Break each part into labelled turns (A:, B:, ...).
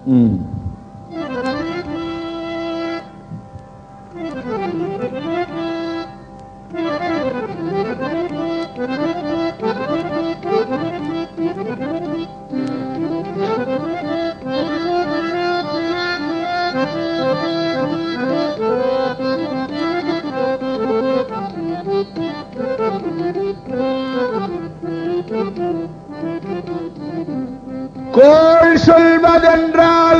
A: ம். கோள் சொல்வதென்றால்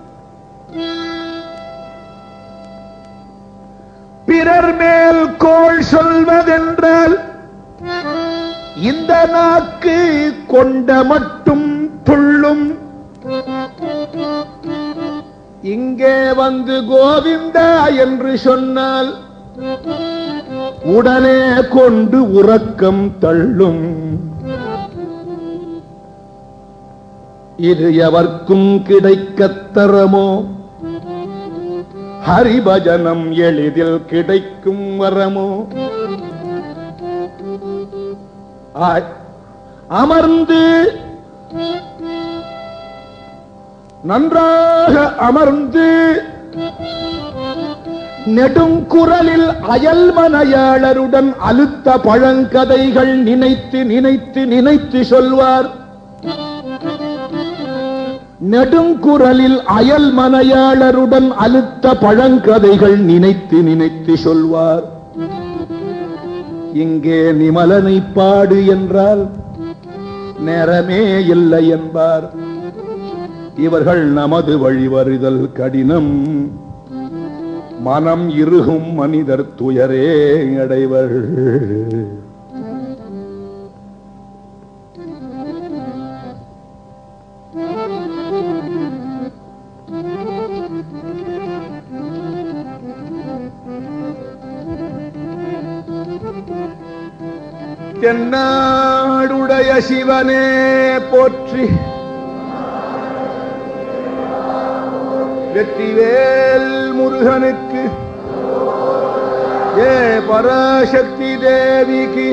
A: பிறர் மேல் கோள் சொல்வதென்றால் இந்த நாக்கு கொண்ட மட்டும் துள்ளும் இங்கே வந்து கோவிந்தா என்று சொன்னால் உடனே கொண்டு உறக்கம் தள்ளும் இது எவர்க்கும் கிடைக்கத் தரமோ ஹரிபஜனம் எளிதில் கிடைக்கும் வரமோ ஆய், அமர்ந்து நன்றாக அமர்ந்து நெடுங்குரலில் அயல்மனையாளருடன் அழுத்த பழங்கதைகள் நினைத்து நினைத்து நினைத்து சொல்வார் நெடுங்குரலில் அயல் மனையாளருடன் அழுத்த பழங்கதைகள் நினைத்து நினைத்து சொல்வார் இங்கே நிமலனை பாடு என்றால் நேரமே இல்லை என்பார் இவர்கள் நமது வழி வருதல் கடினம் மனம் இறுகும் மனிதர் துயரே அடைவர் தென்னாடுடைய சிவனே போற்றி வெற்றிவேல் முருகனுக்கு ஏ பராசக்தி தேவிக்கு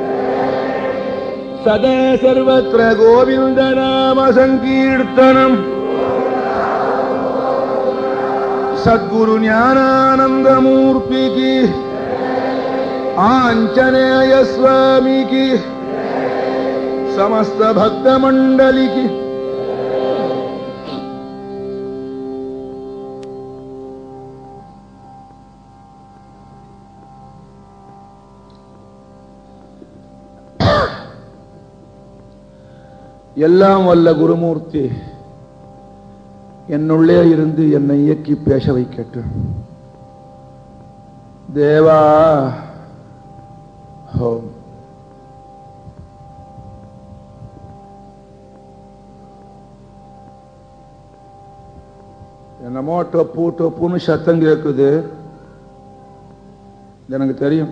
A: சதா சர்வத்திர கோவிந்த நாம சங்கீர்த்தனம் சத்குரு ஞானானந்தமூர்த்திக்கு ఆంజనేయ స్వామికి సమస్త భక్త మండలికి எல்லாம் வல்ல குருமூர்த்தி என்னுள்ளே இருந்து என்னை இயக்கி பேச வைக்கட்டும் தேவா ஹோம் என்னமோ டொப்பு டொப்புன்னு சத்தம் கேட்குது எனக்கு தெரியும்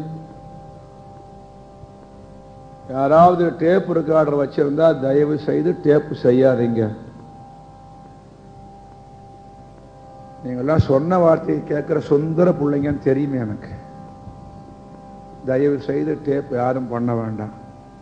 A: யாராவது டேப் ரெக்கார்டர் வச்சிருந்தா தயவு செய்து டேப் செய்யாதீங்க நீங்கெல்லாம் சொன்ன வார்த்தையை கேட்கிற சுந்தர பிள்ளைங்கன்னு தெரியுமே எனக்கு தயவு செய்து டேப் யாரும் பண்ண வேண்டாம்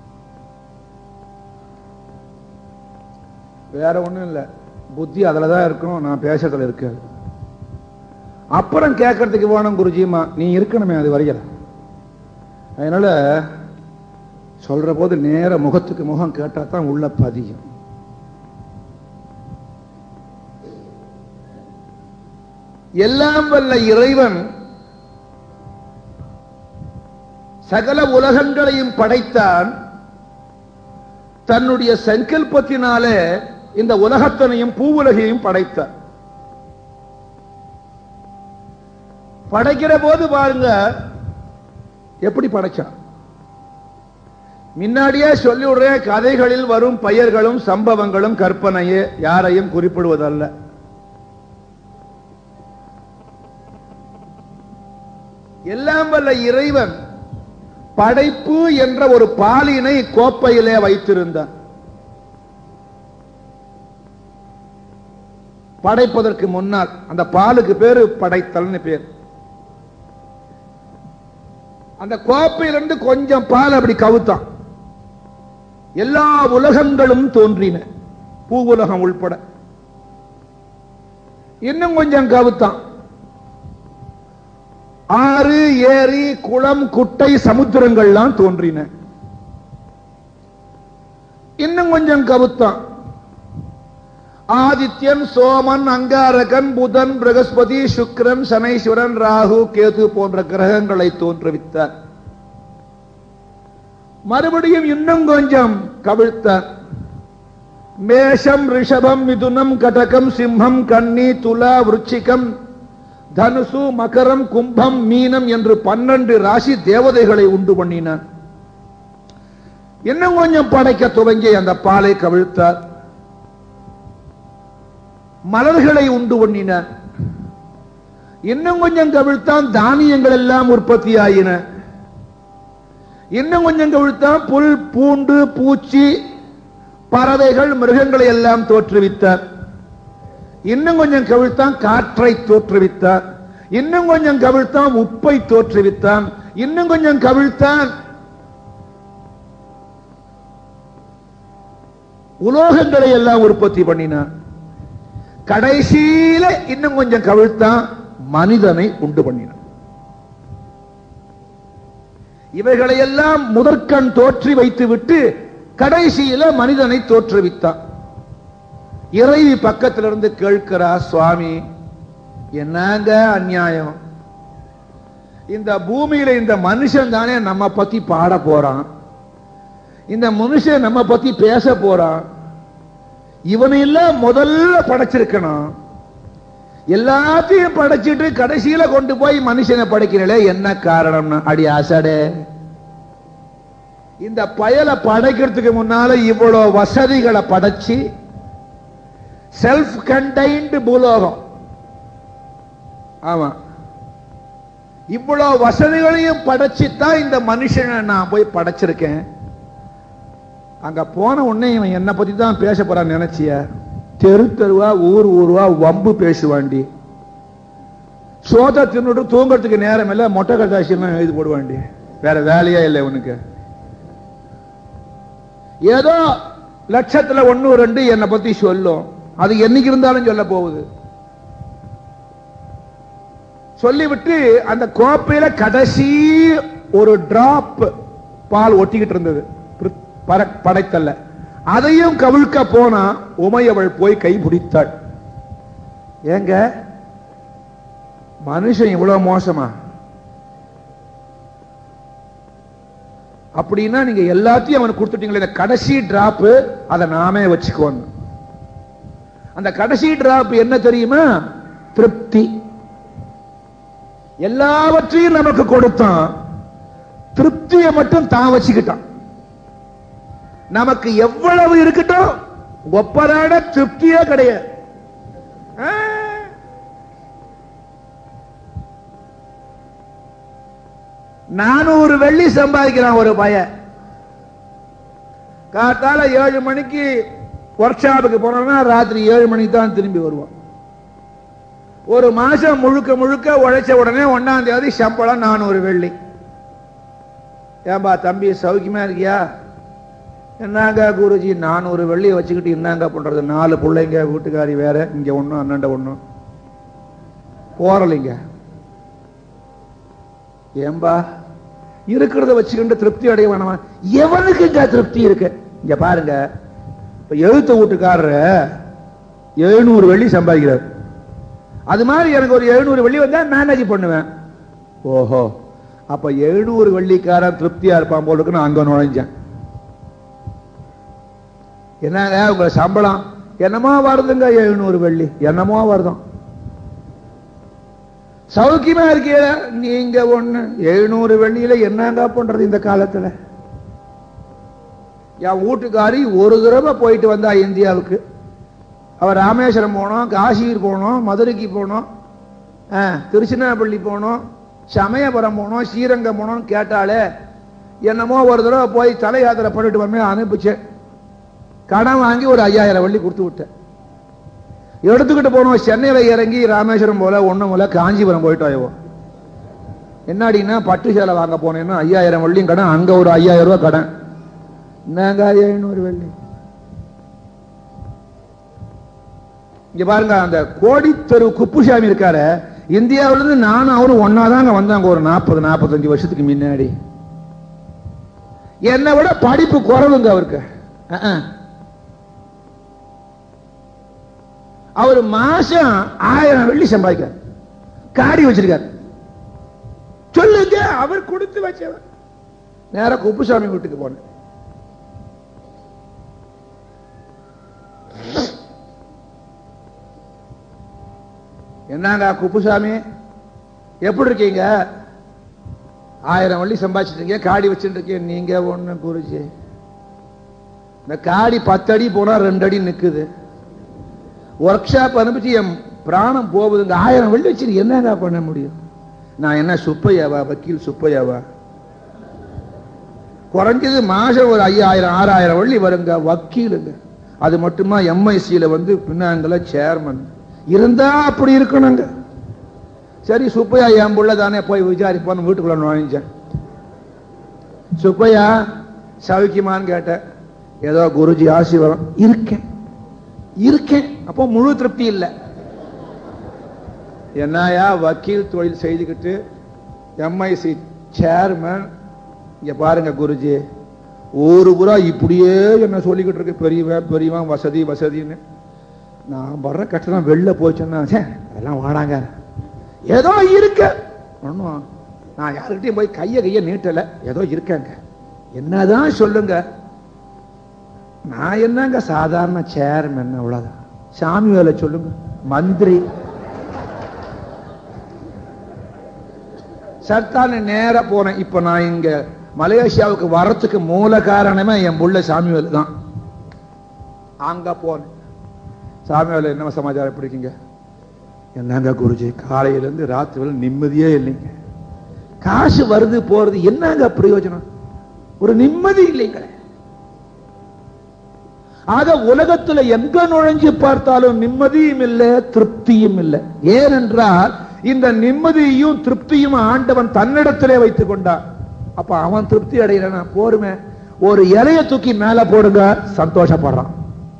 A: வேற ஒண்ணும் இல்லை புத்தி அதுல தான் இருக்கும் நான் பேசுறதுல இருக்காது அப்புறம் கேட்கறதுக்கு வேணும் குருஜிமா நீ இருக்கணுமே அது வரையல அதனால சொல்ற போது நேர முகத்துக்கு முகம் கேட்டா தான் உள்ள பதியும் எல்லாம் வல்ல இறைவன் சகல உலகங்களையும் படைத்தான் தன்னுடைய சங்கல்பத்தினாலே இந்த உலகத்தனையும் பூவுலகையும் படைத்தார் படைக்கிற போது பாருங்க எப்படி படைச்சான் முன்னாடியே சொல்லி விடுறேன் கதைகளில் வரும் பெயர்களும் சம்பவங்களும் கற்பனையே யாரையும் குறிப்பிடுவதல்ல எல்லாம் வல்ல இறைவன் படைப்பு என்ற ஒரு பாலினை கோப்பையிலே வைத்திருந்தான் படைப்பதற்கு முன்னால் அந்த பாலுக்கு பேரு படைத்தல்னு பேர் அந்த கோப்பையிலிருந்து கொஞ்சம் பால் அப்படி கவுத்தான் எல்லா உலகங்களும் தோன்றின பூ உலகம் உள்பட இன்னும் கொஞ்சம் கவுத்தான் ஆறு ஏரி குளம் குட்டை சமுத்திரங்கள்லாம் தோன்றின இன்னும் கொஞ்சம் கவுத்தான் ஆதித்யன் சோமன் அங்காரகன் புதன் பிரகஸ்பதி சுக்கிரன் சனீஸ்வரன் ராகு கேது போன்ற கிரகங்களை தோற்றுவித்தார் மறுபடியும் இன்னும் கொஞ்சம் கவிழ்த்தார் மேஷம் ரிஷபம் மிதுனம் கடகம் சிம்மம் கன்னி துலா விருச்சிகம் தனுசு மகரம் கும்பம் மீனம் என்று பன்னெண்டு ராசி தேவதைகளை உண்டு பண்ணினான் இன்னும் கொஞ்சம் படைக்க துவங்கி அந்த பாலை கவிழ்த்தார் மலர்களை உண்டு பண்ணினார் இன்னும் கொஞ்சம் கவிழ்த்தான் தானியங்கள் எல்லாம் உற்பத்தி ஆயின இன்னும் கொஞ்சம் கவிழ்த்தான் புல் பூண்டு பூச்சி பறவைகள் மிருகங்களை எல்லாம் தோற்றுவித்தார் இன்னும் கொஞ்சம் கவிழ்த்தான் காற்றை தோற்றுவித்தார் இன்னும் கொஞ்சம் கவிழ்த்தான் உப்பை தோற்றுவித்தான் இன்னும் கொஞ்சம் கவிழ்த்தான் உலோகங்களை எல்லாம் உற்பத்தி பண்ணினான் கடைசியில இன்னும் கொஞ்சம் கவிழ்த்தான் மனிதனை உண்டு பண்ணினான் இவைகளை எல்லாம் முதற்கண் தோற்றி வைத்து விட்டு கடைசியில மனிதனை தோற்றுவித்தான் இறைவி பக்கத்துல இருந்து கேட்கிறா சுவாமி என்னங்க அநியாயம் இந்த பூமியில இந்த மனுஷன் தானே நம்ம பத்தி பாட போறான் இந்த மனுஷன் நம்ம பத்தி பேச போறான் இவனையெல்லாம் முதல்ல படைச்சிருக்கணும் எல்லாத்தையும் படைச்சிட்டு கடைசியில கொண்டு போய் மனுஷனை படைக்கிறீங்களே என்ன காரணம்னு அடி அசடே இந்த பயலை படைக்கிறதுக்கு முன்னால இவ்வளவு வசதிகளை படைச்சு செல்ஃப் கண்டைன்டு பூலோகம் ஆமா இவ்வளவு வசதிகளையும் படைச்சுத்தான் இந்த மனுஷனை நான் போய் படைச்சிருக்கேன் அங்க போன உடனே இவன் என்னை பத்தி தான் பேச போறான்னு நினைச்சிய தெரு தெருவா ஊர் ஊருவா வம்பு பேசுவாண்டி சோத தின்னுட்டு தூங்கறதுக்கு நேரம் இல்ல மொட்டை கட்டாசியெல்லாம் எழுதி போடுவாண்டி வேற வேலையே இல்லை உனக்கு ஏதோ லட்சத்துல ஒன்னு ரெண்டு என்னை பத்தி சொல்லும் அது என்னைக்கு இருந்தாலும் சொல்ல போகுது சொல்லிவிட்டு அந்த கோப்பையில கடைசி ஒரு டிராப் பால் ஒட்டிக்கிட்டு இருந்தது பற- படைத்தல்ல அதையும் கவிழ்க்க போனா உமையவள் போய் கை பிடித்தாள் ஏங்க மனுஷன் இவ்வளவு மோசமா அப்படின்னா நீங்க எல்லாத்தையும் அவனுக்கு கொடுத்துட்டீங்களே இந்த கடைசி டிராப் அதை நாமே வச்சுக்கோங்க அந்த கடைசி டிராப் என்ன தெரியுமா திருப்தி எல்லாவற்றையும் நமக்கு கொடுத்தான் திருப்தியை மட்டும் தான் வச்சுக்கிட்டான் நமக்கு எவ்வளவு இருக்கட்டும் ஒப்பராட திருப்தியே கிடையாது ஆ. நானூறு வெள்ளி சம்பாதிக்கிறான் ஒரு பையன் காத்தால ஏழு மணிக்கு ஒர்க் ஷாப்புக்கு போனோம்னா ராத்திரி ஏழு மணிக்கு தான் திரும்பி வருவான் ஒரு மாசம் முழுக்க முழுக்க உழைச்ச உடனே ஒன்னாம் தேதி சம்பளம் நானூறு வெள்ளி ஏன்பா தம்பி சௌக்கியமா இருக்கியா என்னங்க குருஜி நானூறு வெள்ளியை வச்சுக்கிட்டு என்னங்க பண்றது நாலு பிள்ளைங்க வீட்டுக்காரி வேற இங்க ஒண்ணும் அண்ணண்ட ஒண்ணும் போறலைங்க ஏம்பா இருக்கிறத வச்சுக்கிட்டு திருப்தி அடைய வேணாமா எவனுக்கு இங்க திருப்தி இருக்கு இங்க பாருங்க இப்ப எழுத்த வீட்டுக்காரரு எழுநூறு வெள்ளி சம்பாதிக்கிறார் அது மாதிரி எனக்கு ஒரு எழுநூறு வெள்ளி வந்தா மேனேஜ் பண்ணுவேன் ஓஹோ அப்ப எழுநூறு வெள்ளிக்காரன் திருப்தியா இருப்பான் போல இருக்கு நான் அங்க நுழைஞ்சேன் என்னங்க உங்க சம்பளம் என்னமோ வருதுங்க எழுநூறு வெள்ளி என்னமோ வருதும் சௌக்கியமா இருக்கீங்க நீங்க ஒண்ணு எழுநூறு வெள்ளியில என்னங்க பண்றது இந்த காலத்துல என் வீட்டுக்காரி ஒரு தடவை போயிட்டு வந்தா இந்தியாவுக்கு அவர் ராமேஸ்வரம் போனோம் காசியூர் போனோம் மதுரைக்கு போனோம் ஆ, திருச்சினாப்பள்ளி போனோம் சமயபுரம் போனோம் ஸ்ரீரங்கம் போனோம்னு கேட்டாலே என்னமோ ஒரு தடவை போய் தலை யாத்திரை பண்ணிட்டு வந்து அனுப்பிச்சேன் கடன் வாங்கி ஒரு ஐயாயிரம் வள்ளி கொடுத்து விட்டேன் எடுத்துக்கிட்டு போனோம் சென்னையில இறங்கி ராமேஸ்வரம் போல ஒண்ணும் போல காஞ்சிபுரம் போயிட்டு ஆயிவோம் என்னடின்னா பட்டு சேலை வாங்க போனேன்னா ஐயாயிரம் வள்ளியும் கடன் அங்க ஒரு ஐயாயிரம் ரூபாய் கடன் என்னங்க எழுநூறு வெள்ளி இங்க பாருங்க அந்த கோடித்தெரு குப்புசாமி இருக்காரு இந்தியாவில இருந்து நானும் அவரும் ஒன்னாதாங்க வந்தாங்க ஒரு நாற்பது நாற்பத்தஞ்சு வருஷத்துக்கு முன்னாடி என்னை விட படிப்பு குறவுங்க அவருக்கு அஹ், அஹ். அவர் மாசம் ஆயிரம் வெள்ளி சம்பாதிக்கார் காடி வச்சிருக்கார் சொல்லுங்க அவர் கொடுத்து வச்சவர் நேரா குப்புசாமி வீட்டுக்கு போனேன் என்னங்க குப்புசாமி எப்படி இருக்கீங்க ஆயிரம் வள்ளி சம்பாதிச்சிட்டு இருக்கீங்க காடி வச்சுட்டு இருக்கீங்க நீங்க ஒண்ணு குருஜி இந்த காடி பத்து அடி போனா ரெண்டு அடி நிக்குது ஒர்க் ஷாப் அனுப்பிச்சு என் பிராணம் போகுதுங்க ஆயிரம் வெள்ளி வச்சு என்னங்க பண்ண முடியும் நான் என்ன சுப்பையாவா வக்கீல் சுப்பையாவா குறைஞ்சது மாசம் ஒரு ஐயாயிரம் ஆறாயிரம் வள்ளி வருங்க வக்கீலுங்க அது மட்டுமா எம்ஐசியில வந்து பின்னாங்கல சேர்மன் இருந்தா அப்படி இருக்கணுங்க சரி சுப்பையா என் புள்ள தானே போய் விசாரிப்பான்னு வீட்டுக்குள்ள நுழைஞ்சேன் சுப்பையா சவிக்குமான்னு கேட்டேன் ஏதோ குருஜி ஆசீர்வாதம் இருக்கேன் இருக்கேன் அப்போ முழு திருப்தி இல்லை என்னையா வக்கீல் தொழில் செய்துக்கிட்டு எம்ஐசி சேர்மன் இங்க பாருங்க குருஜி ஒரு புறா இப்படியே என்ன சொல்லிக்கிட்டு இருக்கு பெரியவன் பெரியவன் வசதி வசதின்னு நான் வர்ற கஷ்டம் வெளில போச்சுன்னா ச்சே, அதெல்லாம் வாடாங்க ஏதோ இருக்க ஒண்ணும் நான் யாருக்கிட்டையும் போய் கைய கைய நீட்டல ஏதோ இருக்கேங்க என்னதான் சொல்லுங்க நான் என்னங்க சாதாரண சேர்மன் அவ்வளவுதான் சாமி வேலை சொல்லுங்க மந்திரி சர்தான நேரா போனேன் இப்ப நான் இங்க மலேசியாவுக்கு வரத்துக்கு மூல காரணமே என் புள்ள சாமிவேலு தான் அங்க போனேன் சாமிவேலு என்ன சமாச்சாரம் எப்படி இருக்கீங்க என்னங்க குருஜி காலையில இருந்து ராத்திரி வரை நிம்மதியே இல்லைங்க காசு வருது போறது என்னங்க பிரயோஜனம் ஒரு நிம்மதி இல்லைங்களே ஆக உலகத்துல எங்க நுழைஞ்சு பார்த்தாலும் நிம்மதியும் இல்லை திருப்தியும் இல்லை ஏனென்றால் இந்த நிம்மதியும் திருப்தியும் ஆண்டவன் தன்னிடத்திலே வைத்துக் கொண்டான் அப்ப அவன் திருப்தி அடைகிறானா போருமே ஒரு இலைய தூக்கி மேல போடுங்க சந்தோஷப்படுறான்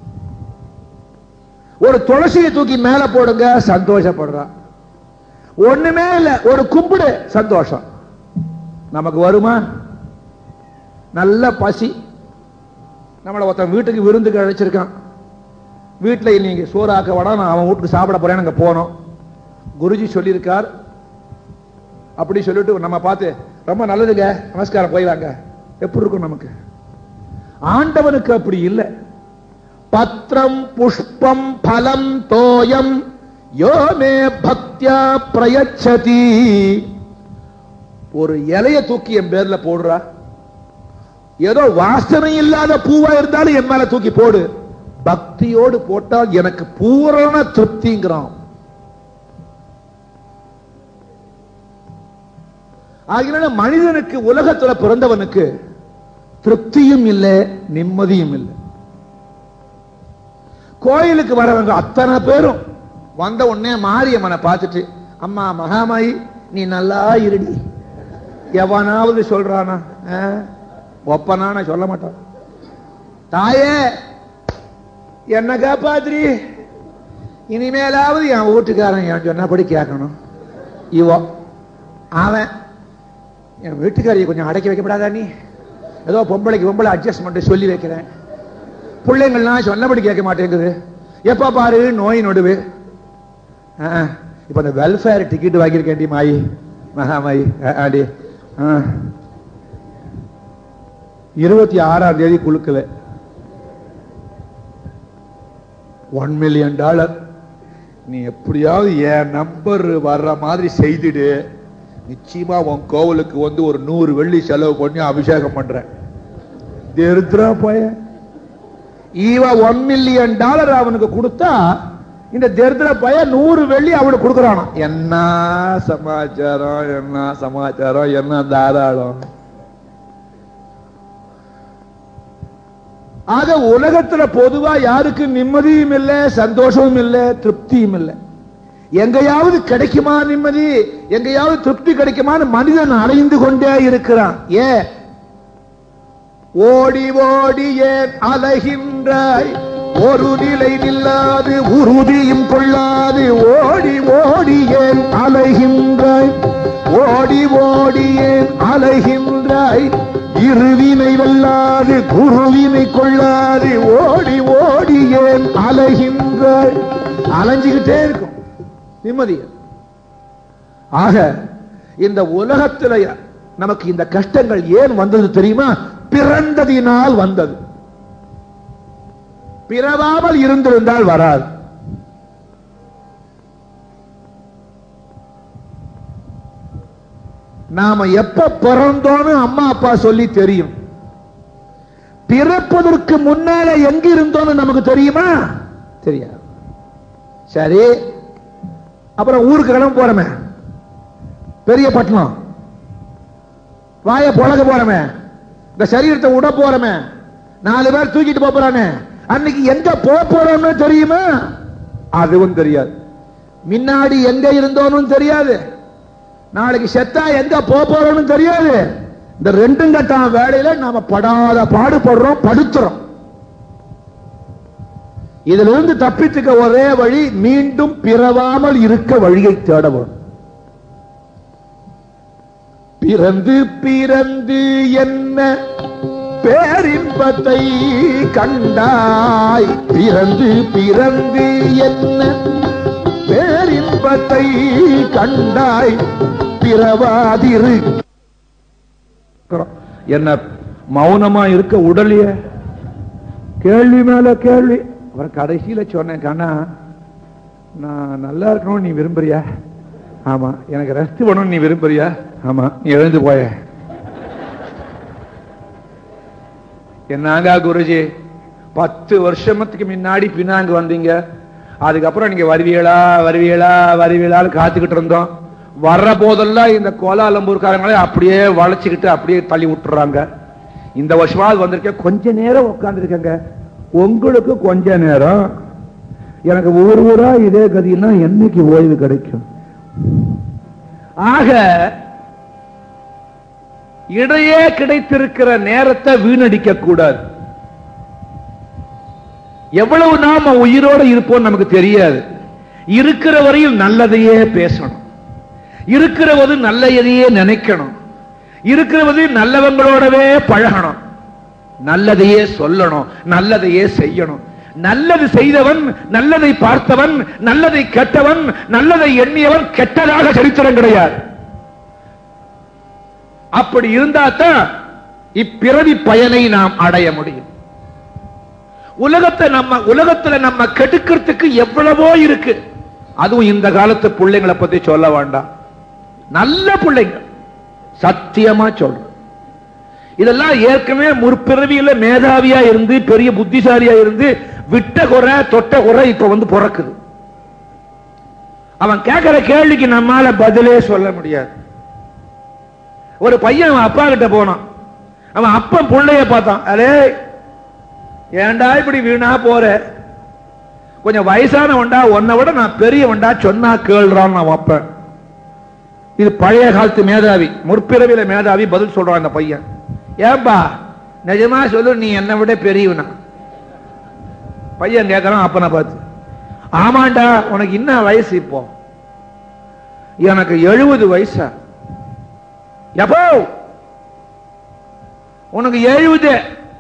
A: ஒரு துளசியை தூக்கி மேல போடுங்க சந்தோஷப்படுறான் ஒண்ணுமே இல்ல ஒரு கும்பிடு சந்தோஷம் நமக்கு வருமா நல்ல பசி நம்மளை ஒருத்தன் வீட்டுக்கு விருந்துக்கு அழைச்சிருக்கான் வீட்டுல நீங்க சோறாக்க வடா நான் அவன் வீட்டுக்கு சாப்பிட போறேன் அங்க போனோம் குருஜி சொல்லியிருக்கார் அப்படி சொல்லிட்டு நம்ம பார்த்து ரொம்ப நல்லதுங்க நமஸ்காரம் போயிடலாங்க எப்படி இருக்கும் நமக்கு ஆண்டவனுக்கு அப்படி இல்லை பத்திரம் புஷ்பம் பலம் தோயம் யோமே பக்தியா பிரயச்சதி ஒரு இலைய தூக்கி என் பேர்ல போடுறா ஏதோ வாசனை இல்லாத பூவா இருந்தாலும் என் மேல தூக்கி போடு பக்தியோடு போட்டால் எனக்கு பூரண திருப்திங்கிறான் ஆகினால மனிதனுக்கு உலகத்துல பிறந்தவனுக்கு திருப்தியும் இல்லை நிம்மதியும் இல்லை கோயிலுக்கு வரவங்க அத்தனை பேரும் வந்த உடனே மாரியம்மனை பார்த்துட்டு அம்மா மகாமாயி நீ நல்லா இருடி எவனாவது சொல்றானா ஆ? ஒப்பனான சொல்ல மாட்டான் தாயே என்ன காப்பாத்திரி இனிமேலாவது என் வீட்டுக்காரன் என் சொன்னபடி கேட்கணும் இவோ அவன் என் வீட்டுக்காரியை கொஞ்சம் அடக்கி வைக்கப்படாதா நீ ஏதோ பொம்பளைக்கு பொம்பளை அட்ஜஸ்ட்மெண்ட் சொல்லி வைக்கிறேன் பிள்ளைங்கள்லாம் சொன்னபடி கேட்க மாட்டேங்குது எப்ப பாரு நோய் நொடுவு ஆ, இப்ப இந்த வெல்ஃபேர் டிக்கெட் வாங்கியிருக்கேன்டி மாயி மகாமாயி ஆ, ஆடி ஆ. இருபத்தி ஆறாம் தேதி குழுக்கல ஒன் மில்லியன் டாலர் நீ எப்படியாவது என் நம்பர் வர்ற மாதிரி செய்துடு நிச்சயமா உன் கோவிலுக்கு வந்து ஒரு நூறு வெள்ளி செலவு பண்ணி அபிஷேகம் பண்றேன் தரித்திரா போய இவ ஒன் மில்லியன் டாலர் அவனுக்கு கொடுத்தா இந்த தரித்திர பய நூறு வெள்ளி அவனுக்கு கொடுக்கறானா என்ன சமாச்சாரம் என்ன சமாச்சாரம் என்ன தாராளம் ஆக உலகத்துல பொதுவா யாருக்கு நிம்மதியும் இல்லை சந்தோஷமும் இல்லை திருப்தியும் இல்லை எங்கேயாவது கிடைக்குமா நிம்மதி எங்கேயாவது திருப்தி கிடைக்குமான்னு மனிதன் அலைந்து கொண்டே இருக்கிறான் ஏன் ஓடி ஓடி ஏன் அலைகின்றாய் ஒரு நிலை நில்லாது உறுதியும் கொள்ளாது ஓடி ஓடி ஏன் அலைகின்றாய் ஓடி ஓடி ஏன் அலைகின்றாய் இருவினை வெல்லாது குருவினை கொள்ளாது ஓடி ஓடி ஏன் அலைகின்றாய் அலைஞ்சுக்கிட்டே இருக்கும் நிம்மதி ஆக இந்த உலகத்துல நமக்கு இந்த கஷ்டங்கள் ஏன் வந்தது தெரியுமா பிறந்ததினால் வந்தது பிறவாமல் இருந்திருந்தால் வராது நாம எப்ப பிறந்தோன்னு அம்மா அப்பா சொல்லி தெரியும் பிறப்பதற்கு முன்னால எங்க இருந்தோம்னு நமக்கு தெரியுமா தெரியாது சரி அப்புறம் ஊருக்கு கிளம்ப போறமே பெரிய பட்டணம் வாய புழக போறமே இந்த சரீரத்தை விட போறமே நாலு பேர் தூக்கிட்டு போப் போறானே அன்னைக்கு எங்க போக போறோம்னு தெரியுமா அதுவும் தெரியாது முன்னாடி எங்க இருந்தோன்னு தெரியாது நாளைக்கு செத்தா எங்க போக போறோம்னு தெரியாது இந்த ரெண்டும் கட்டான வேலையில நாம படாத பாடுபடுறோம் படுத்துறோம் இதுல இருந்து தப்பித்துக்க ஒரே வழி மீண்டும் பிறவாமல் இருக்க வழியை தேட வேண்டும் பிறந்து பிறந்து என்ன பேரின்பத்தை கண்டாய் பிறந்து பிறந்து என்ன பேரின்பத்தை கண்டாய் பிறவாதிரு என்ன மௌனமா இருக்க உடலைய கேள்வி மேல கேள்வி அப்புறம் கடைசியில சொன்னேன் கண்ணா நான் நல்லா இருக்கணும் நீ விரும்புறியா ஆமா எனக்கு ரெஸ்ட் பண்ணணும் நீ விரும்புறியா ஆமா நீ எழுந்து போய என்னங்க குருஜி பத்து வருஷத்துக்கு முன்னாடி பின்னாங்க வந்தீங்க அதுக்கப்புறம் நீங்க வருவீங்களா வருவீங்களா வருவீங்களான்னு காத்துக்கிட்டு இருந்தோம் வர்ற போதெல்லாம் இந்த கோலாலம்பூர்காரங்களே அப்படியே வளைச்சுக்கிட்டு அப்படியே தள்ளி விட்டுறாங்க இந்த வருஷமாவது வந்திருக்கேன் கொஞ்ச நேரம் உட்காந்துருக்கேங்க உங்களுக்கு கொஞ்ச நேரம் எனக்கு ஊர் ஊரா இதே கதின்னா என்னைக்கு ஓய்வு கிடைக்கும் ஆக இடையே கிடைத்திருக்கிற நேரத்தை வீணடிக்க கூடாது எவ்வளவு நாம உயிரோட இருப்போம் நமக்கு தெரியாது இருக்கிற வரையில் நல்லதையே பேசணும் இருக்கிறவது நல்லதையே நினைக்கணும் இருக்கிறவது நல்லவங்களோடவே பழகணும் நல்லதையே சொல்லணும் நல்லதையே செய்யணும் நல்லது செய்தவன் நல்லதை பார்த்தவன் நல்லதை கெட்டவன் நல்லதை எண்ணியவன் கெட்டதாக சரித்திரம் கிடையாது அப்படி இருந்தா தான் இப்பிறவி பயனை நாம் அடைய முடியும் உலகத்தை நம்ம உலகத்துல நம்ம கெடுக்கிறதுக்கு எவ்வளவோ இருக்கு அதுவும் இந்த காலத்து பிள்ளைங்களை பத்தி சொல்ல வேண்டாம் நல்ல பிள்ளைங்க சத்தியமா சொல்றேன் இதெல்லாம் ஏற்கனவே முற்பிறவியில மேதாவியா இருந்து பெரிய புத்திசாலியா இருந்து விட்ட குறை தொட்ட குறை இப்ப வந்து பிறக்குது அவன் கேட்கிற கேள்விக்கு நம்மால பதிலே சொல்ல முடியாது ஒரு பையன் அவன் அப்பா கிட்ட போனான் அவன் அப்பன் பிள்ளைய பார்த்தான் அரே ஏன்டா இப்படி வீணா போற கொஞ்சம் வயசானவன்டா உன்னை விட நான் பெரியவன்டா சொன்னா கேள்றான் நான் அப்பன் இது பழைய காலத்து மேதாவி முற்பிறவில மேதாவி பதில் சொல்றான் அந்த பையன் ஏன்பா நிஜமா சொல்லு நீ என்னை விட பெரியவனா பையன் கேட்கறான் அப்பனை பார்த்து ஆமாண்டா உனக்கு என்ன வயசு இப்போ எனக்கு எழுபது வயசா எப்போ உனக்கு எழுபது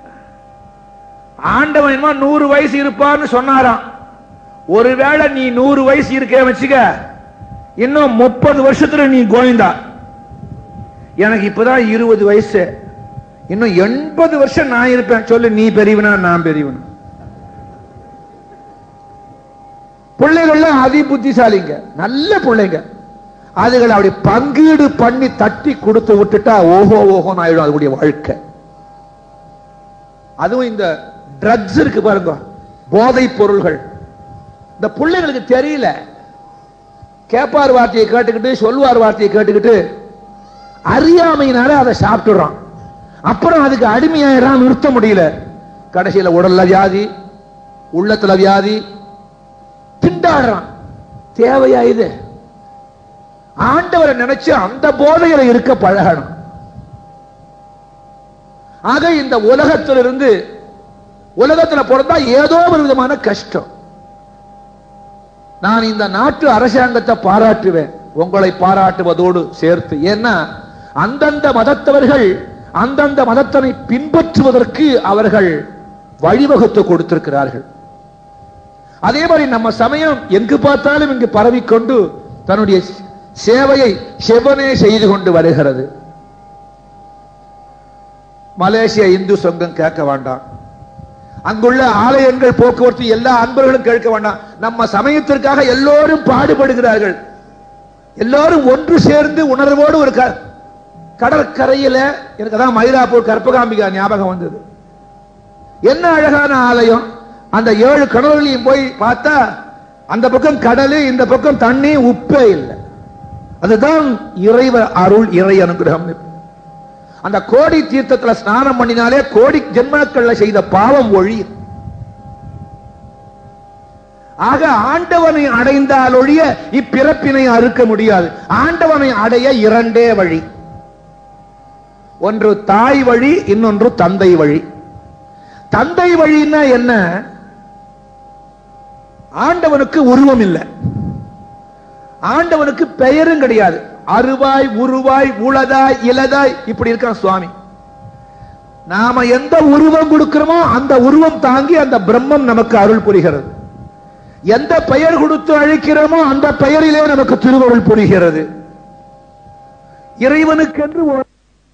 A: ஆண்டவன் என்னமோ நூறு வயசு இருப்பான்னு சொன்னாராம் ஒருவேளை நீ நூறு வயசு இருக்க வச்சுக்க இன்னும் முப்பது வருஷத்துல நீ கோவிந்தா எனக்கு இப்பதான் இருபது வயசு இன்னும் எண்பது வருஷம் நான் இருப்பேன் சொல்லு நீ பெரியவனா நான் பெரியவனா பிள்ளைகள்ல அதி புத்திசாலிங்க நல்ல பிள்ளைங்க அதுகளை அப்படி பங்கீடு பண்ணி தட்டி கொடுத்து விட்டுட்டா ஓஹோ ஓஹோன்னு ஆயிடும் அதுடைய வாழ்க்கை அதுவும் இந்த ட்ரக்ஸ் இருக்கு பாருங்க போதை பொருள்கள் இந்த பிள்ளைங்களுக்கு தெரியல கேப்பார் வார்த்தையை கேட்டுக்கிட்டு சொல்வார் வார்த்தையை கேட்டுக்கிட்டு அறியாமையினால அதை சாப்பிட்டுறான் அப்புறம் அதுக்கு அடிமையாயிரம் நிறுத்த முடியல கடைசியில உடல்ல வியாதி உள்ளத்துல வியாதி திண்டாடுறான் தேவையா இது ஆண்டவரை நினைச்சு அந்த போதையில இருக்க பழகணும் ஆக இந்த உலகத்திலிருந்து உலகத்துல பிறந்தா ஏதோ ஒரு விதமான கஷ்டம் நான் இந்த நாட்டு அரசாங்கத்தை பாராட்டுவேன் உங்களை பாராட்டுவதோடு சேர்த்து ஏன்னா அந்தந்த மதத்தவர்கள் அந்தந்த மதத்தினை பின்பற்றுவதற்கு அவர்கள் வழிவகுத்து கொடுத்திருக்கிறார்கள் அதே மாதிரி நம்ம சமயம் எங்கு பார்த்தாலும் இங்கு பரவிக்கொண்டு தன்னுடைய சேவையை செவனே செய்து கொண்டு வருகிறது மலேசிய இந்து சங்கம் கேட்க வேண்டாம் அங்குள்ள ஆலயங்கள் போக்குவரத்து எல்லா அன்பர்களும் கேட்க வேண்டாம் நம்ம சமயத்திற்காக எல்லோரும் பாடுபடுகிறார்கள் எல்லோரும் ஒன்று சேர்ந்து உணர்வோடு ஒரு க- கடற்கரையில எனக்கு அதான் மயிலாப்பூர் கற்பகாம்பிகா ஞாபகம் வந்தது என்ன அழகான ஆலயம் அந்த ஏழு கடவுளையும் போய் பார்த்தா அந்த பக்கம் கடலு இந்த பக்கம் தண்ணி உப்பே இல்லை அதுதான் இறைவ அருள் இறை அனுகிரகம் அந்த கோடி தீர்த்தத்துல ஸ்நானம் பண்ணினாலே கோடி ஜென்மக்கள்ல செய்த பாவம் ஒழி ஆக ஆண்டவனை அடைந்தால் ஒழிய இப்பிறப்பினை அறுக்க முடியாது ஆண்டவனை அடைய இரண்டே வழி ஒன்று தாய் வழி இன்னொன்று தந்தை வழி தந்தை வழின்னா என்ன ஆண்டவனுக்கு உருவம் இல்லை ஆண்டவனுக்கு பெயரும் கிடையாது அருவாய் உருவாய் உளதாய் இலதாய் இப்படி இருக்கான் சுவாமி நாம எந்த உருவம் கொடுக்கிறோமோ அந்த உருவம் தாங்கி அந்த பிரம்மம் நமக்கு அருள் புரிகிறது எந்த பெயர் கொடுத்து அழைக்கிறோமோ அந்த பெயரிலே நமக்கு திருவருள் புரிகிறது இறைவனுக்கென்று ஒரு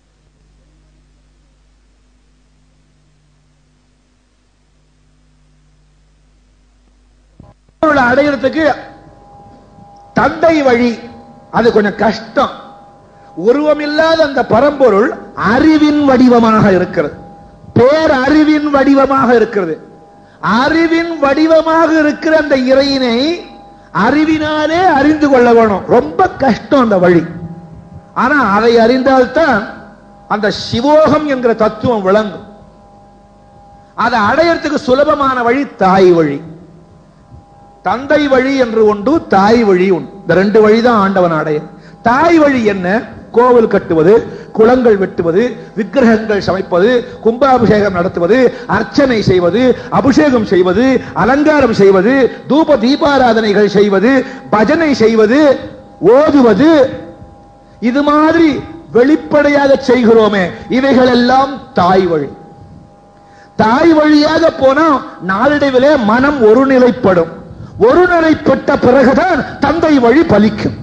A: திருவருளை அடையிறதுக்கு தந்தை வழி அது கொஞ்சம் கஷ்டம் உருவமில்லாத அந்த பரம்பொருள் அறிவின் வடிவமாக இருக்கிறது பேர் அறிவின் வடிவமாக இருக்கிறது அறிவின் வடிவமாக இருக்கிற அந்த இறையினை அறிவினாலே அறிந்து கொள்ள வேணும் ரொம்ப கஷ்டம் அந்த வழி ஆனா அதை அறிந்தால்தான் அந்த சிவோகம் என்கிற தத்துவம் விளங்கும் அதை அடையறதுக்கு சுலபமான வழி தாய் வழி தந்தை வழி என்று உண்டு தாய் வழி உண்டு இந்த ரெண்டு வழி தான் ஆண்டவன் அடைய தாய் வழி என்ன கோவில் கட்டுவது குளங்கள் வெட்டுவது விக்கிரகங்கள் சமைப்பது கும்பாபிஷேகம் நடத்துவது அர்ச்சனை செய்வது அபிஷேகம் செய்வது அலங்காரம் செய்வது தூப தீபாராதனைகள் செய்வது பஜனை செய்வது ஓதுவது இது மாதிரி வெளிப்படையாக செய்கிறோமே இவைகள் எல்லாம் தாய் வழி தாய் வழியாக போனா நாளடைவிலே மனம் ஒருநிலைப்படும் ஒருநிலைப்பட்ட பிறகுதான் தந்தை வழி பலிக்கும்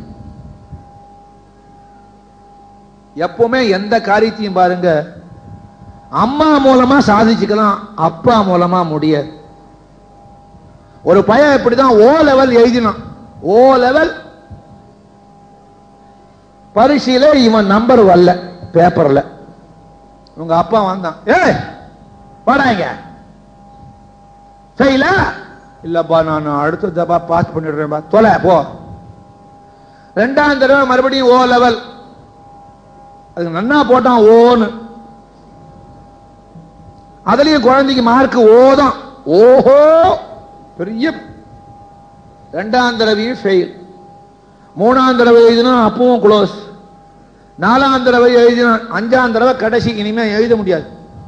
A: எப்பவுமே எந்த காரியத்தையும் பாருங்க அம்மா மூலமா சாதிச்சுக்கலாம் அப்பா மூலமா முடியாது ஒரு பையன் இப்படிதான் ஓ லெவல் எழுதினான் ஓ லெவல் பரிசையில இவன் நம்பர் வரல பேப்பர்ல உங்க அப்பா வந்தான் ஏய் வாடாங்க செய்யல இல்லப்பா நான் அடுத்த தப்பா பாஸ் பண்ணிடுறேன்பா தொலை போ ரெண்டாம் தடவை மறுபடியும் ஓ லெவல் அதுக்கு நன்னா போட்டான் ஓன்னு அதுலயும் குழந்தைக்கு மார்க் ஓ தான் ஓஹோ பெரிய ரெண்டாம் தடவையும் ஃபெயில் மூணாம் தடவை எழுதினா அப்பவும் க்ளோஸ் நாலாம் தடவை எழுதினா அஞ்சாம் தடவை கடைசி இனிமே எழுத முடியாது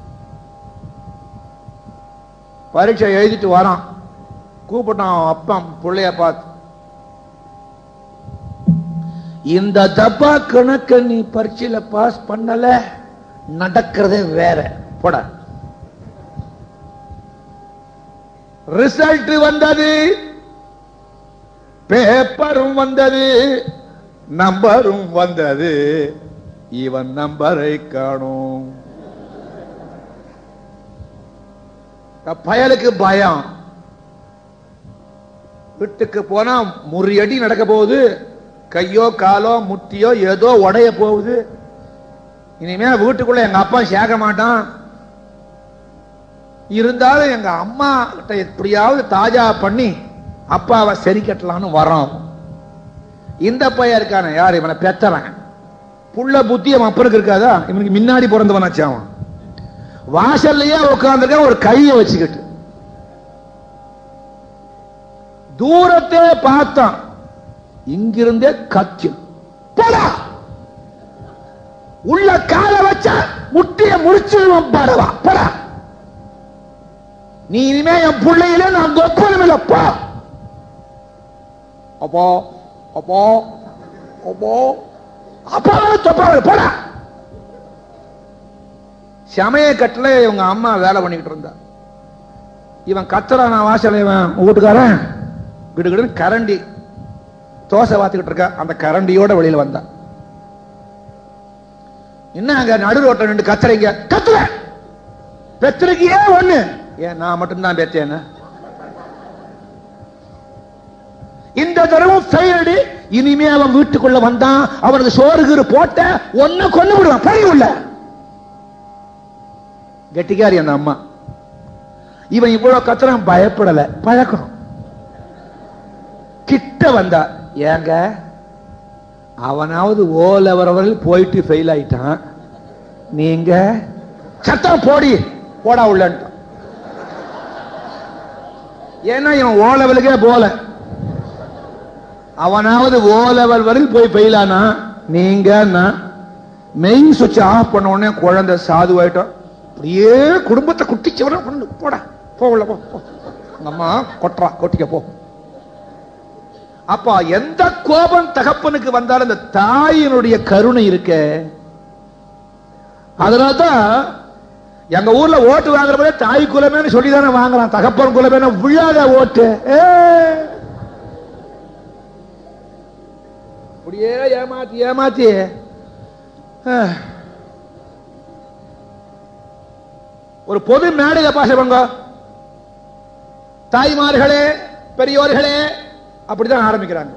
A: பரீட்சை எழுதிட்டு வரான் கூப்பிட்டான் அவன் அப்பன் பிள்ளைய பார்த்து இந்த தப்பா கணக்க நீ பரீட்சையில பாஸ் பண்ணல நடக்கிறதே வேற போட ரிசல்ட் வந்தது பேப்பரும் வந்தது நம்பரும் வந்தது இவன் நம்பரை காணும் பயலுக்கு பயம் வீட்டுக்கு போனா முறியடி நடக்க போகுது கையோ காலோ முட்டியோ ஏதோ உடைய போகுது இனிமே வீட்டுக்குள்ள எங்க அப்பா சேர்க்க மாட்டான் இருந்தாலும் எங்க அம்மா கிட்ட எப்படியாவது தாஜா பண்ணி அப்பாவை சரி கட்டலாம்னு வரோம் இந்த பையன் இருக்கானே யார் இவனை பெத்தவன் புள்ள புத்தி அவன் அப்பனுக்கு இருக்காதா இவனுக்கு முன்னாடி பிறந்தவனாச்சு அவன் வாசல்லையே உட்கார்ந்துருக்கான் ஒரு கையை வச்சுக்கிட்டு தூரத்தே பார்த்தான் இங்கிருந்தே கத்தி போடா உள்ள கால வச்ச முட்டிய முடிச்சிருவான் படவா போடா நீ இனிமே என் பிள்ளையில நான் கொப்பனும் இல்ல போ அப்போ அப்போ அப்போ அப்பா தொப்பா போடா சமய கட்டுல இவங்க அம்மா வேலை பண்ணிக்கிட்டு இருந்தா இவன் கத்துறான் வாசல இவன் வீட்டுக்காரன் கிடுகிடு கரண்டி தோசை வாத்துக்கிட்டு இருக்கா அந்த கரண்டியோட வெளியில வந்தான் என்ன அங்க நடு ரோட்ல நின்று கத்துறீங்க கத்துற பெத்திருக்கியே ஒண்ணு ஏன் நான் மட்டும்தான் பெத்தேன்னு இந்த தடவும் ஃபெயில்டு இனிமே அவன் வீட்டுக்குள்ள வந்தான் அவனுக்கு சோறு கீறு போட்ட ஒன்ன கொண்டு விடுவான் பழி உள்ள கெட்டிக்காரி அந்த அம்மா இவன் இவ்வளவு கத்துறான் பயப்படல பழக்கம் கிட்ட வந்தா ஏங்க அவனாவது ஓ லெவல் போயிட்டு ஃபெயில் ஆயிட்டான் நீங்க சத்தம் போடி போடா உள்ளன்ட்டான் ஏன்னா இவன் ஓ லெவலுக்கே போல அவனாவது ஓ லெவல் வரையில் போய் ஃபெயில் ஆனா நீங்க மெயின் சுவிட்ச் ஆஃப் பண்ண உடனே குழந்தை சாதுவாயிட்டோம் அப்படியே குடும்பத்தை குட்டிச்சவர கொண்டு போடா போகல போ போ. உங்க அம்மா கொட்டுறா கொட்டிக்க போ அப்பா எந்த கோபம் தகப்பனுக்கு வந்தாலும் இந்த தாயினுடைய கருணை இருக்க அதனால்தான் எங்க ஊர்ல ஓட்டு வாங்குற போதே தாய் குலமேன்னு சொல்லி தானே வாங்குறான் தகப்பன் குலமேன விழாத ஓட்டு ஏ. அப்படியே ஏமாத்தி ஏமாத்தி ஆ. ஒரு பொது மேடையில பாசவங்க தாய்மார்களே பெரியோர்களே அப்படிதான் ஆரம்பிக்கிறாங்க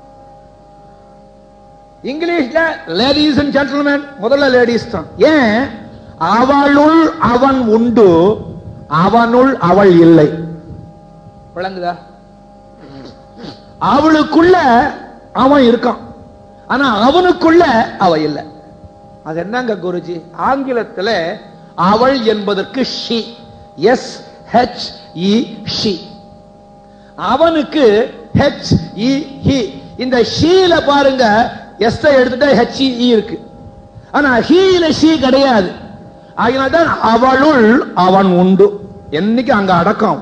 A: இங்கிலீஷ்ல லேடிஸ் அண்ட் ஜென்டில்மேன் முதல்ல லேடிஸ் தான் ஏன் அவளுள் அவன் உண்டு அவனுள் அவள் இல்லை விளங்குதா அவளுக்குள்ள அவன் இருக்கான் ஆனா அவனுக்குள்ள அவ இல்லை அது என்னங்க குருஜி ஆங்கிலத்துல அவள் என்பதற்கு she S H E she அவனுக்கு ஹெச் இ ஹி இந்த ஷீல பாருங்க எஸ் எடுத்துட்டா ஹெச் இ இருக்கு ஆனா ஹீல ஷீ கிடையாது அதனால தான் அவளுள் அவன் உண்டு என்னைக்கு அங்க அடக்கம்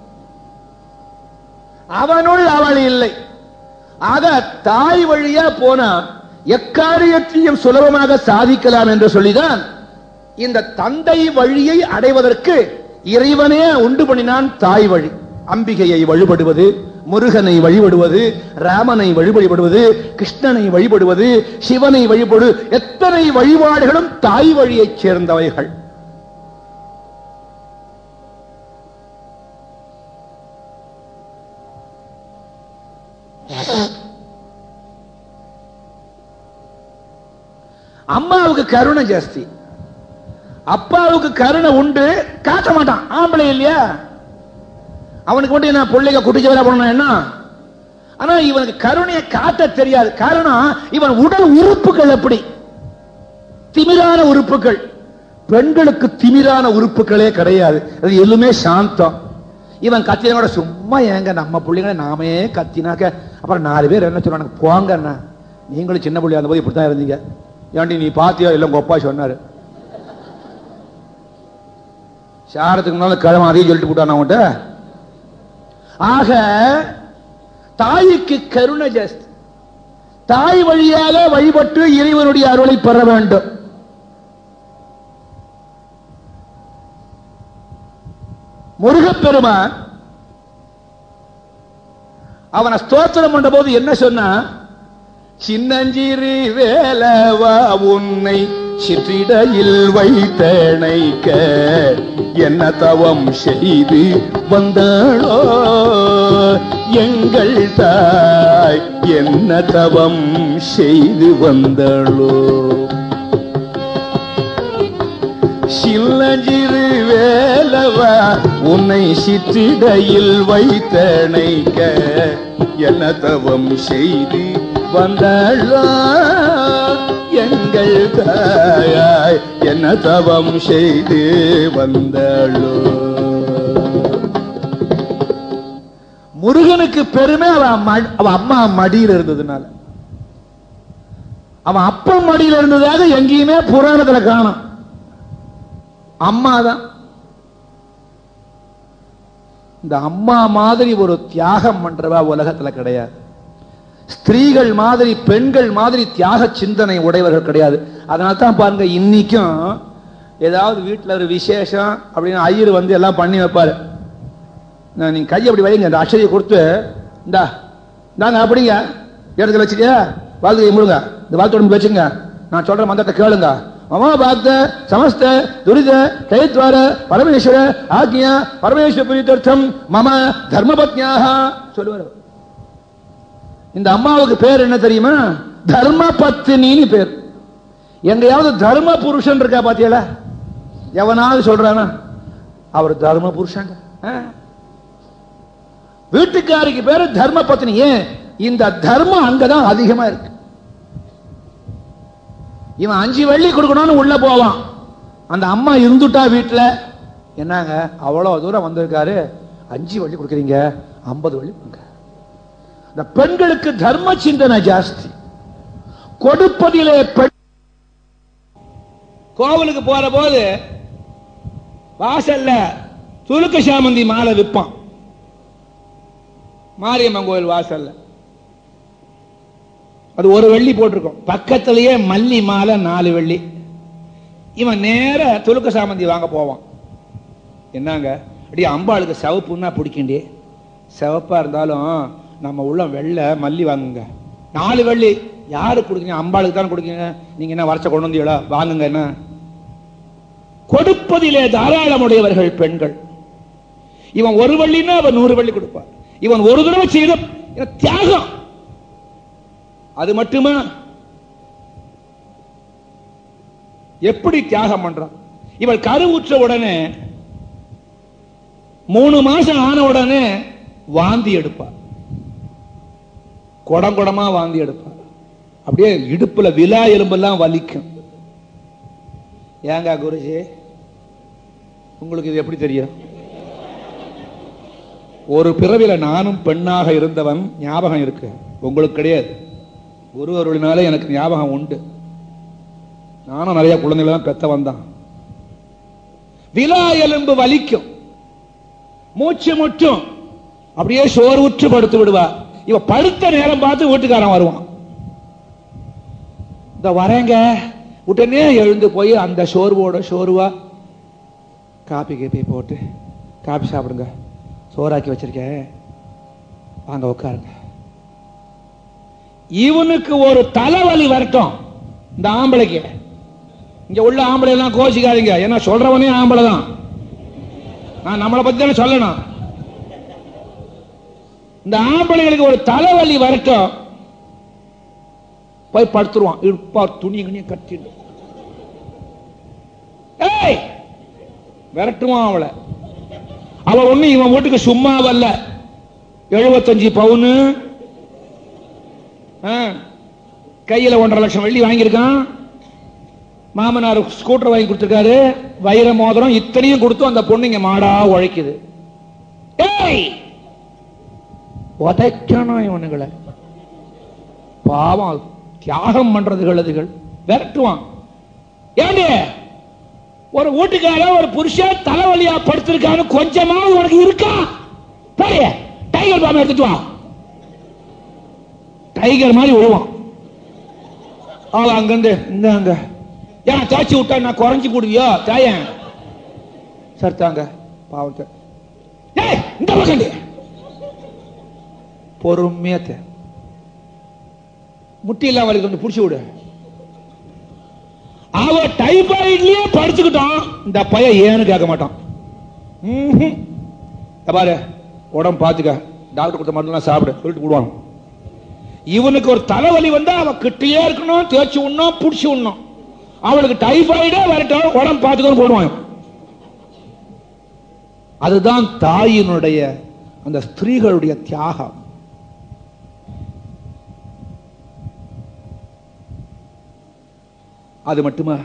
A: அவனுள் அவள் இல்லை ஆக தாய் வழியா போனா எக்காரியத்தையும் சுலபமாக சாதிக்கலாம் என்று சொல்லிதான் இந்த தந்தை வழியை அடைவதற்கு இறைவனே உண்டு பண்ணினான் தாய் வழி அம்பிகையை வழிபடுவது முருகனை வழிபடுவது ராமனை வழிபடுவது கிருஷ்ணனை வழிபடுவது சிவனை வழிபடு எத்தனை வழிபாடுகளும் தாய் வழியைச் சேர்ந்தவைகள் அம்மாவுக்கு கருணை ஜாஸ்தி அப்பாவுக்கு கருணை உண்டு காட்ட மாட்டான் ஆம்பளை இல்லையா அவனுக்கு மட்டும் என்ன பிள்ளைங்க குட்டிச்சவரா பண்ணணும் என்ன ஆனா இவனுக்கு கருணையை காட்ட தெரியாது காரணம் இவன் உடல் உறுப்புகள் எப்படி திமிரான உறுப்புகள் பெண்களுக்கு திமிரான உறுப்புகளே கிடையாது அது எதுவுமே சாந்தம் இவன் கத்தின கூட சும்மா ஏங்க நம்ம பிள்ளைங்களை நாமே கத்தினாக்க அப்புறம் நாலு பேர் என்ன சொல்றாங்க போங்க அண்ணா நீங்களும் சின்ன பிள்ளையா இருந்தபோது இப்படித்தான் இருந்தீங்க ஏன்டி நீ பாத்தியா இல்ல உங்க அப்பா சொன்னாரு சாரத்துக்கு முன்னால கிழமை அதையும் சொல்லிட்டு போட்டான் அவன்கிட்ட ஆக தாய்க்கு கருணை ஜாஸ்தி தாய் வழியாக வழிபட்டு இறைவனுடைய அருளை பெற வேண்டும் முருகப்பெருமான் அவனை ஸ்தோத்திரம் பண்ற போது என்ன சொன்னா சின்னஞ்சிறு வேலவா உன்னை சிற்றிடையில் வைத்தணைக்க என்ன தவம் செய்து வந்தாளோ எங்கள் தாய் என்ன தவம் செய்து வந்தாளோ சில்லஞ்சிறு வேலவா உன்னை சிற்றிடையில் வைத்தணைக்க என்ன தவம் செய்து வந்தாளோ எங்கள் தாயாய் என்ன தவம் செய்து வந்தாளோ முருகனுக்கு பெருமை அவன் ம- அவன் அம்மா மடியில் இருந்ததுனால அவன் அப்பா மடியில் இருந்ததாக எங்கேயுமே புராணத்துல காணும் அம்மா தான் இந்த அம்மா மாதிரி ஒரு தியாகம் பண்றவா உலகத்துல கிடையாது ஸ்திரீகள் மாதிரி பெண்கள் மாதிரி தியாக சிந்தனை உடையவர்கள் கிடையாது அதனால தான் பாருங்க இன்னைக்கும் ஏதாவது வீட்டுல ஒரு விசேஷம் அப்படின்னு ஐயர் வந்து எல்லாம் பண்ணி வைப்பாரு நான் நீங்க கையை அப்படி வைங்க அந்த அக்ஷரியை கொடுத்து இந்தா இந்தாங்க அப்படிங்க இடத்துல வச்சுக்க வாழ்க்கை முழுங்க இந்த வாழ்த்தோடு வச்சுங்க நான் சொல்ற மந்திரத்தை கேளுங்க மம பாக்த சமஸ்த துரித கைத்வார பரமேஸ்வர ஆக்ஞா பரமேஸ்வர பிரீத்தர்த்தம் மம தர்மபத்னியாக சொல்லுவார் இந்த அம்மாவுக்கு பேர் என்ன தெரியுமா தர்ம பத்தினின்னு பேர் எங்கேயாவது தர்ம புருஷன் இருக்கா பாத்தியல எவனாவது சொல்றானா அவர் தர்ம புருஷங்க ஆ? வீட்டுக்காரிக்கு பேரு தர்ம பத்னி ஏன் இந்த தர்மம் அங்கதான் அதிகமா இருக்கு இவன் அஞ்சு வெள்ளி கொடுக்கணும்னு உள்ள போவான் அந்த அம்மா இருந்துட்டா வீட்டுல என்னங்க அவ்வளவு தூரம் வந்திருக்காரு அஞ்சு வெள்ளி கொடுக்குறீங்க ஐம்பது வெள்ளி கொடுங்க இந்த பெண்களுக்கு தர்ம சிந்தனை ஜாஸ்தி கொடுப்பதிலே பெண் கோவிலுக்கு போற போது வாசல்ல துலுக்க சாமந்தி மாலை விற்பான் மாரியம்மன் கோயில் வாசல்ல அது ஒரு வெள்ளி போட்டிருக்கும் பக்கத்திலேயே மல்லி மாலை நாலு வெள்ளி இவன் நேர துலுக்க சாமந்தி வாங்க போவான் என்னங்க அடி அம்பாளுக்கு சிவப்புன்னா பிடிக்கண்டி சிவப்பா இருந்தாலும் நம்ம உள்ள வெள்ளை மல்லி வாங்குங்க நாலு வெள்ளி யாருக்கு கொடுக்குறீங்க அம்பாளுக்கு தான் கொடுக்கீங்க நீங்க என்ன வரச்ச கொண்டு வந்தீங்களா வாங்குங்க என்ன கொடுப்பதிலே தாராளமுடையவர்கள் பெண்கள் இவன் ஒரு வள்ளின்னா அவன் நூறு வள்ளி கொடுப்பான் இவன் ஒரு தடவை செய்த இது தியாகம் அது மட்டுமா எப்படி தியாகம் பண்றான் இவள் கருவுற்ற உடனே மூணு மாசம் ஆன உடனே வாந்தி எடுப்பா குடம் குடமா வாந்தி எடுப்பா அப்படியே இடுப்புல விலா எலும்பெல்லாம் வலிக்கும் ஏங்க குருஜி உங்களுக்கு இது எப்படி தெரியும் ஒரு பிறவில நானும் பெண்ணாக இருந்தவன் ஞாபகம் இருக்கு உங்களுக்கு கிடையாது குரு அருளினாலே எனக்கு ஞாபகம் உண்டு நானும் நிறைய குழந்தைகள் பெத்த வந்தான் விலா எலும்பு வலிக்கும் மூச்சு முட்டும் அப்படியே சோர்வுற்று படுத்து விடுவா இவ படுத்த நேரம் பார்த்து வீட்டுக்காரன் வருவான் இந்த வரேங்க உடனே எழுந்து போய் அந்த சோர்வோட சோர்வா காப்பி கீப்பி போட்டு காப்பி சாப்பிடுங்க சோறாக்கி வச்சிருக்கேன் வாங்க உட்காருங்க இவனுக்கு ஒரு தலைவலி வரட்டும் இந்த ஆம்பளைக்கு இங்க உள்ள ஆம்பளை எல்லாம் கோச்சிக்காதீங்க ஏன்னா சொல்றவனே ஆம்பளை தான் நான் நம்மளை பத்தி தானே சொல்லணும் இந்த ஆம்பளைகளுக்கு ஒரு தலைவலி வரட்டும் போய் படுத்துருவான் இருப்பா துணி கணிய கட்டிட்டு ஏய் விரட்டுவான் அவளை அவ ஒண்ணு இவன் வீட்டுக்கு சும்மா வரல எழுபத்தஞ்சு பவுனு ஆ, கையில ஒன்றரை லட்சம் வெள்ளி வாங்கியிருக்கான் மாமனார் ஸ்கூட்டர் வாங்கி கொடுத்திருக்காரு வைர மோதிரம் இத்தனையும் கொடுத்து அந்த பொண்ணு இங்க மாடா உழைக்குது ஏய் உதைக்கணும் இவனுங்களை பாவம் தியாகம் பண்றதுகள் அதுகள் விரட்டுவான் ஏண்டி ஒரு வீட்டுக்கார ஒரு புருஷன் தலைவலியா படுத்திருக்கான்னு கொஞ்சமாவது உனக்கு இருக்கா போய் டைகர் பாம்பு எடுத்துட்டு வா டைகர் மாதிரி விழுவான் அவன் அங்கிருந்து இந்தாங்க ஏன் தேய்ச்சி விட்டா நான் குறைஞ்சி போடுவியோ தாயன் சரி தாங்க பாவத்தை ஏய் இந்த பக்கம் பொறுமையா தே முட்டி இல்லாம வலிக்கு கொஞ்சம் புடிச்சு விடு அவ டைபாய்ட்லயே படிச்சுக்கிட்டான் இந்த பையன் ஏன்னு கேட்க மாட்டான் ம்ஹும். இத பாரு உடம்பு பாத்துக்க டாக்டர் கொடுத்த மருந்துலாம் சாப்பிடு சொல்லிட்டு விடுவான் இவனுக்கு ஒரு தலைவலி வந்தா அவ கிட்டயே இருக்கணும் தேய்ச்சி உண்ணும் புடிச்சு உண்ணும் அவளுக்கு டைபாய்டே வரட்டும் உடம்பு பார்த்துக்கணும் போடுவான் அதுதான் தாயினுடைய அந்த ஸ்திரீகளுடைய தியாகம் அது மட்டுமா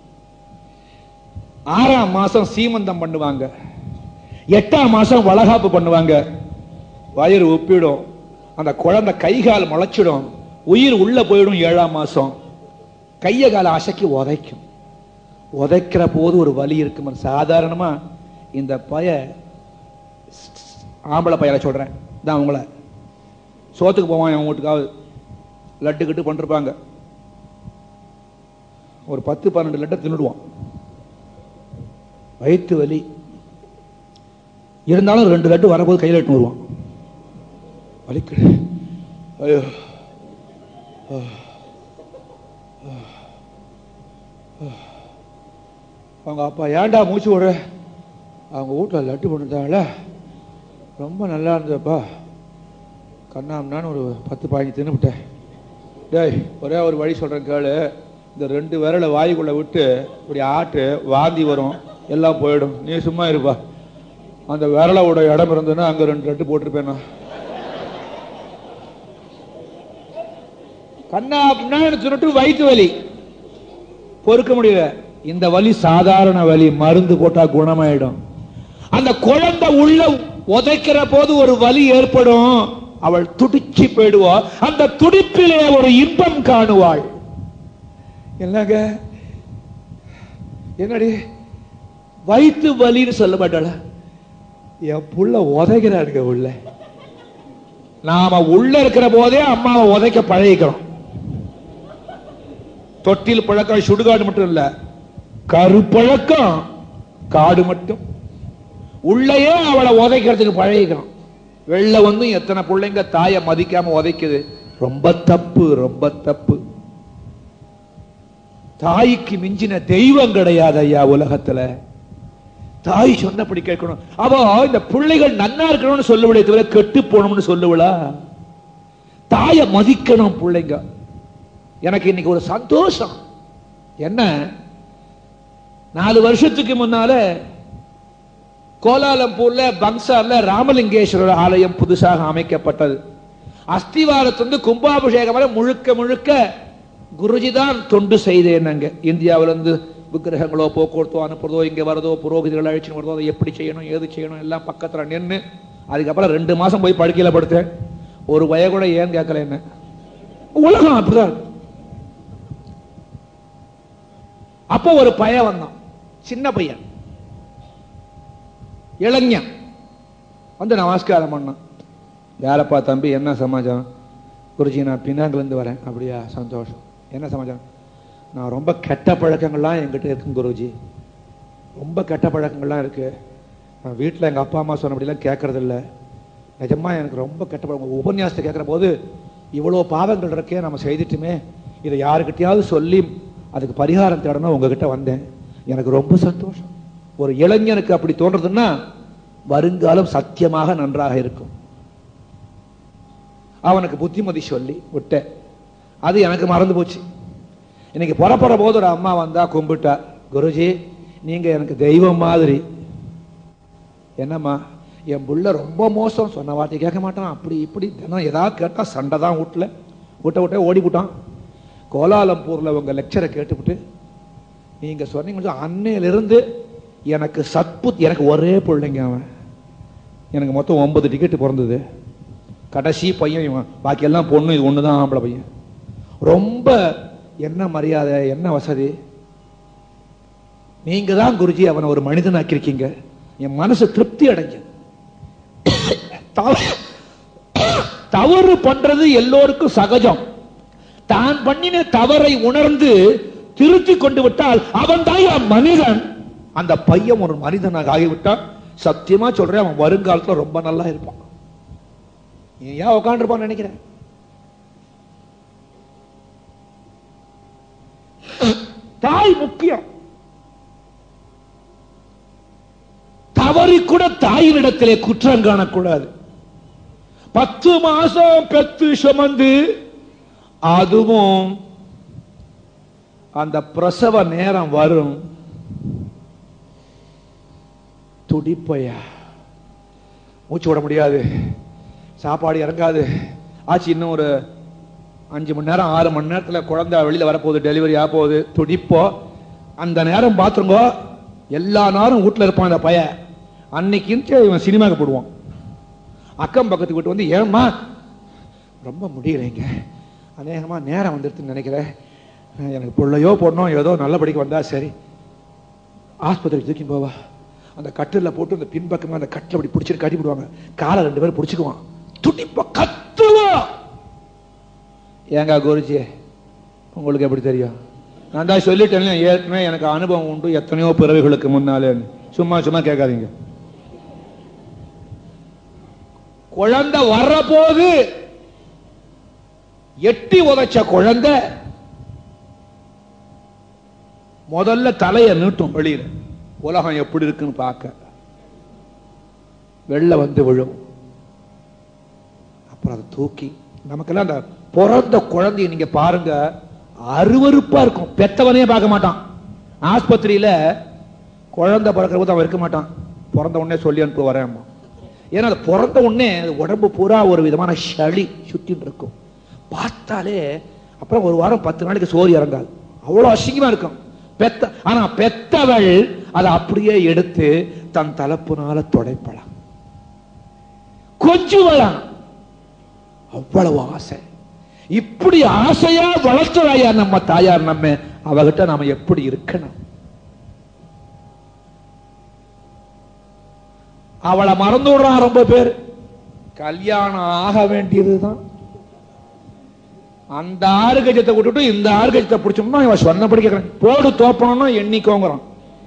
A: ஆறாம் மாசம் சீமந்தம் பண்ணுவாங்க எட்டாம் மாசம் வளகாப்பு பண்ணுவாங்க வயிறு உப்பிடும் அந்த குழந்தை கை கால் முளைச்சிடும் உயிர் உள்ள போயிடும் ஏழாம் மாசம் கைய கால அசைக்கி உதைக்கும் உதைக்கிற போது ஒரு வலி இருக்கும் சாதாரணமா இந்த பய ஆம்பளை பையனை சொல்றேன் தான் உங்களை சோத்துக்கு போவான் அவன் வீட்டுக்காவது லட்டு கிட்டு பண்ணிருப்பாங்க ஒரு பத்து பன்னெண்டு லட்டை தின்னுடுவான் வயிற்று வலி இருந்தாலும் ரெண்டு லட்டு வரபோது கையில் எட்டு வருவான் வலிக்கு ஐயோ அவங்க அப்பா ஏன்டா மூச்சு விடுற அவங்க வீட்டில் லட்டு பண்ணிட்டாங்கள ரொம்ப நல்லா இருந்ததுப்பா கண்ணாம்னான்னு ஒரு பத்து பாஞ்சு தின்னுவிட்டேன் டேய் ஒரே ஒரு வழி சொல்கிறேன் கேளு இந்த ரெண்டு விரலை வாய்க்குள்ளே விட்டு இப்படி ஆட்டு வாந்தி வரும் எல்லாம் போயிடும் நீ சும்மா இருப்பா அந்த விரலோட இடம் இருந்ததுன்னா அங்கே ரெண்டு லட்டு போட்டிருப்பேன் நான் கண்ணா அப்படின்னு சொல்லிட்டு வயிற்று வலி பொறுக்க முடியல இந்த வலி சாதாரண வலி மருந்து போட்டா குணமாயிடும் அந்த குழந்தை உள்ள உதைக்கிற போது ஒரு வலி ஏற்படும் அவள் துடிச்சு போயிடுவா அந்த துடிப்பிலே ஒரு இன்பம் காணுவாள் என்னங்க என்னடி வயிற்று வலின்னு சொல்ல மாட்டாள என் புள்ள உதைக்கிறாருங்க உள்ள நாம உள்ள இருக்கிற போதே அம்மாவை உதைக்க பழகிக்கிறோம் தொட்டில் பழக்கம் சுடுகாடு மட்டும் இல்ல கருப்பழக்கம் காடு மட்டும் உள்ளேயே அவளை உதைக்கிறதுக்கு பழகிக்கிறோம் வெளில வந்து எத்தனை பிள்ளைங்க தாயை மதிக்காம உதைக்குது ரொம்ப தப்பு ரொம்ப தப்பு தாய்க்கு மிஞ்சின தெய்வம் கிடையாது ஐயா உலகத்துல தாய் சொன்னபடி கேட்கணும் அவ இந்த பிள்ளைகள் நன்னா இருக்கணும்னு சொல்லுவளே தவிர கெட்டு போகணும்னு சொல்லுவளா தாயை மதிக்கணும் பிள்ளைங்க எனக்கு இன்னைக்கு ஒரு சந்தோஷம் என்ன நாலு வருஷத்துக்கு முன்னால கோலாலம்பூர்ல பங்சார்ல ராமலிங்கேஸ்வரர் ஆலயம் புதுசாக அமைக்கப்பட்டது அஸ்திவாரத்திலிருந்து கும்பாபிஷேகம் வரை முழுக்க முழுக்க குருஜி தான் தொண்டு செய்தேன் அங்க இந்தியாவிலிருந்து விக்கிரகங்களோ போக்குவரத்தோ அனுப்புறதோ இங்க வரதோ புரோகிதிகள் அழைச்சின்னு வரதோ அதை எப்படி செய்யணும் ஏது செய்யணும் எல்லாம் பக்கத்துல நின்று அதுக்கப்புறம் ரெண்டு மாசம் போய் படுக்கையில படுத்தேன் ஒரு வய கூட ஏன் கேட்கல என்ன உலகம் அப்படிதான் இருக்கு. அப்போ ஒரு பையன் வந்தான் சின்ன பையன் இளைஞன் வந்து நமஸ்காரம் பண்ணான் யாரப்பா தம்பி என்ன சமாச்சாரம் குருஜி நான் பின்னாங்கிலேருந்து வரேன் அப்படியா சந்தோஷம் என்ன சமாச்சாரம் நான் ரொம்ப கெட்ட பழக்கங்கள்லாம் என்கிட்ட இருக்குங்க குருஜி ரொம்ப கெட்ட பழக்கங்கள்லாம் இருக்கு நான் வீட்டில் எங்கள் அப்பா அம்மா சொன்னபடிலாம் கேட்கறது இல்ல நிஜமா எனக்கு ரொம்ப கெட்ட பழக்கம் உபன்யாசத்தை கேட்குற போது இவ்வளோ பாவங்கள் இருக்கே நம்ம செய்துட்டுமே இதை யாருக்கிட்டையாவது சொல்லி அதுக்கு பரிகாரம் தேடணும் உங்ககிட்ட வந்தேன் எனக்கு ரொம்ப சந்தோஷம் ஒரு இளைஞனுக்கு அப்படி தோன்றதுன்னா வருங்காலம் சத்தியமாக நன்றாக இருக்கும் அவனுக்கு புத்திமதி சொல்லி விட்டேன் அது எனக்கு மறந்து போச்சு இன்னைக்கு புறப்பட போது ஒரு அம்மா வந்தா கும்பிட்டா குருஜி நீங்க எனக்கு தெய்வம் மாதிரி என்னம்மா என் புள்ள ரொம்ப மோசம் சொன்ன வார்த்தை கேட்க மாட்டான் அப்படி இப்படி தினம் ஏதாவது கேட்டா சண்டை தான் வீட்டுல விட்ட விட்டே ஓடி போட்டான் கோலாலம்பூர்ல உங்க லெக்சரை கேட்டுவிட்டு நீங்க சொன்னீங்க அன்னையிலிருந்து எனக்கு சத்புத் எனக்கு ஒரே பிள்ளைங்க அவன் எனக்கு மொத்தம் ஒன்பது டிக்கெட் பிறந்தது கடைசி பையன் இவன் பாக்கி எல்லாம் பொண்ணு இது ஒண்ணுதான் ஆம்பளை பையன் ரொம்ப என்ன மரியாதை என்ன வசதி நீங்க தான் குருஜி அவனை ஒரு மனிதனாக்கியிருக்கீங்க என் மனசு திருப்தி அடைஞ்சது தவ- தவறு பண்றது எல்லோருக்கும் சகஜம் தான் பண்ணின தவறை உணர்ந்து திருத்தி கொண்டு விட்டால் அவன் தான் மனிதன் அந்த பையன் ஒரு மனிதனாக ஆகிவிட்டான் சத்தியமா சொல்றேன் அவன் வருங்காலத்துல ரொம்ப நல்லா இருப்பான் நீ ஏன் உட்காந்துருப்பான்னு நினைக்கிறேன் தாய் முக்கியம் தவறி கூட தாயினிடத்திலே குற்றம் காணக்கூடாது பத்து மாசம் பெத்து சுமந்து அதுவும் அந்த பிரசவ நேரம் வரும் துடிப்பையா மூச்சு விட முடியாது சாப்பாடு இறங்காது ஆச்சு இன்னும் ஒரு அஞ்சு மணி நேரம் ஆறு மணி நேரத்துல குழந்தை வெளியில வரப்போகுது டெலிவரி ஆக போகுது துடிப்போ அந்த நேரம் பாத்துருங்கோ எல்லா நேரம் வீட்டுல இருப்பான் அந்த பையன் அன்னைக்கு இவன் சினிமாக்கு போடுவான் அக்கம் பக்கத்து வீட்டு வந்து ஏம்மா ரொம்ப முடியலைங்க அநேகமா நேரம் வந்துருதுன்னு நினைக்கிறேன் எனக்கு பிள்ளையோ பொண்ணோ ஏதோ நல்லபடிக்கு வந்தா சரி ஆஸ்பத்திரிக்கு தூக்கி போவா அந்த கட்டில போட்டு அந்த பின்பக்கமா அந்த கட்டில அப்படி பிடிச்சிட்டு கட்டி விடுவாங்க காலை ரெண்டு பேரும் பிடிச்சுக்குவான் துடிப்ப கத்துவான் ஏங்க குருஜி உங்களுக்கு எப்படி தெரியும் நான் தான் சொல்லிட்டேன் ஏற்கனவே எனக்கு அனுபவம் உண்டு எத்தனையோ பிறவிகளுக்கு முன்னாலே சும்மா சும்மா கேட்காதீங்க குழந்தை வரப்போது எட்டி உதைச்ச குழந்தை முதல்ல தலைய நீட்டும் வெளியில உலகம் எப்படி இருக்குன்னு பார்க்க வெள்ள வந்து விழும் அப்புறம் அதை தூக்கி நமக்கெல்லாம் அந்த பிறந்த குழந்தைய நீங்க பாருங்க அருவருப்பா இருக்கும் பெத்தவனே பார்க்க மாட்டான் ஆஸ்பத்திரியில குழந்தை பிறக்கிற போது அவன் இருக்க மாட்டான் பிறந்த உடனே சொல்லி அனுப்பு வரேன் ஏன்னா அது பிறந்த உடனே அது உடம்பு பூரா ஒரு விதமான சளி சுத்திட்டு இருக்கும் பார்த்தாலே அப்புறம் ஒரு வாரம் பத்து நாளைக்கு சோறு இறங்காது அவ்வளவு அசிங்கமா இருக்கும் பெத்த ஆனா பெத்தவள் அதை அப்படியே எடுத்து தன் தலப்புனால துடைப்பலாம் கொஞ்சுவலாம் அவ்வளவு ஆசை இப்படி ஆசையா வளர்த்ததாயா நம்ம தாயார் நம்ம அவகிட்ட நாம எப்படி இருக்கணும் அவளை மறந்து விடுறான் ரொம்ப பேர் கல்யாணம் ஆக வேண்டியதுதான் அந்த ஆறு கஜத்தை விட்டுட்டு இந்த ஆறு கஜத்தை பிடிச்சோம்னா இவன் சொன்னபடி கேட்கறான் போடு தோப்பணும்னா எண்ணிக்கோங்கிறான்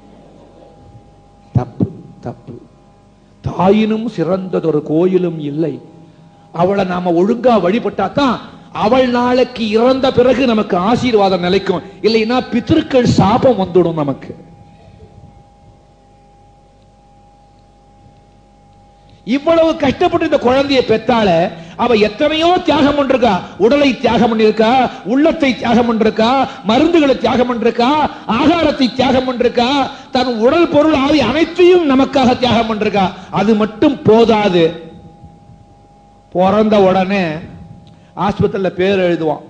A: தப்பு தப்பு தாயினும் சிறந்ததொரு கோயிலும் இல்லை அவளை நாம ஒழுங்கா வழிபட்டா தான் அவள் நாளைக்கு இறந்த பிறகு நமக்கு ஆசீர்வாதம் நிலைக்கும் இல்லைன்னா பித்திருக்கள் சாபம் வந்துடும் நமக்கு இவ்வளவு கஷ்டப்பட்டு இந்த குழந்தையை பெத்தால அவ எத்தனையோ தியாகம் பண்ணிருக்கா உடலை தியாகம் பண்ணிருக்கா உள்ளத்தை தியாகம் பண்ணிருக்கா மருந்துகளை தியாகம் பண்ணிருக்கா ஆகாரத்தை தியாகம் பண்ணிருக்கா தன் உடல் பொருள் ஆவி அனைத்தையும் நமக்காக தியாகம் பண்ணிருக்கா அது மட்டும் போதாது பிறந்த உடனே ஆஸ்பத்திரியில பேர் எழுதுவான்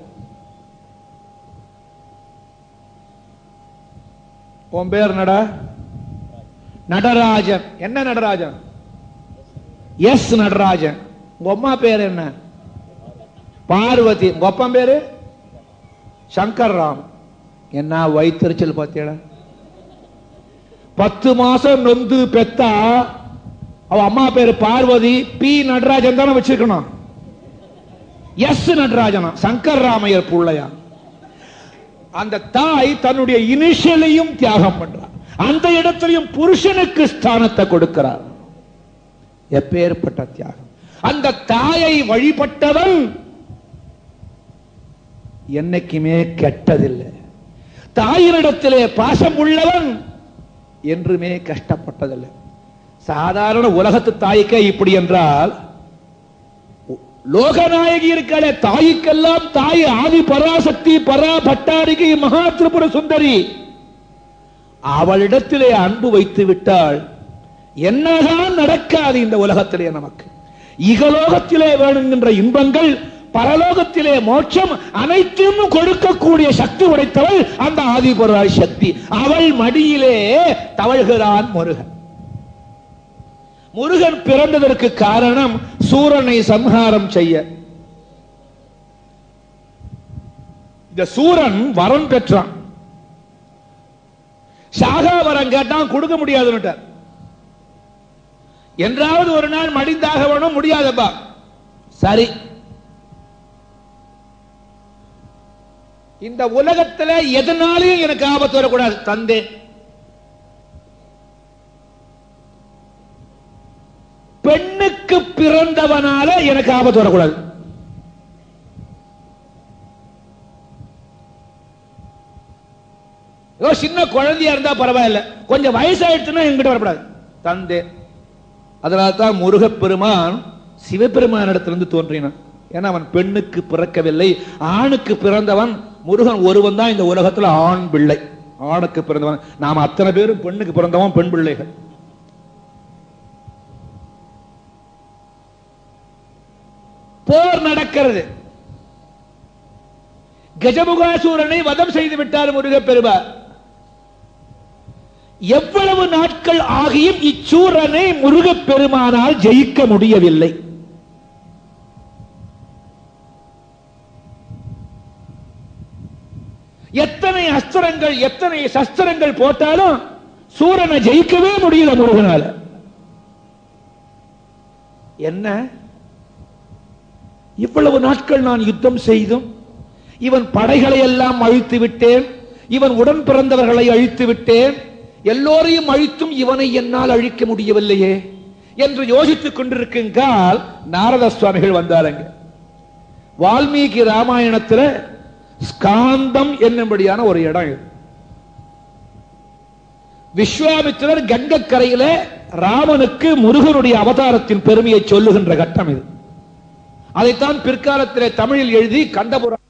A: உன் பேர் என்னடா நடராஜன் என்ன நடராஜன் எஸ் நடராஜன் உங்க அம்மா பேர் என்ன பார்வதி உங்க அப்பா பேரு சங்கர் ராம் என்ன வயிற்றுச்சல் பார்த்தீங்களா பத்து மாசம் நொந்து பெத்தா அவ அம்மா பேரு பார்வதி பி நடராஜன் தானே வச்சிருக்கணும் எஸ் நடராஜனா சங்கர் ராமையர் புள்ளையா அந்த தாய் தன்னுடைய இனிஷியலையும் தியாகம் பண்றார் அந்த இடத்திலையும் புருஷனுக்கு ஸ்தானத்தை கொடுக்கிறார் எப்பேற்பட்ட தியாகம் அந்த தாயை வழிபட்டவன் என்னைக்குமே கெட்டதில்லை தாயினிடத்திலே பாசம் உள்ளவன் என்றுமே கஷ்டப்பட்டதில்லை சாதாரண உலகத்து தாய்க்கே இப்படி என்றால் லோகநாயகி இருக்காளே தாய்க்கெல்லாம் தாய் ஆதி பராசக்தி பரா பட்டாரிகை மகா திரிபுர சுந்தரி அவளிடத்திலே அன்பு வைத்து விட்டால் என்னதான் நடக்காது இந்த உலகத்திலே நமக்கு இகலோகத்திலே வேணுங்கின்ற இன்பங்கள் பரலோகத்திலே மோட்சம் அனைத்தும் கொடுக்கக்கூடிய சக்தி உடைத்தவள் அந்த ஆதிபுராய் சக்தி அவள் மடியிலே தவழ்கிறான் முருகன் முருகன் பிறந்ததற்கு காரணம் சூரனை சம்ஹாரம் செய்ய இந்த சூரன் வரம் பெற்றான் சாகா வரம் கேட்டான் கொடுக்க முடியாதுன்னுட்டார் என்றாவது ஒரு நாள் மடிந்தாக வேணும் முடியாதப்பா சரி இந்த உலகத்துல எதனாலையும் எனக்கு ஆபத்து வரக்கூடாது தந்தே பெண்ணுக்கு பிறந்தவனால எனக்கு ஆபத்து வரக்கூடாது ஏதோ சின்ன குழந்தையா இருந்தா பரவாயில்ல கொஞ்சம் வயசாயிடுச்சுன்னா எங்கிட்ட வரக்கூடாது தந்தே அதனால தான் முருகப்பெருமான் சிவபெருமானிடத்திலிருந்து தோன்றினான் ஏன்னா அவன் பெண்ணுக்கு பிறக்கவில்லை ஆணுக்கு பிறந்தவன் முருகன் ஒருவன் தான் இந்த உலகத்துல ஆண் பிள்ளை ஆணுக்கு பிறந்தவன் நாம் அத்தனை பேரும் பெண்ணுக்கு பிறந்தவன் பெண் பிள்ளைகள் போர் நடக்கிறது கஜமுகாசூரனை வதம் செய்து விட்டார் முருகப்பெருமான் எவ்வளவு நாட்கள் ஆகியும் இச்சூரனை முருகப்பெருமானால் ஜெயிக்க முடியவில்லை எத்தனை அஸ்திரங்கள் எத்தனை சஸ்திரங்கள் போட்டாலும்
B: சூரனை ஜெயிக்கவே முடியல முருகனால என்ன இவ்வளவு நாட்கள் நான் யுத்தம் செய்தும் இவன் படைகளை எல்லாம் அழித்து விட்டேன் இவன் உடன் பிறந்தவர்களை அழித்து விட்டேன் எல்லோரையும் அழித்தும் இவனை என்னால் அழிக்க முடியவில்லையே என்று யோசித்துக் கொண்டிருக்குங்கால் நாரத சுவாமிகள் வந்தாருங்க வால்மீகி ராமாயணத்துல ஸ்காந்தம் என்னும்படியான ஒரு இடம் இது விஸ்வாமித்திரர் கங்கக்கரையில ராமனுக்கு முருகனுடைய அவதாரத்தின் பெருமையை சொல்லுகின்ற கட்டம் இது அதைத்தான் பிற்காலத்திலே தமிழில் எழுதி கண்டபுரம்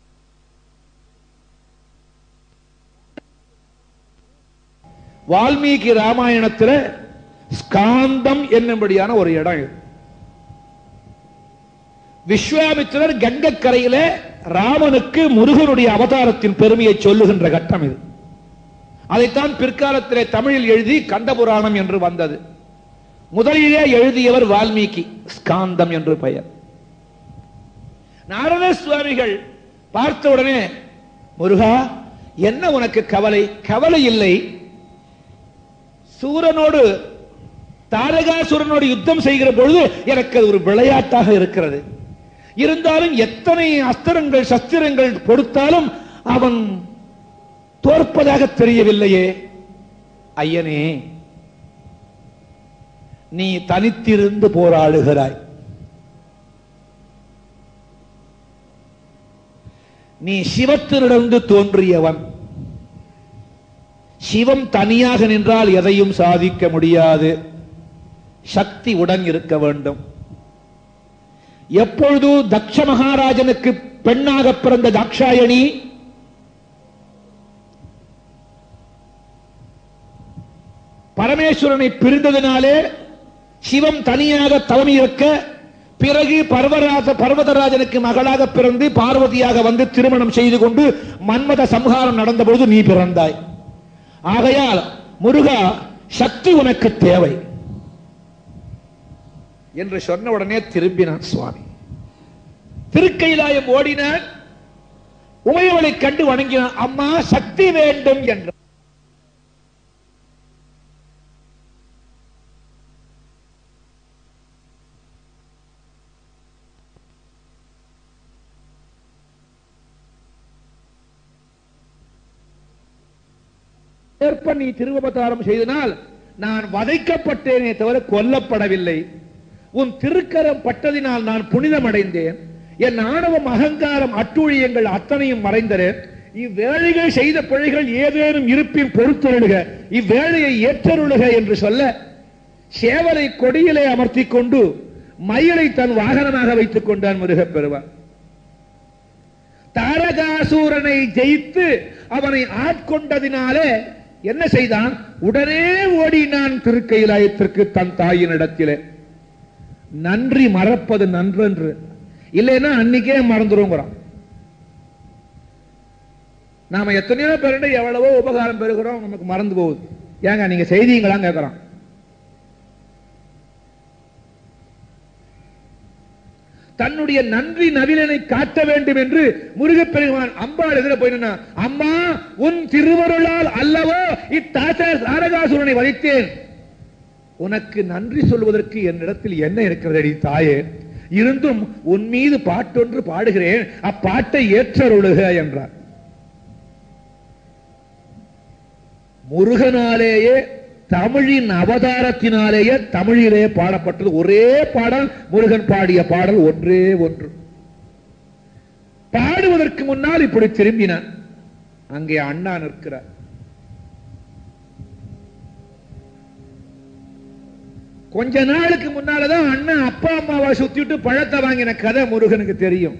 B: வால்மீகி ராமாயணத்துல ஸ்காந்தம் என்னும்படியான ஒரு இடம் இது விஸ்வாமித்திரர் கங்கக்கரையில ராமனுக்கு முருகனுடைய அவதாரத்தின் பெருமையை சொல்லுகின்ற கட்டம் இது அதைத்தான் பிற்காலத்திலே தமிழில் எழுதி கண்டபுராணம் என்று வந்தது முதலிலே எழுதியவர் வால்மீகி ஸ்காந்தம் என்று பெயர் நாரத சுவாமிகள் பார்த்த உடனே முருகா என்ன உனக்கு கவலை கவலை இல்லை சூரனோடு தாரகாசுரனோடு யுத்தம் செய்கிற பொழுது எனக்கு அது ஒரு விளையாட்டாக இருக்கிறது இருந்தாலும் எத்தனை அஸ்திரங்கள் சஸ்திரங்கள் கொடுத்தாலும் அவன் தோற்பதாக தெரியவில்லையே ஐயனே நீ தனித்திருந்து போராடுகிறாய் நீ சிவத்தினிடந்து தோன்றியவன் சிவம் தனியாக நின்றால் எதையும் சாதிக்க முடியாது சக்தி உடன் இருக்க வேண்டும் எப்பொழுது தக்ஷ மகாராஜனுக்கு பெண்ணாக பிறந்த தாக்ஷாயணி பரமேஸ்வரனை பிரிந்ததினாலே சிவம் தனியாக தவம் இருக்க பிறகு பர்வராஜ பர்வதராஜனுக்கு மகளாக பிறந்து பார்வதியாக வந்து திருமணம் செய்து கொண்டு மன்மத சம்ஹாரம் நடந்த பொழுது நீ பிறந்தாய் ஆகையால் முருகா சக்தி உனக்கு தேவை என்று சொன்ன உடனே திரும்பினான் சுவாமி திருக்கைலாயம் ஓடினான் உமையவளை கண்டு வணங்கினான் அம்மா சக்தி வேண்டும் என்ற ஏற்ப நீ திருவபதாரம் செய்தனால் நான் வதைக்கப்பட்டேனே தவிர கொல்லப்படவில்லை உன் திருக்கரம் பட்டதினால் நான் புனிதம் அடைந்தேன் என் ஆணவம் அகங்காரம் அட்டூழியங்கள் அத்தனையும் மறைந்தன இவ்வேளைகள் செய்த பிழைகள் ஏதேனும் இருப்பின் பொறுத்தருளுக இவ்வேளையை ஏற்றருளுக என்று சொல்ல சேவலை கொடியிலே அமர்த்திக் கொண்டு மயிலை தன் வாகனமாக வைத்துக் கொண்டான் முருகப் பெருவான் தாரகாசூரனை ஜெயித்து அவனை ஆட்கொண்டதினாலே என்ன செய்தான் உடனே ஓடினான் திருக்கைலாயத்திற்கு தன் தாயினிடத்திலே நன்றி மறப்பது நன்றன்று இல்லைன்னா அன்னைக்கே மறந்துருங்கிறான் நாம எத்தனையோ பேருடைய எவ்வளவோ உபகாரம் பெறுகிறோம் நமக்கு மறந்து போகுது ஏங்க நீங்க செய்திங்களா கேட்கிறோம் தன்னுடைய நன்றி நவிலனை காட்ட வேண்டும் என்று முருகப்பெருமான் அம்பாள் எதிர போயினா அம்மா உன் திருவருளால் அல்லவோ இத்தாச தாரகாசுரனை வதைத்தேன் உனக்கு நன்றி சொல்வதற்கு என்னிடத்தில் என்ன இருக்கிறது அடி தாயே இருந்தும் உன் மீது பாட்டொன்று பாடுகிறேன் அப்பாட்டை ஏற்றருளுக என்றார் முருகனாலேயே தமிழின் அவதாரத்தினாலேயே தமிழிலே பாடப்பட்டது ஒரே பாடல் முருகன் பாடிய பாடல் ஒன்றே ஒன்று பாடுவதற்கு முன்னால் இப்படி திரும்பினான் அங்கே அண்ணா நிற்கிறார் கொஞ்ச நாளுக்கு முன்னாலதான் அண்ணன் அப்பா அம்மாவை சுத்திட்டு பழத்தை வாங்கின கதை முருகனுக்கு தெரியும்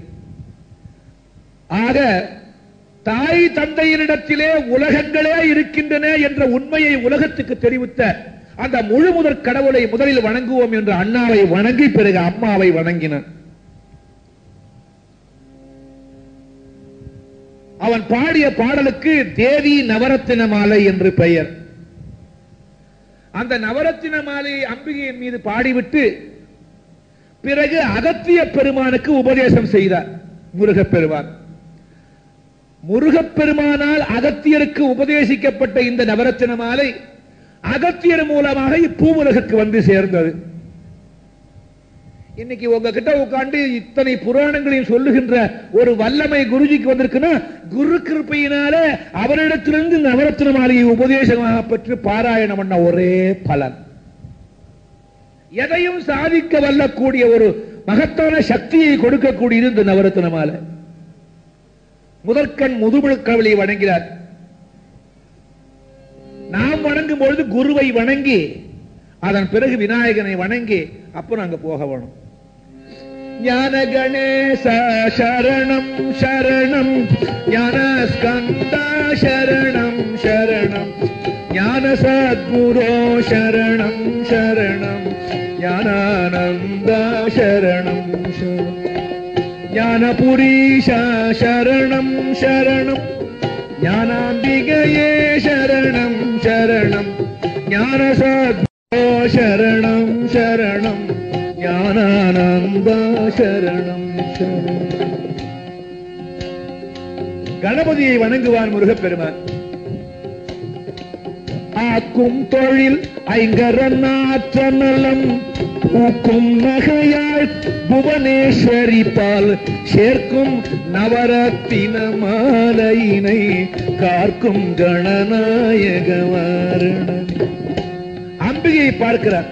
B: ஆக தாய் தந்தையினிடத்திலே உலகங்களே இருக்கின்றன என்ற உண்மையை உலகத்துக்கு தெரிவித்த அந்த முழு முதற் கடவுளை முதலில் வணங்குவோம் என்று அண்ணாவை வணங்கி பிறகு அம்மாவை வணங்கினான் அவன் பாடிய பாடலுக்கு தேவி நவரத்தின மாலை என்று பெயர் அந்த நவரத்தின மாலையை அம்பிகையின் மீது பாடிவிட்டு பிறகு அகத்திய பெருமானுக்கு உபதேசம் செய்தார் முருகப் பெருமான் முருகப் பெருமானால் அகத்தியருக்கு உபதேசிக்கப்பட்ட இந்த நவரத்தின மாலை அகத்தியர் மூலமாக இப்பூவுலகுக்கு வந்து சேர்ந்தது இன்னைக்கு உங்ககிட்ட உட்கார்ந்து இத்தனை புராணங்களையும் சொல்லுகின்ற ஒரு வல்லமை குருஜிக்கு வந்திருக்குன்னா குரு கிருப்பையினால அவரிடத்திலிருந்து நவரத்ன மாளிகை உபதேசமாக பெற்று பாராயணம் பண்ண ஒரே பலன் எதையும் சாதிக்க வல்லக்கூடிய ஒரு மகத்தான சக்தியை கொடுக்கக்கூடியது இந்த நவரத்ன மாலை முதற்கண் முதுமுழுக்கவளை வணங்கினார் நாம் வணங்கும் பொழுது குருவை வணங்கி அதன் பிறகு விநாயகனை வணங்கி அப்புறம் அங்க போக வேணும் ஞான கணேச சரணம் சரணம் ஞான ஸ்கந்தா சரணம் சரணம் ஞான சத்குரோ சரணம் சரணம் ஞானானந்தா சரணம் சரணம் ஞானபுரீஷா சரணம் சரணம் ஞானாம்பிகையே சரணம் சரணம் ஞான சத்குரோ சரணம் சரணம் ஞானானந்தா சரணம் சரணம் கணபதியை வணங்குவான் முருகப்பெருமான் ஆக்கும் தொழில் ஐங்கரன் ஆற்ற நலம் பூக்கும் நகையாள் புவனேஸ்வரி பால் சேர்க்கும் நவரத்தின மாலையினை கார்க்கும் கணநாயக வாரணன் அம்பிகையை பார்க்கிறார்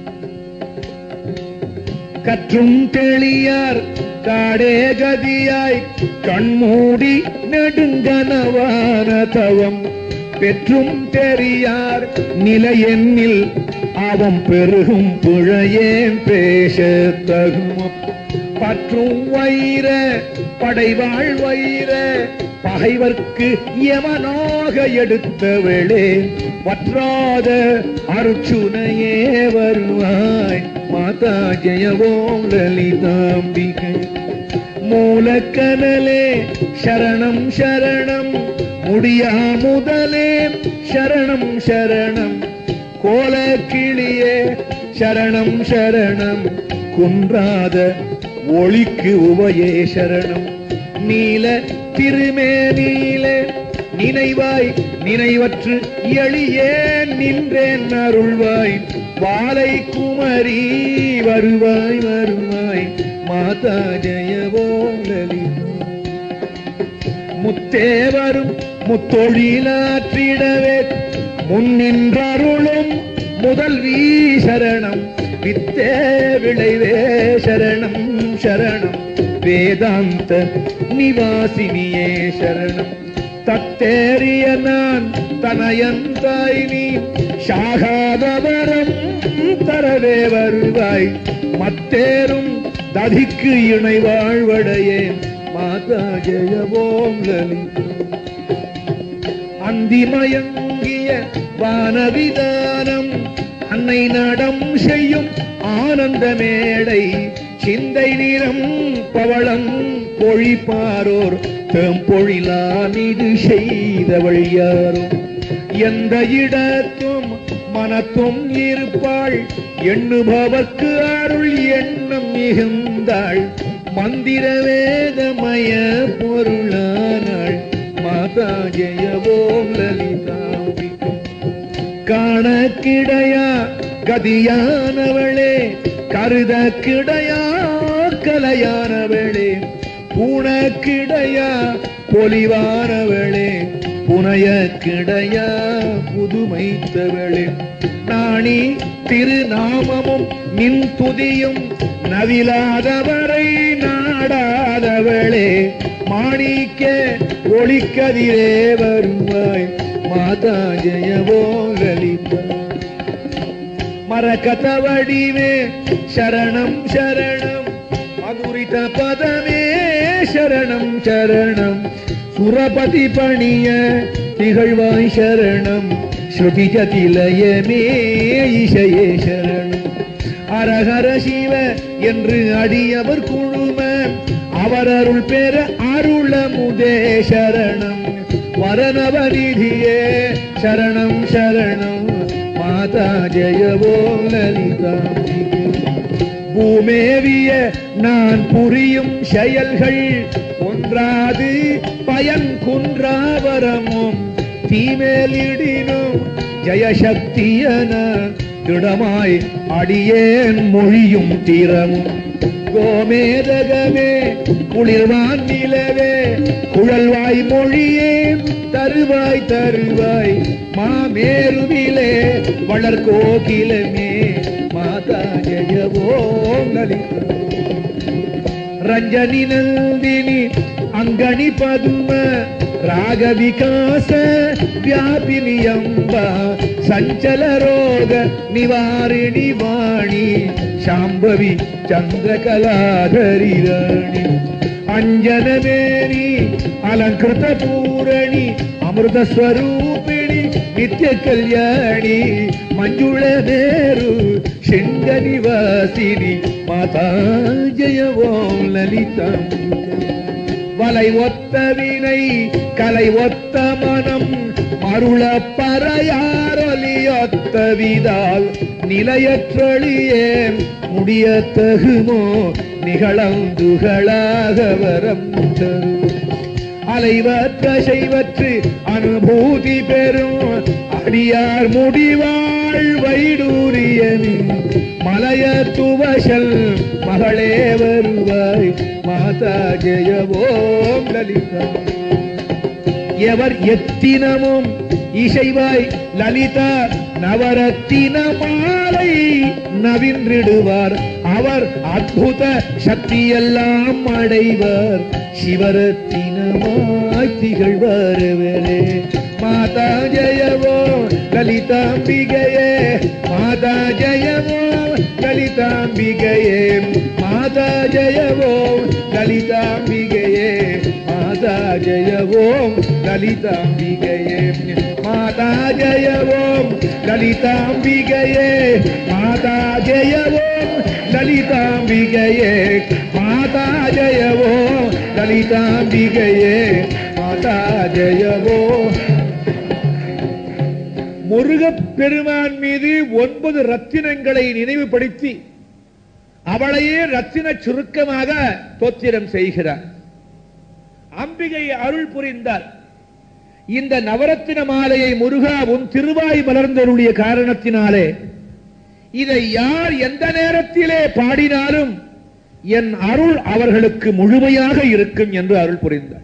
B: கற்றும் தெளியார் காடே கதியாய் கண்மூடி நெடுங்கனவான தவம் பெற்றும் தெரியார் நிலையெண்ணில் அவம் பெருகும் புழையேன் பேச தகுமோ பற்றும் வைர படைவாழ் வைர பகைவர்க்கு யமனாக எடுத்தவளே வற்றாத அருச்சுனையே வருவாய் மாதா ஜெயவோம் லலிதாம்பிகை மூலக்கனலே சரணம் சரணம் முடியா முதலே சரணம் சரணம் கோலக்கிளியே சரணம் சரணம் குன்றாத ஒளிக்கு உவையே சரணம் நீல திருமேனியில நினைவாய் நினைவற்று எளியே நின்றேன் அருள்வாய் வாலை குமரி வருவாய் வருவாய் மாதா ஜெயவோ லலிதா முத்தேவரும் முத்தொழிலாற்றிடவே முன்னின்றருளும் முதல்வி சரணம் வித்தே விளைவே சரணம் சரணம் வேதாந்த நிவாசினியே சரணம் தத்தேறிய நான் தனயந்தாய் நீ சாகாதவரம் தரவே வருவாய் மத்தேரும் ததிக்கு இணை வாழ்வடையேன் மாதா ஜெயவோம் லலிதா அந்திமயங்கிய வானவிதானம் அன்னை நடம் செய்யும் ஆனந்த மேடை சிந்தை நிறம் பவளம் பொழிப்பாரோர் தெம்பொழிலா நிது செய்தவள் யாரோ எந்த இடத்தும் மனத்தும் இருப்பாள் எண்ணுபவர்க்கு அருள் எண்ணம் மிகுந்தாள் மந்திர வேதமய பொருளானாள் மாதா ஜெயவோம் லலிதாம்பிகை காண கிடையா கதியானவளே கருத கிடையா கலையானவளே பூண கிடையா பொலிவானவளே புனைய கிடையா புதுமைத்தவளே நாணி திருநாமமும் நின் துதியும் நவிலாதவரை நாடாதவளே மாணிக்க ஒளிக்கதிரே வருவாய் மாதா ஜெயவோ லலிதா மரகத வடிவே சரணம் சரணம் மதுரித பதமே சரணம் சரணம் சுரபதி பணிய திகழ்வாய் சரணம் ஸ்ருதி ஜதிலயமே இசையே சரணம் அரஹர சிவ என்று அடியவர் குழும அவர் அருள் பெற அருளமுதே சரணம் வரநவநிதியே சரணம் சரணம் மாதா ஜெயவோ லலிதாம்பிகே பூமேவிய நான் புரியும் செயல்கள் ஒன்றாது பயன் குன்றாவரமும் தீமேலிடினும் ஜெயசக்தியன திடமாய் அடியேன் மொழியும் தீரமும் கோமேதகமே குளிர்வான் நிலவே குழல்வாய் மொழியே தருவாய் தருவாய் மாமேருவிலே வளர்கோகிலமே மாதா ஜெயவோ லலிதா ರಂಜನಿ ನಂದಿನಿ ಅಂಗಣಿ ಪದುಮ ರಾಗ ವಿಕಾಸ ವ್ಯಾಪಿನಿ ಎಂಬ ಸಂಚಲ ರೋಗ ನಿವಾರಿಣಿ ವಾಣಿ ಶಾಂಭವಿ ಚಂದ್ರಕಲಾಧರಿ ರಾಣಿ ಅಂಜನ ಮೇರಿ ಅಲಂಕೃತ ಪೂರಣಿ ಅಮೃತ ಸ್ವರೂಪಿಣಿ ನಿತ್ಯ ಕಲ್ಯಾಣಿ ಮಂಜುಳ ಮೇರು ಶೃಂಗ ನಿವಾಸಿನಿ மாதா ஜெயவோம் லலிதம் வலை ஒத்த வினை கலை ஒத்த மனம் மருள பறையாரொலி ஒத்த விதால் நிலையற்றொழியேன் முடிய தகுமோ நிகழந்துகளாக வரம் தரும் அலைவற்ற செய்வற்று அனுபூதி பெறும் அடியார் முடிவாள் வைடூரியனின் மலைய துவசல் மகளே வருவாய் மாதா ஜெயவோம் லலிதா எவர் எத்தினமும் இசைவாய் லலிதா நவரத்தின மாலை நவின்றிடுவார் அவர் அற்புத சக்தியெல்லாம் அடைவர் சிவரத்தினமாய் திகழ்வாரவரே மாதா ஜெயவோ லலிதாம்பிகையே மாதா ஜெயவோ லலிதாம்பிகையே மாதா ஜெயவோ லலிதாம்பிகையே மாதா ஜெயவோம் லலிதாம்பிகையே மாதா ஜெயவோம் லலிதாம்பிகையே மாதா ஜெயவோம் லலிதாம்பிகையே மாதா ஜெயவோம் லலிதாம்பிகையே மாதா ஜெயவோ முருகப் பெருமான் மீது ஒன்பது ரத்தினங்களை நினைவுபடுத்தி அவளையே ரத்தின சுருக்கமாக தோத்திரம் செய்கிறார் அம்பிகை அருள் புரிந்தார் இந்த நவரத்தின மாலையை முருகா உன் திருவாய் மலர்ந்தருடைய காரணத்தினாலே இதை யார் எந்த நேரத்திலே பாடினாலும் என் அருள் அவர்களுக்கு முழுமையாக இருக்கும் என்று அருள் புரிந்தார்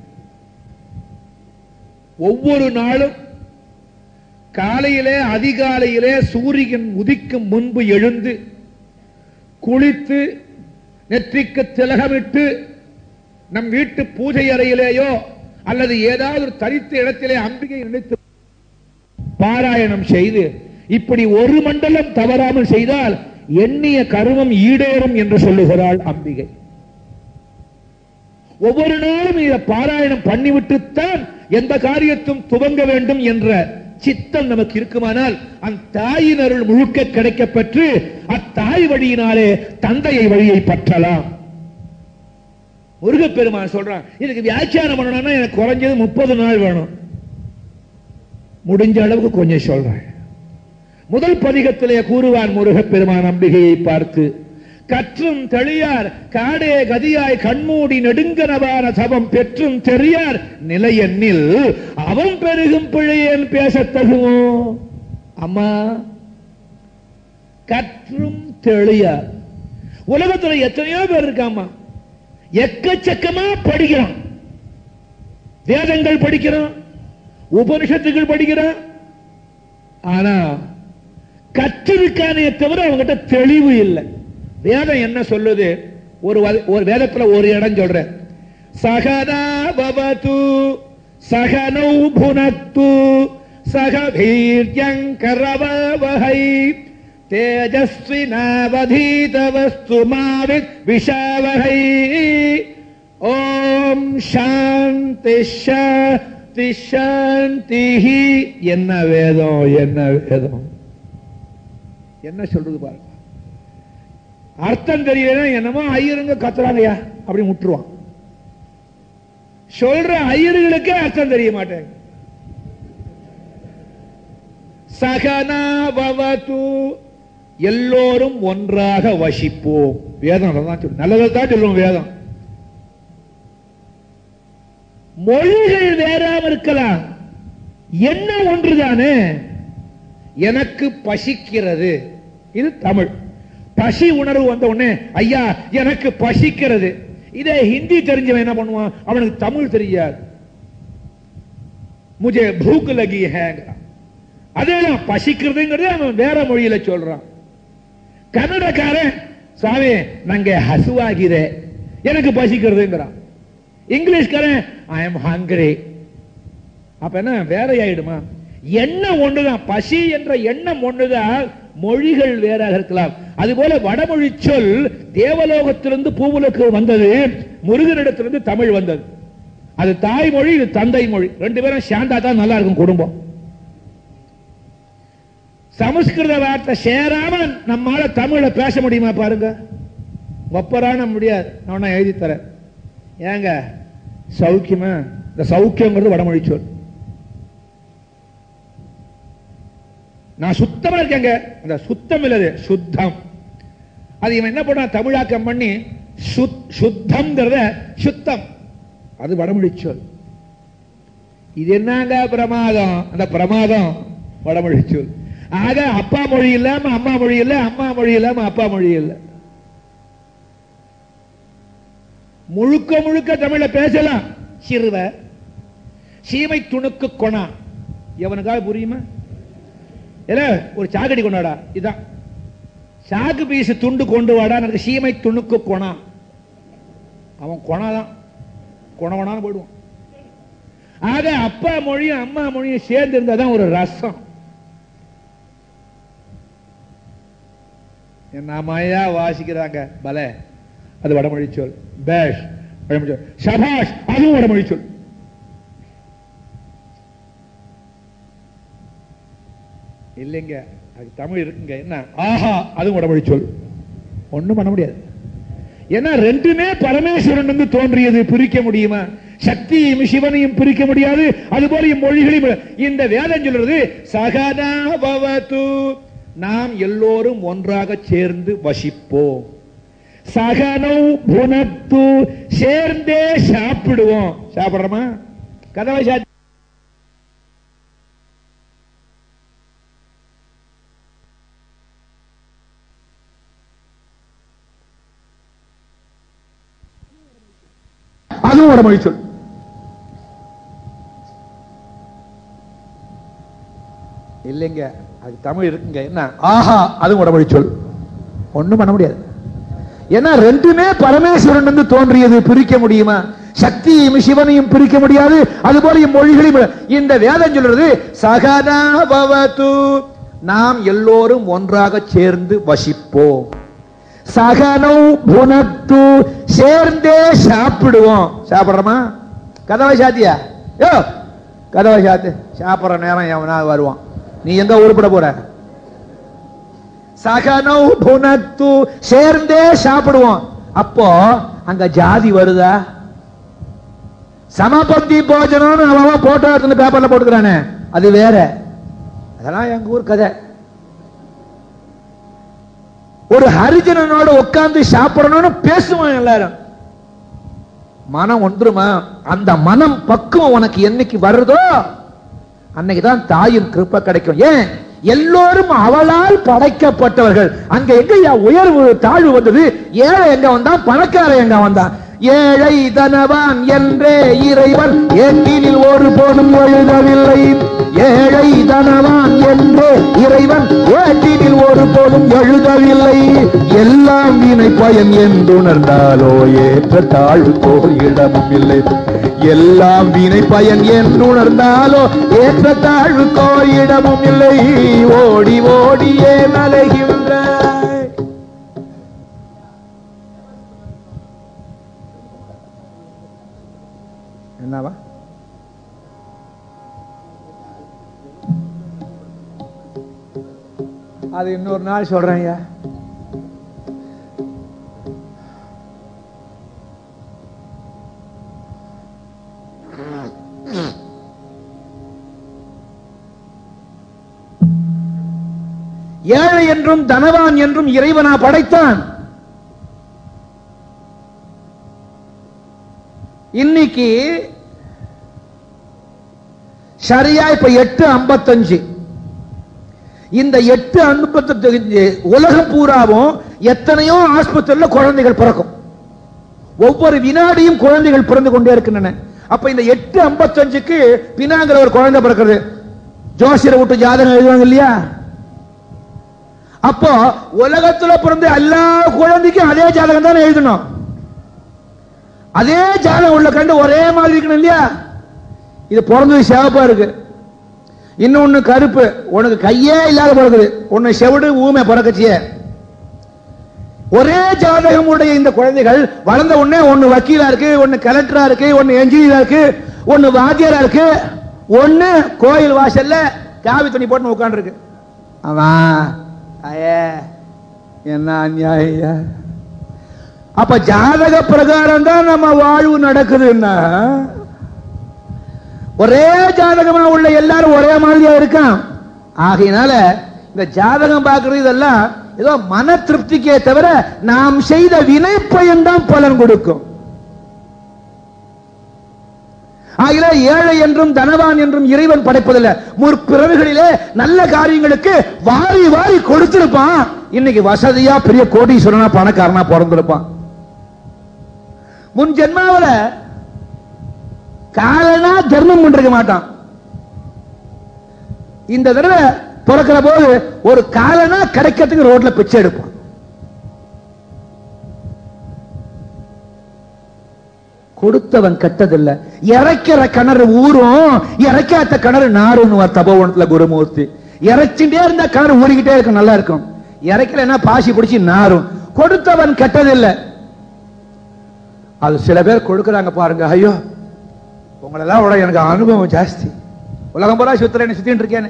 B: ஒவ்வொரு நாளும் காலையிலே அதிகாலையிலே சூரியன் உதிக்கும் முன்பு எழுந்து குளித்து நெற்றிக்கு திலகமிட்டு நம் வீட்டு பூஜை அறையிலேயோ அல்லது ஏதாவது ஒரு தனித்த இடத்திலே அம்பிகை நினைத்து பாராயணம் செய்து இப்படி ஒரு மண்டலம் தவறாமல் செய்தால் எண்ணிய கருமம் ஈடேறும் என்று சொல்லுகிறாள் அம்பிகை ஒவ்வொரு நாளும் இதை பாராயணம் பண்ணிவிட்டுத்தான் எந்த காரியத்தும் துவங்க வேண்டும் என்ற சித்தம் நமக்கு இருக்குமானால் அந்த தாயின் அருள் முழுக்க கிடைக்கப் பெற்று அத்தாய் வழியினாலே தந்தையை வழியை பற்றலாம் முருகப்பெருமான் சொல்றான் இதுக்கு வியாக்கியானம் பண்ணணும்னா எனக்கு குறைஞ்சது முப்பது நாள் வேணும் முடிஞ்ச அளவுக்கு கொஞ்சம் சொல்றேன் முதல் பதிகத்திலே கூறுவான் முருகப்பெருமான் அம்பிகையை பார்த்து கற்றும் தெளியார் காடே கதியாய் கண்மூடி நெடுங்கனவான சபம் பெற்றும் தெரியார் நிலையெண்ணில் அவன் பெருகும் பிழையேன் பேசத்தகுமோ அம்மா கற்றும் தெளியார் உலகத்துல எத்தனையோ பேர் இருக்காமா எக்கச்சக்கமா படிக்கிறான் வேதங்கள் படிக்கிறான் உபனிஷத்துகள் படிக்கிறான் ஆனா கற்றிருக்கானே தவிர அவங்ககிட்ட தெளிவு இல்லை வேதம் என்ன சொல்லுது ஒரு வ- ஒரு வேதத்துல ஒரு இடம் சொல்ற சகதா பவது சகனௌ புனத்து சக வீரியங்கரவஹை தேஜஸ்வி நவதீதவஸ்து மாவித் விஷாவஹை ஓம் சாந்தி சாந்தி சாந்தி என்ன வேதம் என்ன வேதம் என்ன சொல்றது பாருங்க அர்த்தம் தெரியல என்னமோ ஐயருங்க கத்துறாங்கய்யா அப்படி முட்டுருவான் சொல்ற ஐயர்களுக்கே அர்த்தம் தெரிய மாட்டேங்க சகனாபவது எல்லோரும் ஒன்றாக வசிப்போம் வேதம் அதான் சொல்லு நல்லதை தான் சொல்லுவோம் வேதம் மொழிகள் வேறாம இருக்கலாம் என்ன ஒன்றுதானே எனக்கு பசிக்கிறது இது தமிழ் பசி உணர்வு வந்த உடனே ஐயா எனக்கு பசிக்கிறது இதே ஹிந்தி தெரிஞ்சவன் என்ன பண்ணுவான் அவனுக்கு தமிழ் தெரியாது முஜே பூக் லகி ஹேங்கிறான் அதேதான் பசிக்கிறதுங்கிறது அவன் வேற மொழியில சொல்றான் கன்னடக்காரன் சாமி நாங்க ஹசுவாகிற எனக்கு பசிக்கிறதுங்கிறான் இங்கிலீஷ்காரன் ஐ எம் ஹங்கிரி அப்ப என்ன வேற ஆயிடுமா எண்ணம் ஒண்ணுதான் பசி என்ற எண்ணம் ஒண்ணுதான் மொழிகள் வேறாக இருக்கலாம் அதுபோல வடமொழி சொல் தேவலோகத்திலிருந்து பூவுலக்கு வந்தது முருகனிடத்திலிருந்து தமிழ் வந்தது அது தாய்மொழி இது தந்தை மொழி ரெண்டு பேரும் சேர்ந்தா தான் நல்லா இருக்கும் குடும்பம் சமஸ்கிருத வார்த்தை சேராம நம்மால தமிழ பேச முடியுமா பாருங்க ஒப்பரான முடியாது நான் எழுதி தரேன் ஏங்க சௌக்கியமா இந்த சௌக்கியங்கிறது வடமொழி சொல் நான் சுத்தமா இருக்கேங்க அந்த சுத்தம் இல்லது சுத்தம் அது இவன் என்ன பண்ணா தமிழாக்கம் பண்ணி சுத் சுத்தம்ங்கிறத சுத்தம் அது வடமொழி சொல் இது என்னங்க பிரமாதம் அந்த பிரமாதம் வடமொழி சொல் ஆக அப்பா மொழி இல்லாம அம்மா மொழி இல்ல அம்மா மொழி இல்லாம அப்பா மொழி இல்ல முழுக்க முழுக்க தமிழ பேசலாம் சிறுவ சீமை துணுக்கு கொணா எவனுக்காக புரியுமா ஏல ஒரு சாக்கடி கொண்டாடா இதான் சாக்கு பீஸ் துண்டு கொண்டு வாடா எனக்கு சீமை துணுக்கு கொணா அவன் கொணாதான் கொணவனான்னு போயிடுவான் ஆக அப்பா மொழியும் அம்மா மொழியும் சேர்ந்து இருந்தாதான் ஒரு ரசம் என்ன மாயா வாசிக்கிறாங்க பல அது வடமொழி சொல் பேஷ் வடமொழி சொல் சபாஷ் அதுவும் வடமொழி சொல் இல்லைங்க அது தமிழ் இருக்குங்க என்ன ஆஹா அதுவும் வடமொழி சொல் ஒண்ணும் பண்ண முடியாது ஏன்னா ரெண்டுமே பரமேஸ்வரன் வந்து தோன்றியது பிரிக்க முடியுமா சக்தியையும் சிவனையும் பிரிக்க முடியாது அதுபோல இம்மொழிகளையும் இந்த வேதம் சொல்றது சகனா பவது நாம் எல்லோரும் ஒன்றாக சேர்ந்து வசிப்போம் சகனௌ புனத்து சேர்ந்தே சாப்பிடுவோம் சாப்பிடுறோமா கதவை சாத்தி அதுவும் வடமொழி சொல் இல்லைங்க அது தமிழ் இருக்குங்க என்ன ஆஹா அதுவும் வடமொழி சொல் ஒண்ணும் பண்ண முடியாது ஏன்னா ரெண்டுமே பரமேஸ்வரன் வந்து தோன்றியது பிரிக்க முடியுமா சக்தியையும் சிவனையும் பிரிக்க முடியாது அதுபோல இம்மொழிகளையும் இந்த வேதம் சொல்றது சகனா பவது நாம் எல்லோரும் ஒன்றாக சேர்ந்து வசிப்போம் சகனௌ புனத்து சேர்ந்தே சாப்பிடுவோம் சாப்பிடுறோமா கதவை சாத்தியா யோ கதவை சாத்து சாப்பிடுற நேரம் எவனா வருவான் நீ எங்க உருப்பட போற சகனௌ புனத்து சேர்ந்தே சாப்பிடுவோம் அப்போ அங்க ஜாதி வருதா சமபந்தி போஜனம்னு அவன் போட்டோ எடுத்து பேப்பர்ல போட்டுக்கிறானே அது வேற அதெல்லாம் எங்க ஊர் கதை ஒரு ஹரிஜனனோட உட்கார்ந்து சாப்பிடணும்னு பேசுவான் எல்லாரும் மனம் ஒன்றுமா அந்த மனம் பக்குவம் உனக்கு என்னைக்கு வருதோ அன்னைக்கு தான் தாயின் கிருப்பை கிடைக்கும் ஏன் எல்லோரும் அவளால் படைக்கப்பட்டவர்கள் அங்க எங்க உயர்வு தாழ்வு வந்தது ஏழை எங்க வந்தான் பணக்காரன் எங்க வந்தான் ஏழை தனவான் என்றே இறைவன் ஏட்டினில் ஒரு போதும் எழுதவில்லை ஏழை தனவான் என்றே இறைவன் ஏட்டினில் ஒரு போதும் எழுதவில்லை எல்லாம் வினை பயன் என்றுணர்ந்தாலோ ஏற்ற தாழ்வுக்கோ இடமும் இல்லை எல்லாம் வினை பயன் என்றுணர்ந்தாலோ ஏற்ற தாழ்வுக்கோ இடமும் இல்லை ஓடி ஓடியே நலைகின்ற என்னவா அது இன்னொரு நாள் சொல்றேன் ஐயா ஏழை என்றும் தனவான் என்றும் இறைவனா படைத்தான் இன்னைக்கு சரியா இப்ப எட்டு ஐம்பத்தஞ்சு
A: இந்த எட்டு ஐம்பத்தெட்டு உலகம் பூராவும் எத்தனையோ ஆஸ்பத்திரியில குழந்தைகள் பிறக்கும் ஒவ்வொரு வினாடியும் குழந்தைகள் பிறந்து கொண்டே இருக்கின்றன அப்ப இந்த எட்டு ஐம்பத்தஞ்சுக்கு பினாங்கிற ஒரு குழந்தை பிறக்கிறது ஜோசியரை விட்டு ஜாதகம் எழுதுவாங்க இல்லையா அப்போ உலகத்துல பிறந்த எல்லா குழந்தைக்கும் அதே ஜாதகம் தானே எழுதணும் அதே ஜாதகம் உள்ள கண்டு ஒரே மாதிரி இருக்கணும் இல்லையா இது பிறந்தது சிவப்பா இருக்கு இன்னொன்னு கருப்பு உனக்கு கையே இல்லாத பிறகுது ஒன்னு செவிடு ஊமை பிறக்கச்சியே ஒரே ஜாதகம் உடைய இந்த குழந்தைகள் வளர்ந்த உடனே ஒன்னு வக்கீலா இருக்கு ஒன்னு கலெக்டரா இருக்கு ஒன்னு என்ஜினியரா இருக்கு ஒன்னு வாத்தியாரா இருக்கு ஒன்னு கோயில் வாசல்ல காவி துணி போட்டு உட்கார்ந்து இருக்கு அவன் ஐயே என்ன அநியாயம் அப்ப ஜாதக பிரகாரம் தான் நம்ம வாழ்வு நடக்குதுன்னா ஒரே ஜாதகமா உள்ள எல்லாரும் ஒரே மாதிரியா இருக்கான் ஆகையினால இந்த ஜாதகம் பார்க்கறது இதெல்லாம் ஏதோ மன திருப்திக்கே தவிர நாம் செய்த வினை பயன்தான் பலன் கொடுக்கும் ஆகில ஏழை என்றும் தனவான் என்றும் இறைவன் படைப்பதில்லை முற்பிறவிகளிலே நல்ல காரியங்களுக்கு வாரி வாரி கொடுத்திருப்பான் இன்னைக்கு வசதியா பெரிய கோடீஸ்வரனா பணக்காரனா பிறந்திருப்பான் முன் ஜென்மாவில காலனா தர்மம் பண்ணிருக்க மாட்டான் இந்த தடவை பிறக்கிற போது ஒரு காலனா கிடைக்கிறதுக்கு ரோட்ல பிச்சை எடுப்பான் கொடுத்தவன் கெட்டதில்ல இறைக்கிற கிணறு ஊரும் இறைக்காத கிணறு நாருன்னு தபோவனத்துல குருமூர்த்தி இறைச்சுட்டே இருந்தா கிணறு ஊறிக்கிட்டே இருக்கும் நல்லா இருக்கும் இறைக்கலன்னா பாசி பிடிச்சி நாரும் கொடுத்தவன் கெட்டதில்லை அது சில பேர் கொடுக்கறாங்க பாருங்க ஐயோ உங்களெல்லாம் விட எனக்கு அனுபவம் ஜாஸ்தி உலகம் பூரா சுத்துறேன்னு சுத்திட்டு இருக்கேன்னு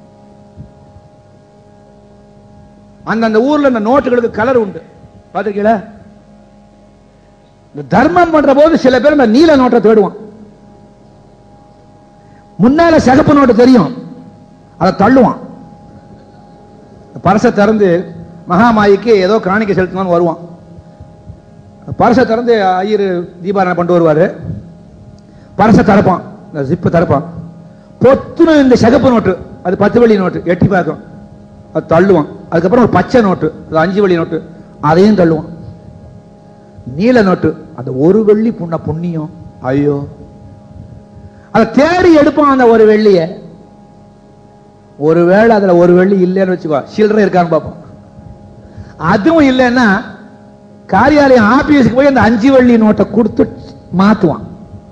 A: அந்தந்த ஊர்ல இந்த நோட்டுகளுக்கு கலர் உண்டு பாத்திருக்கீங்களா இந்த தர்மம் பண்ற போது சில பேர் இந்த நீல நோட்டை தேடுவான் முன்னால சிகப்பு நோட்டு தெரியும் அதை தள்ளுவான் பரசை திறந்து மகாமாயிக்கு ஏதோ காணிக்கை செலுத்தணும்னு வருவான் பரசை திறந்து ஐயர் தீபாரணை பண்ணிட்டு வருவாரு பரசை திறப்பான் இந்த ஜிப்பு திறப்பான் பொத்துன இந்த சிகப்பு நோட்டு அது பத்து வெள்ளி நோட்டு எட்டி பார்க்கும் அது தள்ளுவான் அதுக்கப்புறம் ஒரு பச்சை நோட்டு அது அஞ்சு வெள்ளி நோட்டு அதையும் தள்ளுவான் நீல நோட்டு அந்த ஒரு வெள்ளி புண்ண புண்ணியம் ஐயோ அதை தேடி எடுப்பான் அந்த ஒரு வெள்ளிய ஒருவேளை அதுல ஒரு வெள்ளி இல்லைன்னு வச்சுக்கோ சில்லறை இருக்கான்னு பார்ப்போம் அதுவும் இல்லைன்னா காரியாலயம் ஆபீஸுக்கு போய் அந்த அஞ்சு வெள்ளி நோட்டை கொடுத்து மாத்துவான்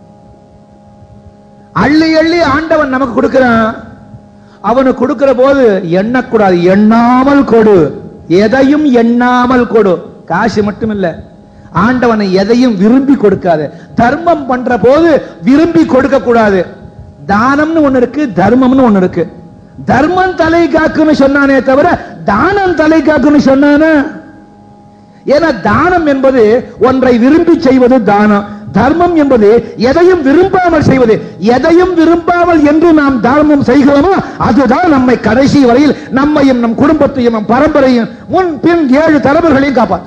A: அள்ளி அள்ளி ஆண்டவன் நமக்கு கொடுக்கிறான் அவனுக்கு கொடுக்கிற போது எண்ணக்கூடாது எண்ணாமல் கொடு எதையும் எண்ணாமல் கொடு காசு மட்டும் இல்ல ஆண்டவனை எதையும் விரும்பி கொடுக்காது தர்மம் பண்ற போது விரும்பி கொடுக்க கூடாது தானம்னு ஒண்ணு இருக்கு தர்மம்னு ஒண்ணு இருக்கு தர்மம் தலை காக்குன்னு சொன்னானே தவிர தானம் தலை காக்குன்னு சொன்னானே ஏன்னா தானம் என்பது ஒன்றை விரும்பி செய்வது தானம் தர்மம் என்பது எதையும் விரும்பாமல் செய்வது எதையும் விரும்பாமல் என்று நாம் தர்மம் செய்கிறோமோ அதுதான் நம்மை கடைசி வரையில் நம்மையும் நம் குடும்பத்தையும் நம் பரம்பரையும் முன் பின் ஏழு தலைவர்களையும் காப்பாற்று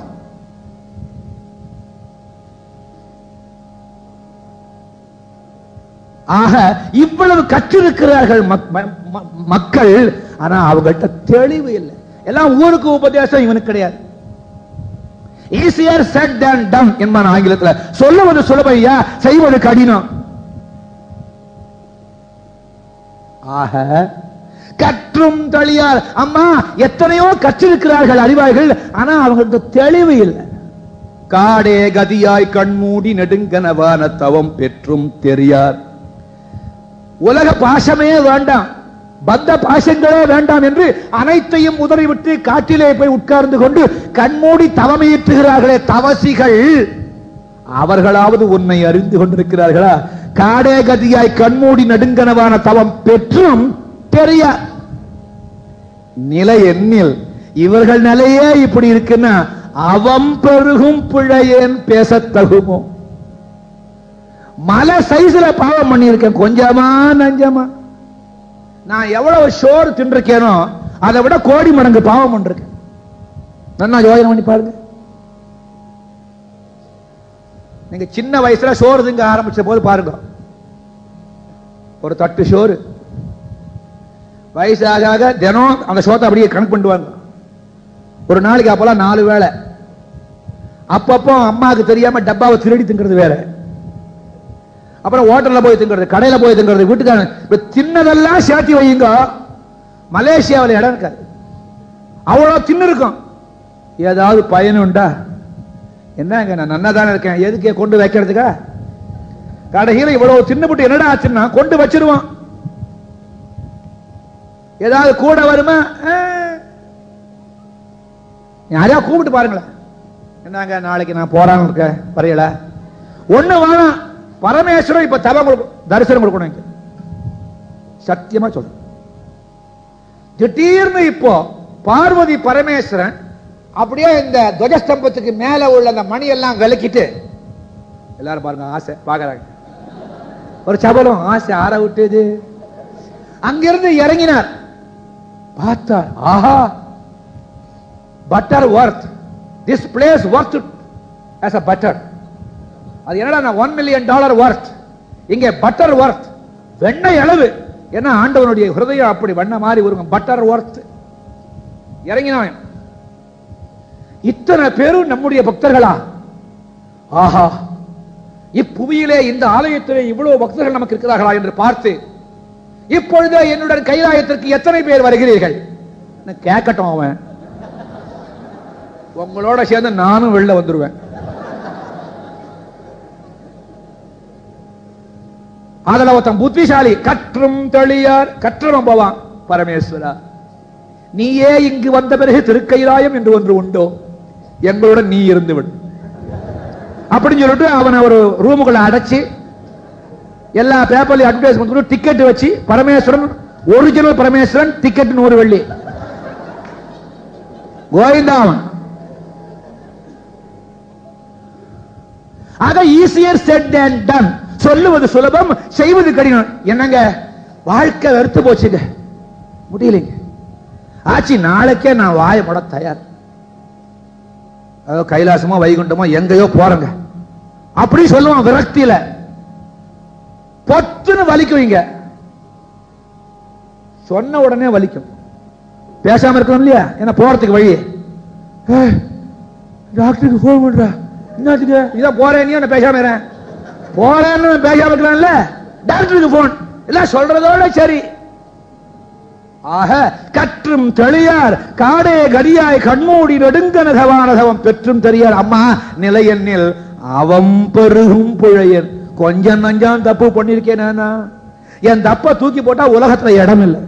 A: ஆக இவ்வளவு கற்றிருக்கிறார்கள் மக்- ம- ம- மக்கள் ஆனா அவங்கள்ட்ட தெளிவு இல்லை எல்லாம் ஊருக்கு உபதேசம் இவனுக்கு கிடையாது ஈஸியர் செட் than டம் என்பான் ஆங்கிலத்துல சொல்லுவது சுலபையா செய்வது கடினம் ஆக கற்றும் தெளியார் அம்மா எத்தனையோ கற்றிருக்கிறார்கள் அறிவார்கள் ஆனா அவங்களுக்கு தெளிவு இல்லை காடே கதியாய் கண்மூடி நெடுங்கனவான தவம் பெற்றும் தெரியார் உலக பாசமே வேண்டாம் பந்த பாசங்களே வேண்டாம் என்று அனைத்தையும் உதறிவிட்டு காட்டிலே போய் உட்கார்ந்து கொண்டு கண்மூடி தவமையேற்றுகிறார்களே தவசிகள் அவர்களாவது உன்னை அறிந்து கொண்டிருக்கிறார்களா காடே கதியாய் கண்மூடி நடுங்கனவான தவம் பெற்றும் பெரிய நிலை எண்ணில் இவர்கள் நிலையே இப்படி இருக்குன்னா அவம் பெருகும் பிழையேன் பேசத் தகுமோ மலை சைஸ்ல பாவம் பண்ணியிருக்கேன் கொஞ்சமா நஞ்சமா நான் எவ்வளவு சோறு தின்றிருக்கேனோ அதை விட கோடி மடங்கு பாவம் பண்ணிருக்கேன் நல்லா யோசனை பண்ணி பாருங்க நீங்க சின்ன வயசுல சோறு திங்க ஆரம்பிச்ச போது பாருங்க ஒரு தட்டு சோறு வயசாக ஆக தினம் அந்த சோத்தை அப்படியே கணக்கு பண்ணுவாங்க ஒரு நாளைக்கு அப்பெல்லாம் நாலு வேளை அப்பப்போ அம்மாவுக்கு தெரியாம டப்பாவை திருடி திங்கிறது வேற அப்புறம் ஹோட்டல்ல போய் திங்கிறது கடையில போய் திங்கிறது வீட்டுக்காரன் இப்ப தின்னதெல்லாம் சேர்த்து வையுங்க மலேசியாவில் இடம் இருக்காது அவ்வளவு தின்னு இருக்கும் ஏதாவது பயன் உண்டா என்னங்க நான் நன்னா தானே இருக்கேன் எதுக்கே கொண்டு வைக்கிறதுக்கா கடைசியில இவ்வளவு தின்னுபிட்டு என்னடா ஆச்சுன்னா கொண்டு வச்சிருவான் ஏதாவது கூட வருமா ஆ. யாரையா கூப்பிட்டு பாருங்களேன் என்னங்க நாளைக்கு நான் போறான்னு இருக்க வரையல ஒண்ணு வேணாம் பரமேஸ்வரன் இப்ப தவம் கொடுக்கும் தரிசனம் கொடுக்கணும் இங்க. சத்தியமா சொல்றேன் திடீர்னு இப்போ பார்வதி பரமேஸ்வரன் அப்படியே இந்த துவஜஸ்தம்பத்துக்கு மேல உள்ள அந்த மணி எல்லாம் விளக்கிட்டு எல்லாரும் பாருங்க ஆசை பாக்குறாங்க ஒரு சபலம் ஆசை ஆற விட்டது அங்கிருந்து இறங்கினார் பார்த்தார் ஆஹா butter worth this place worth as a butter அது என்னடா ஒன் மில்லியன் டாலர் ஒர்த் இங்கே பட்டர் ஒர்த் வெண்ணெய் அளவு ஏன்னா ஆண்டவனுடைய ஹிருதயம் அப்படி வெண்ணெய் மாதிரி வருங்க பட்டர் ஒர்த் இறங்கினான் இத்தனை பேரும் நம்முடைய பக்தர்களா ஆஹா இப்புவியிலே இந்த ஆலயத்திலே இவ்வளவு பக்தர்கள் நமக்கு இருக்கிறார்களா என்று பார்த்து இப்பொழுது என்னுடன் கைலாயத்திற்கு எத்தனை பேர் வருகிறீர்கள் நான் கேட்கட்டும் அவன் உங்களோட சேர்ந்து நானும் வெளில வந்துருவேன் அதுல ஒருத்தன் புத்திசாலி கற்றும் தெளியார் கற்றவன் போவான் பரமேஸ்வரா நீயே இங்கு வந்த பிறகு திருக்கைலாயம் என்று ஒன்று உண்டோ எங்களுடன் நீ இருந்து விடு அப்படின்னு சொல்லிட்டு அவனை ஒரு ரூமுக்குள்ள அடைச்சு எல்லா பேப்பர்லயும் அட்வர்டைஸ்மெண்ட் கொடுத்து டிக்கெட் வச்சு பரமேஸ்வரன் ஒரிஜினல் பரமேஸ்வரன் டிக்கெட் நூறு வெள்ளி கோவிந்தாவன் ஆக ஈஸியர் செட் அண்ட் டன் சொல்லுவது சுலபம் செய்வது கடினம் என்னங்க வாழ்க்கை வெறுத்து போச்சுங்க முடியலைங்க ஆச்சு நாளைக்கே நான் வாய முட தயார் அதோ கைலாசமோ வைகுண்டமோ எங்கேயோ போறங்க அப்படி சொல்லுவான் விரக்தியில பொத்துன்னு வலிக்குவீங்க சொன்ன உடனே வலிக்கும் பேசாம இருக்கணும் இல்லையா என்ன போறதுக்கு வழி ஏய், டாக்டருக்கு போன் பண்றா என்னத்துக்கு இதான் போறேன் நீ என்ன பேசாம இரு. போறேன்னு பேசாம இருக்கலாம்ல டாக்டருக்கு போன் எல்லாம் சொல்றதோட சரி ஆக கற்றும் தெளியார் காடே கடியாய் கண்மூடி நெடுங்கனகவானதவம் பெற்றும் தெரியார் அம்மா நிலையெண்ணில் அவம் பெருகும் புழையன் கொஞ்சம் நஞ்சம் தப்பு பண்ணிருக்கேன் நானா என் தப்ப தூக்கி போட்டா உலகத்துல இடம் இல்லை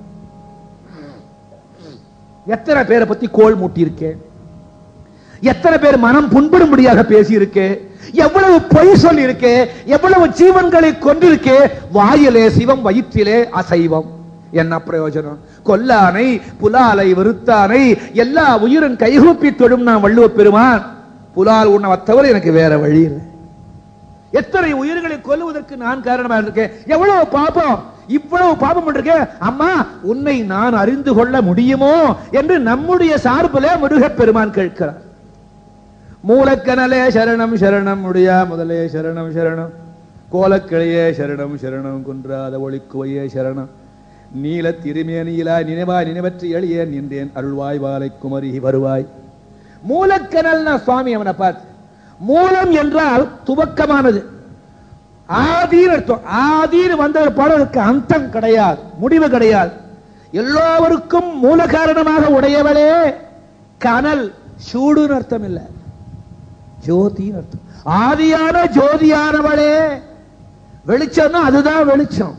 A: எத்தனை பேரை பத்தி கோல் மூட்டி இருக்கேன் எத்தனை பேர் மனம் புண்படும்படியாக பேசி இருக்கு எவ்வளவு பொய் சொல்லி இருக்கு எவ்வளவு ஜீவன்களை கொண்டிருக்கு வாயிலே சிவம் வயிற்றிலே அசைவம் என்ன பிரயோஜனம் கொல்லானை புலாலை விருத்தானை எல்லா உயிரும் கைகூப்பி தொடும் நான் வள்ளுவ பெருமான் புலால் உண்ண தவிர எனக்கு வேற வழி இல்லை எத்தனை உயிர்களை கொல்லுவதற்கு நான் காரணமா இருக்கேன் எவ்வளவு பாபம் இவ்வளவு பாபம் பண்ணிருக்கேன் அம்மா உன்னை நான் அறிந்து கொள்ள முடியுமோ என்று நம்முடைய சார்பிலே முருகப் பெருமான் கேட்கிறார் மூலக்கனலே சரணம் சரணம் முடியா முதலே சரணம் சரணம் கோலக்கிளையே சரணம் சரணம் குன்றாத ஒளிக்குவையே சரணம் நீல திருமேனியிலா நினைவாய் நினைவற்று எளிய நின்றேன் அருள்வாய் வாலை குமரி வருவாய் மூலக்கனல்னா சுவாமி அவனை பார்த்து மூலம் என்றால் துவக்கமானது ஆதீர் அர்த்தம் ஆதீர் வந்த ஒரு பாடலுக்கு அந்தம் கிடையாது முடிவு கிடையாது எல்லோருக்கும் மூல காரணமாக உடையவளே கனல் சூடுன்னு அர்த்தம் இல்லை ஜோதின்னு அர்த்தம் ஆதியான ஜோதியானவளே வெளிச்சம்னா அதுதான் வெளிச்சம்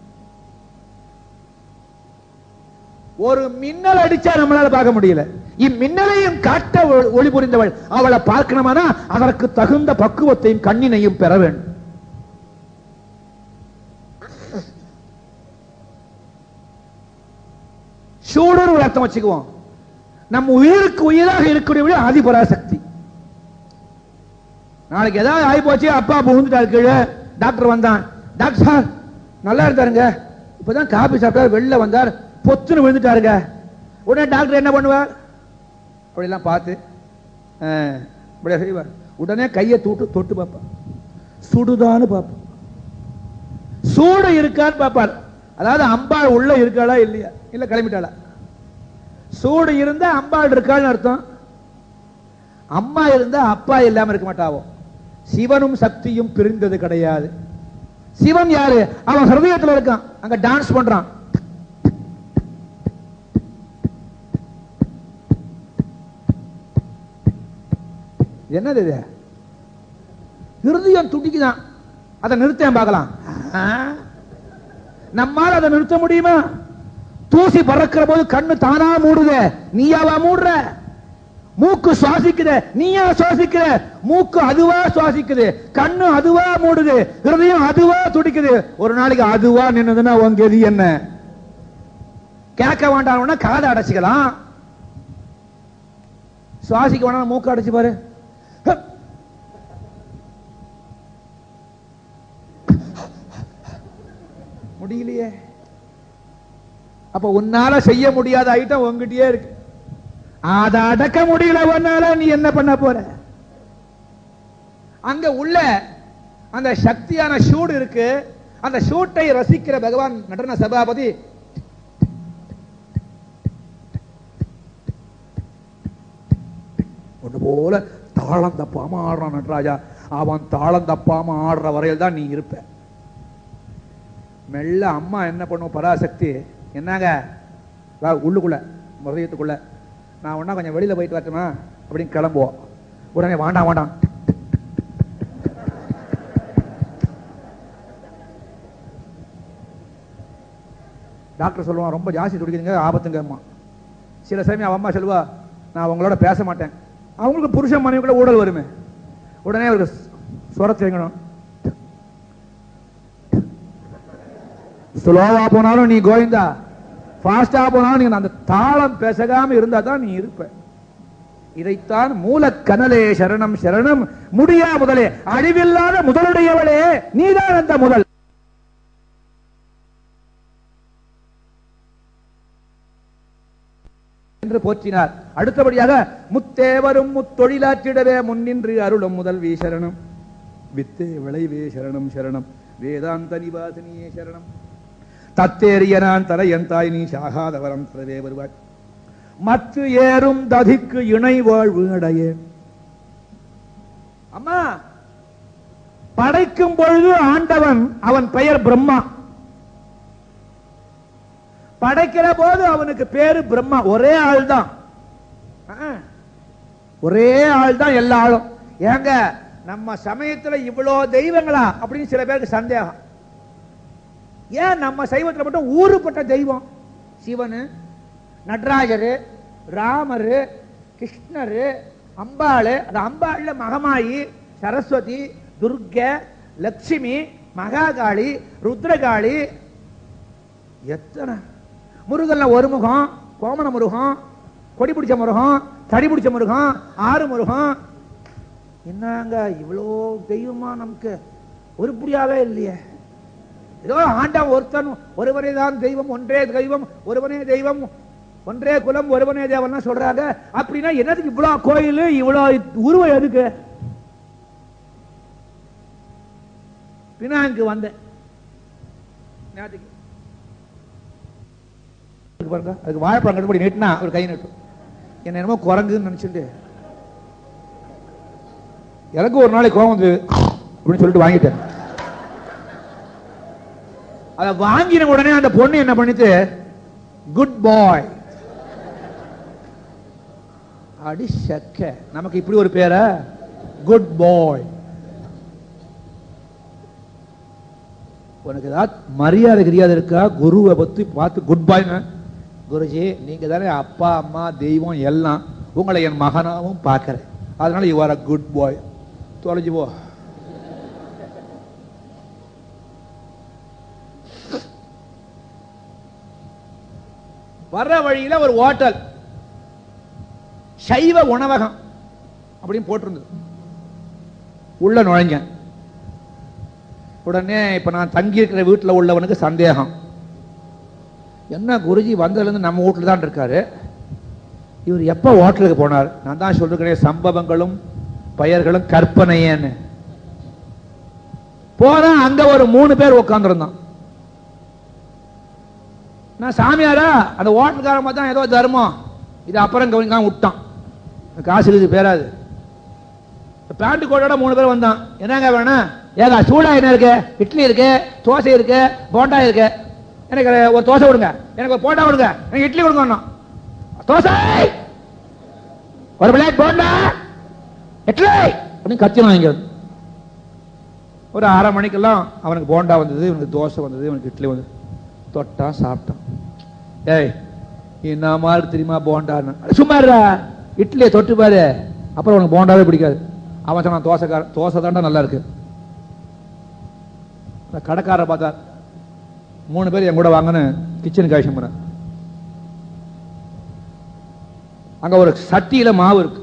A: ஒரு மின்னல் அடிச்சா நம்மளால பார்க்க முடியல இம்மின்னலையும் காட்ட ஒ- ஒளி புரிந்தவள் அவளை பார்க்கணுமானா அதற்கு தகுந்த பக்குவத்தையும் கண்ணினையும் பெற வேண்டும் சூடுன்னு ஒரு அர்த்தம் வச்சுக்குவோம் நம்ம உயிருக்கு உயிராக இருக்கக்கூடிய ஆதிபராசக்தி நாளைக்கு ஏதாவது ஆகி போச்சு அப்பா புகுந்துட்டாரு கீழே டாக்டர் வந்தான் டாக்டர் சார் நல்லா இருந்தாருங்க இப்பதான் காபி சாப்பிட்டார் வெளில வந்தார் பொத்துன்னு விழுந்துட்டாருங்க உடனே டாக்டர் என்ன பண்ணுவார் அப்படிலாம் பார்த்து ஆ, இப்படியே செய்வார் உடனே கையை தூட்டு தொட்டு பார்ப்பார் சுடுதான்னு பார்ப்பார் சூடு இருக்கான்னு பார்ப்பார் அதாவது அம்பாள் உள்ள இருக்காளா இல்லையா இல்ல கிளம்பிட்டாளா சூடு இருந்தா அம்பாள் இருக்கான்னு அர்த்தம் அம்மா இருந்தா அப்பா இல்லாம இருக்க மாட்டாவோ சிவனும் சக்தியும் பிரிந்தது கிடையாது சிவன் யாரு அவன் ஹிருதயத்துல இருக்கான் அங்க டான்ஸ் பண்றான் என்னது இது ஹிருதயம் துடிக்குதான் அதை நிறுத்தேன் பார்க்கலாம் ஆ? நம்மால அதை நிறுத்த முடியுமா தூசி பறக்கிற போது கண்ணு தானா மூடுதே நீயாவா மூடுற மூக்கு சுவாசிக்குது நீயா சுவாசிக்கிற மூக்கு அதுவா சுவாசிக்குது கண்ணு அதுவா மூடுது ஹிருதயம் அதுவா துடிக்குது ஒரு நாளைக்கு அதுவா நின்னதுன்னா உங்க கதி என்ன கேட்க வேண்டாம்னா காதை அடைச்சிக்கலாம் சுவாசிக்க வேண்டாம் மூக்கு அடைச்சு பாரு ஹப். முடியலையே அப்ப உன்னால செய்ய முடியாத ஐட்டம் உங்ககிட்டயே இருக்கு அதை அடக்க முடியல உன்னால நீ என்ன பண்ண போற அங்க உள்ள அந்த சக்தியான ஷூட் இருக்கு அந்த ஷூட்டை ரசிக்கிற பகவான் நடன சபாபதி ஒன்று போல தாளம் தப்பாம ஆடுறான் நடராஜா அவன் தாளம் தப்பாம ஆடுற வரையில் தான் நீ இருப்ப மெல்ல அம்மா என்ன பண்ணும் பராசக்தி என்னங்க வா உள்ளுக்குள்ள முறையத்துக்குள்ள நான் ஒண்ணா கொஞ்சம் வெளியில போயிட்டு வரட்டுமா அப்படின்னு கிளம்புவோம் உடனே வேண்டாம் வேண்டாம் டாக்டர் சொல்லுவான் ரொம்ப ஜாஸ்தி துடிக்குதுங்க ஆபத்துங்க அம்மா சில சமயம் அவன் அம்மா சொல்லுவா நான் உங்களோட பேச மாட்டேன் அவங்களுக்கு புருஷன் மனைவிக்குள்ள ஊழல் வருமே உடனே அவருக்கு சுரத்து வைக்கணும் ஸ்லோவா போனாலும் நீ கோவிந்தா ஃபாஸ்டா போனாலும் நீ அந்த தாளம் பேசகாம இருந்தா தான் நீ இருப்ப இதைத்தான் மூலக்கனலே சரணம் சரணம் முடியா முதலே அழிவில்லாத முதலுடையவளே நீதான் அந்த முதல் என்று போற்றினார் அடுத்தபடியாக முத்தேவரும் முத்தொழிலாற்றிடவே முன்னின்று அருளும் முதல்வி சரணம் வித்தே விளைவே சரணம் சரணம் வேதாந்த நிவாசனியே சரணம் தத்தேறிய நான் தரையன் தாய் நீ சாகாதவரம் தரவே வருவாய் மத்து ஏறும் ததிக்கு இணை வாழ்வு அடையே அம்மா படைக்கும் பொழுது ஆண்டவன் அவன் பெயர் பிரம்மா படைக்கிற போது அவனுக்கு பேரு பிரம்மா ஒரே ஆள் தான் ஒரே ஆள் தான் எல்லா ஆளும் ஏங்க நம்ம சமயத்துல இவ்வளோ தெய்வங்களா அப்படின்னு சில பேருக்கு சந்தேகம் ஏன் நம்ம சைவத்துல மட்டும் ஊறுபட்ட தெய்வம் சிவனு நடராஜரு ராமரு கிருஷ்ணரு அம்பாளு அது அம்பாள்ல மகமாயி சரஸ்வதி துர்க லட்சுமி மகாகாளி ருத்ரகாளி எத்தனை முருகன்ல ஒரு முகம் கோமண முருகம் கொடி பிடிச்ச முருகம் தடி பிடிச்ச முருகம் ஆறு முருகம் என்னங்க இவ்வளோ தெய்வமா நமக்கு உருப்படியாவே இல்லையே ஏதோ ஆண்டவன் ஒருத்தன் ஒருவனே தான் தெய்வம் ஒன்றே தெய்வம் ஒருவனே தெய்வம் ஒன்றே குலம் ஒருவனே தேவன் சொல்றாங்க அப்படின்னா என்னதுக்கு இவ்வளவு கோயில் இவ்வளவு உருவம் எதுக்கு பினாங்கு வந்தேன் நேத்துக்கு இருக்கு பாருங்க அதுக்கு வாழைப்பழம் கட்டுப்படி நீட்டினா ஒரு கை நட்டும் என்ன என்னமோ குரங்குன்னு நினைச்சுட்டு எனக்கு ஒரு நாளைக்கு கோவம் வந்து அப்படின்னு சொல்லிட்டு வாங்கிட்டேன் அதை வாங்கின உடனே அந்த பொண்ணு என்ன பண்ணிட்டு குட் பாய் அடி சக்க நமக்கு இப்படி ஒரு பேர குட் பாய் உனக்கு ஏதாவது மரியாதை கிரியாதை இருக்கா குருவை பத்தி பார்த்து குட் பாய்ங்க குருஜி நீங்க தானே அப்பா அம்மா தெய்வம் எல்லாம் உங்களை என் மகனாவும் பார்க்கிறேன் அதனால you are a good boy தொலைஞ்சு போ வர்ற வழியில ஒரு ஹோட்டல் சைவ உணவகம் அப்படின்னு போட்டிருந்தது உள்ள நுழைஞ்சேன் உடனே இப்ப நான் தங்கி இருக்கிற வீட்டில் உள்ளவனுக்கு சந்தேகம் என்ன குருஜி வந்ததுலேருந்து நம்ம வீட்டில் தான் இருக்காரு இவர் எப்போ ஹோட்டலுக்கு போனார் நான் தான் சொல்லிருக்கிறேன் சம்பவங்களும் பெயர்களும் கற்பனையேன்னு போனா அங்க ஒரு மூணு பேர் உட்காந்துருந்தான் நான் சாமியாரா அந்த ஓட்டல்காரன் பார்த்தா ஏதோ தர்மம் இது அப்புறம் கவனிக்காம விட்டான் காசு இது பேராது பேண்ட் கோட்டோட மூணு பேர் வந்தான் என்னங்க வேணும் ஏங்க சூடா என்ன இருக்கு இட்லி இருக்கு தோசை இருக்கு போண்டா இருக்கு எனக்கு ஒரு தோசை கொடுங்க எனக்கு ஒரு போண்டா கொடுங்க எனக்கு இட்லி கொடுங்க தோசை ஒரு பிளேட் போண்டா இட்லி அப்படின்னு கத்தினான் இங்க வந்து. ஒரு அரை மணிக்கெல்லாம் அவனுக்கு போண்டா வந்தது இவனுக்கு தோசை வந்தது இவனுக்கு இட்லி வந்தது தொட்டான் சாப்பிட்டான் ஏய் என்ன மாதிரி தெரியுமா போண்டான்னு அட, சும்மா இருடா இட்லியை தொட்டு பாரு அப்புறம் உனக்கு போண்டாவே பிடிக்காது அவன் சொன்னான் தோசைக்கார தோசை தாண்டா நல்லா இருக்கு அந்த கடைக்காரரை பார்த்தார் மூணு பேர் என் கூட வாங்கன்னு கிச்சனுக்கு ஆயிஷம் போனேன் அங்க ஒரு சட்டியில மாவு இருக்கு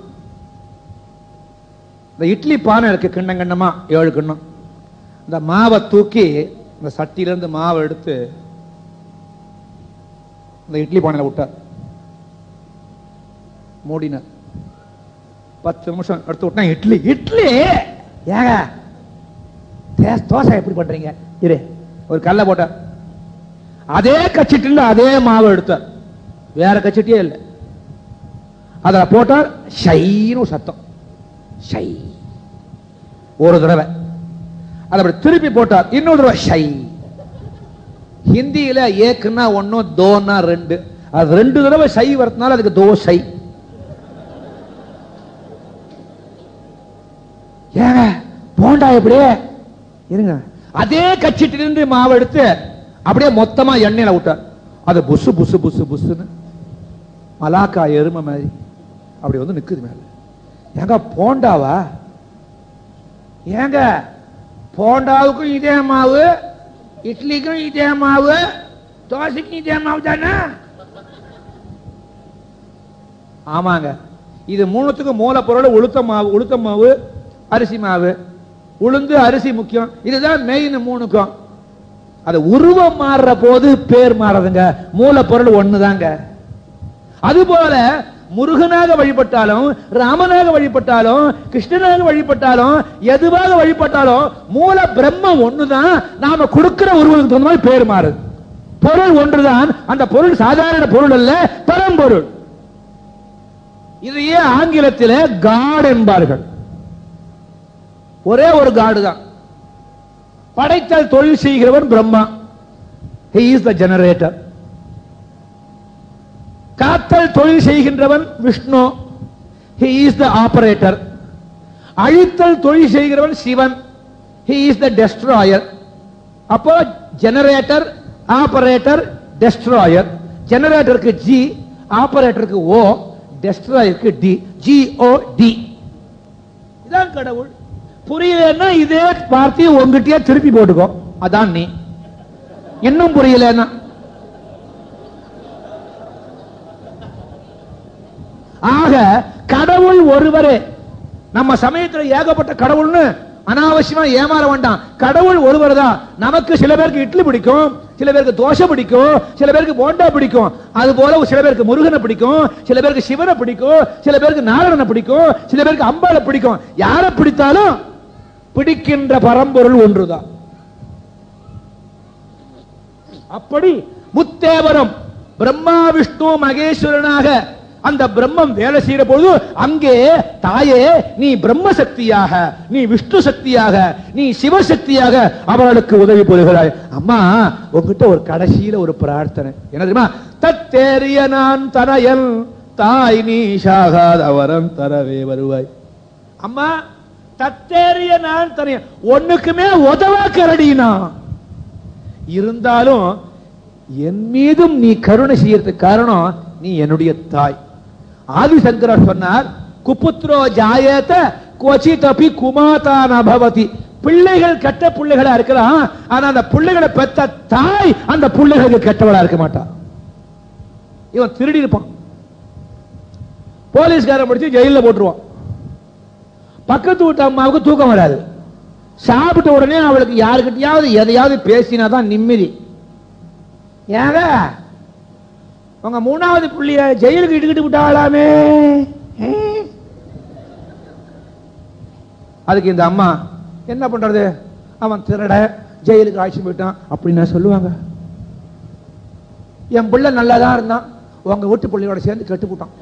A: இந்த இட்லி பானை இருக்கு கிண்ணம் கிண்ணமா ஏழு கிண்ணம் இந்த மாவை தூக்கி இந்த சட்டியில இருந்து மாவை எடுத்து இந்த இட்லி பானையில விட்டார் மூடினார் பத்து நிமிஷம் எடுத்து விட்டா இட்லி இட்லி ஏங்க தே- தோசை எப்படி பண்றீங்க இரு ஒரு கல்ல போட்டார் அதே கச்சிட்டில் அதே மாவு எடுத்தார் வேற கச்சிட்டியே இல்லை அதில் போட்டார் ஷைன்னு ஒரு சத்தம் ஷை ஒரு தடவை அதை அப்படி திருப்பி போட்டார் இன்னொரு தடவை ஷை ஹிந்தியில ஏக்குன்னா ஒன்னு தோன்னா ரெண்டு அது ரெண்டு தடவை ஷை வரதுனால அதுக்கு தோசை ஏங்க போண்டா எப்படி இருங்க அதே கச்சிட்டிலிருந்து மாவு எடுத்து அப்படியே மொத்தமா எண்ணெயில விட்டார் அது புசு புசு புசு புசுன்னு மலாக்கா எருமை மாதிரி அப்படி வந்து நிக்குது மேல ஏங்க போண்டாவா ஏங்க போண்டாவுக்கும் இதே மாவு இட்லிக்கும் இதே மாவு தோசைக்கும் இதே மாவு தானே ஆமாங்க இது மூணுத்துக்கும் மூலப்பொருள் உளுத்த மாவு உளுத்த மாவு அரிசி மாவு உளுந்து அரிசி முக்கியம் இதுதான் மெயின் மூணுக்கும் அது உருவம் மாறுற போது பேர் மாறுதுங்க மூலப்பொருள் ஒண்ணுதாங்க அதுபோல முருகனாக வழிபட்டாலும் ராமனாக வழிபட்டாலும் கிருஷ்ணனாக வழிபட்டாலும் எதுவாக வழிபட்டாலும் மூல பிரம்மம் ஒண்ணுதான் நாம கொடுக்கிற உருவத்துக்கு தகுந்த மாதிரி பேர் மாறுது பொருள் ஒன்றுதான் அந்த பொருள் சாதாரண பொருள் அல்ல பரம்பொருள் இதையே ஆங்கிலத்திலே காட் என்பார்கள் ஒரே ஒரு காடு தான் படைத்தல் தொழில் செய்கிறவன் Brahma he is the generator காத்தல் தொழில் செய்கின்றவன் Vishnu he is the operator அழித்தல் தொழில் செய்கிறவன் சிவன் he is the destroyer அப்போ ஜெனரேட்டர் ஆபரேட்டர் டெஸ்ட்ராயர் ஜெனரேட்டருக்கு ஜி ஆபரேட்டருக்கு ஓ டெஸ்ட்ராயருக்கு டி ஜி ஓ டி இதான் கடவுள் புரியலன்னா இதே வார்த்தையை உங்ககிட்டயே திருப்பி போட்டுக்கோ அதான் நீ இன்னும் புரியலன்னா ஆக கடவுள் ஒருவரே நம்ம சமயத்துல ஏகப்பட்ட கடவுள்னு அனாவசியமா ஏமாற வேண்டாம் கடவுள் ஒருவர் தான் நமக்கு சில பேருக்கு இட்லி பிடிக்கும் சில பேருக்கு தோசை பிடிக்கும் சில பேருக்கு போண்டா பிடிக்கும் அது போல சில பேருக்கு முருகனை பிடிக்கும் சில பேருக்கு சிவனை பிடிக்கும் சில பேருக்கு நாராயணனை பிடிக்கும் சில பேருக்கு அம்பாளை பிடிக்கும் யாரை பிடித்தாலும் பிடிக்கின்ற பரம்பொருள் ஒன்றுதான் அப்படி முத்தேவரம் பிரம்மா விஷ்ணு மகேஸ்வரனாக அந்த பிரம்மம் வேலை செய்யற பொழுது அங்கே தாயே நீ பிரம்ம சக்தியாக நீ விஷ்ணு சக்தியாக நீ சிவசக்தியாக அவர்களுக்கு உதவி புரிகிறாய் அம்மா உங்ககிட்ட ஒரு கடைசியில ஒரு பிரார்த்தனை என்ன தெரியுமா தத்தேறிய நான் தனையல் தாய் நீ சாகாதவரம் தரவே வருவாய் அம்மா தத்தேறிய நான் தனையன் ஒண்ணுக்குமே உதவா கரடினா இருந்தாலும் என் மீதும் நீ கருணை செய்யறதுக்கு காரணம் நீ என்னுடைய தாய் ஆதிசங்கரர் சொன்னார் குப்புத்ரோ ஜாயேத கொச்சித் அபி குமாதா நபவதி பிள்ளைகள் கெட்ட பிள்ளைகளா இருக்கலாம் ஆனா அந்த பிள்ளைகளை பெத்த தாய் அந்த பிள்ளைகளுக்கு கெட்டவளா இருக்க மாட்டா இவன் திருடி இருப்பான் போலீஸ்காரன் பிடிச்சு ஜெயில போட்டுருவான் பக்கத்து வீட்டு அம்மாவுக்கு தூக்கம் வராது சாப்பிட்ட உடனே அவளுக்கு யாருக்கிட்டையாவது எதையாவது பேசினா தான் நிம்மதி ஏங்க உங்க மூணாவது புள்ளிய ஜெயிலுக்கு இட்டுக்கிட்டு விட்டாளாமே ஏ? அதுக்கு இந்த அம்மா என்ன பண்றது அவன் திருட ஜெயிலுக்கு ஆட்சி போயிட்டான் அப்படின்னு சொல்லுவாங்க
B: என் பிள்ளை நல்லா தான் இருந்தான் உங்க வீட்டு பிள்ளையோட சேர்ந்து கெட்டு போட்டான்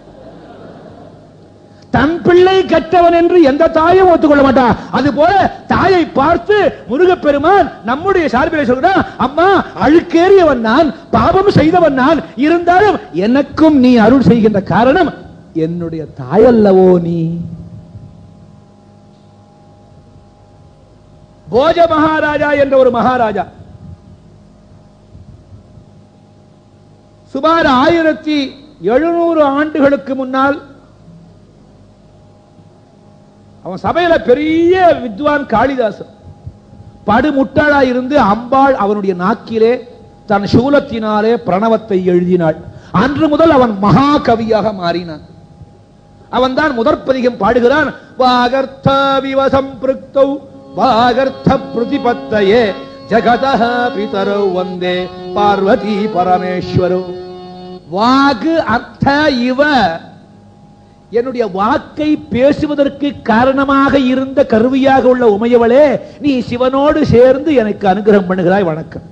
B: தன் பிள்ளை கெட்டவன் என்று எந்த தாயும் ஒத்துக்கொள்ள மாட்டான் அது போல தாயை பார்த்து முருகப்பெருமான் நம்முடைய சார்பிலே சொல்கிறான் அம்மா அழுக்கேறியவன் நான் பாவம் செய்தவன் நான் இருந்தாலும் எனக்கும் நீ அருள் செய்கின்ற காரணம் என்னுடைய தாயல்லவோ நீ போஜ மகாராஜா என்ற ஒரு மகாராஜா சுமார் ஆயிரத்தி எழுநூறு ஆண்டுகளுக்கு முன்னால் அவன் சபையில பெரிய வித்வான் காளிதாசன் படுமுட்டாளா இருந்து அம்பாள் அவனுடைய நாக்கிலே தன் சூலத்தினாலே பிரணவத்தை எழுதினாள் அன்று முதல் அவன் மகா கவியாக மாறினான் அவன் தான் முதற்பதிகம் பாடுகிறான் வாகர்த்த விவசம் பிருக்தௌ வாகர்த்த பிரதிபத்தையே ஜகதः பிதரௌ வந்தே பார்வதி பரமேஸ்வரோ வாகு அர்த்த இவ என்னுடைய வாக்கை பேசுவதற்கு காரணமாக இருந்த கருவியாக உள்ள உமையவளே நீ சிவனோடு சேர்ந்து எனக்கு அனுகிரகம் பண்ணுகிறாய் வணக்கம்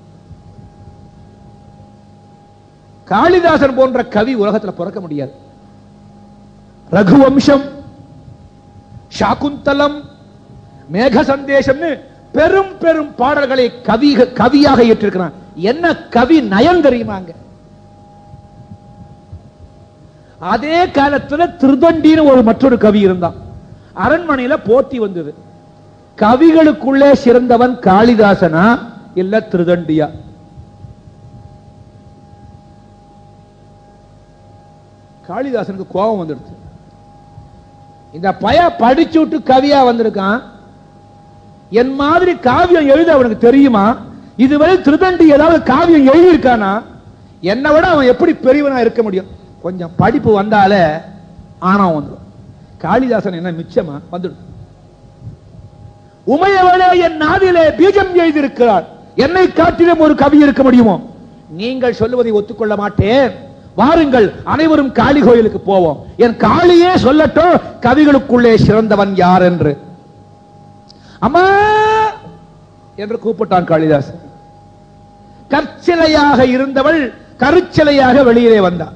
B: காளிதாசன் போன்ற கவி உலகத்துல பிறக்க முடியாது ரகுவம்சம் சாகுந்தலம் மேக சந்தேசம்னு பெரும் பெரும் பாடல்களை கவி கவியாக ஏற்றிருக்கிறான் என்ன கவி நயம் தெரியுமாங்க அதே காலத்துல திருதண்டின்னு ஒரு மற்றொரு கவி இருந்தான் அரண்மனையில போட்டி வந்தது கவிகளுக்குள்ளே சிறந்தவன் காளிதாசனா இல்ல திருதண்டியா காளிதாசனுக்கு கோபம் வந்துடுச்சு இந்த பய படிச்சு விட்டு கவியா வந்திருக்கான் என் மாதிரி காவியம் எழுத அவனுக்கு தெரியுமா இதுவரை திருதண்டி ஏதாவது காவியம் எழுதியிருக்கானா என்னை விட அவன் எப்படி பெரியவனா இருக்க முடியும் கொஞ்சம் படிப்பு வந்தாலே ஆணவம் வந்துடும் காளிதாசன் என்ன மிச்சமா வந்துடும் உமையவளே என் நாவிலே பீஜம் எழுதியிருக்கிறார் என்னை காட்டிலும் ஒரு கவி இருக்க முடியுமோ நீங்கள் சொல்லுவதை ஒத்துக்கொள்ள மாட்டேன் வாருங்கள் அனைவரும் காளி கோயிலுக்கு போவோம் என் காளியே சொல்லட்டும் கவிகளுக்குள்ளே சிறந்தவன் யார் என்று அம்மா என்று கூப்பிட்டான் காளிதாசன் கற்சிலையாக இருந்தவள் கருச்சிலையாக வெளியிலே வந்தாள்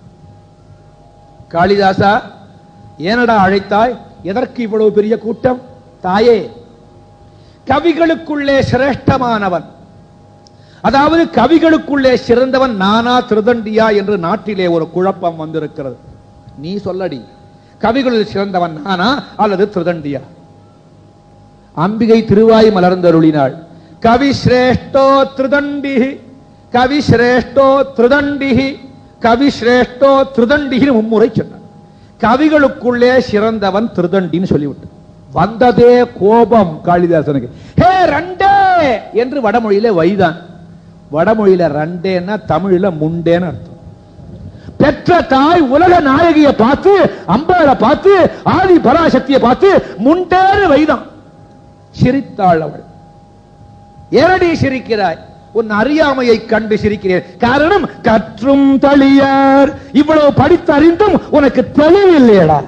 B: காளிதாசா ஏனடா அழைத்தாய் எதற்கு இவ்வளவு பெரிய கூட்டம் தாயே கவிகளுக்குள்ளே சிரேஷ்டமானவன் அதாவது கவிகளுக்குள்ளே சிறந்தவன் நானா திருதண்டியா என்று நாட்டிலே ஒரு குழப்பம் வந்திருக்கிறது நீ சொல்லடி கவிகளில் சிறந்தவன் நானா அல்லது திருதண்டியா அம்பிகை திருவாய் மலர்ந்தருளினாள் கவி சிரேஷ்டோ திருதண்டி கவி சிரேஷ்டோ திருதண்டி கவி சிரேஷ்டோ திருதண்டின்னு மும்முறை சொன்னார் கவிகளுக்குள்ளே சிறந்தவன் திருதண்டின்னு சொல்லிவிட்டு வந்ததே கோபம் காளிதாசனுக்கு ஹே ரண்டே என்று வடமொழியிலே வைதான் வடமொழியில ரண்டேன்னா தமிழ்ல முண்டேன்னு அர்த்தம் பெற்ற தாய் உலக நாயகியை பார்த்து அம்பாளை பார்த்து ஆதி பராசக்தியை பார்த்து முண்டேன்னு வைதான் சிரித்தாள் அவள் ஏனடி சிரிக்கிறாய் உன் அறியாமையை கண்டு சிரிக்கிறேன் காரணம் கற்றும் தளியார் இவ்வளவு படித்து அறிந்தும் உனக்கு தெளிவில்லையடா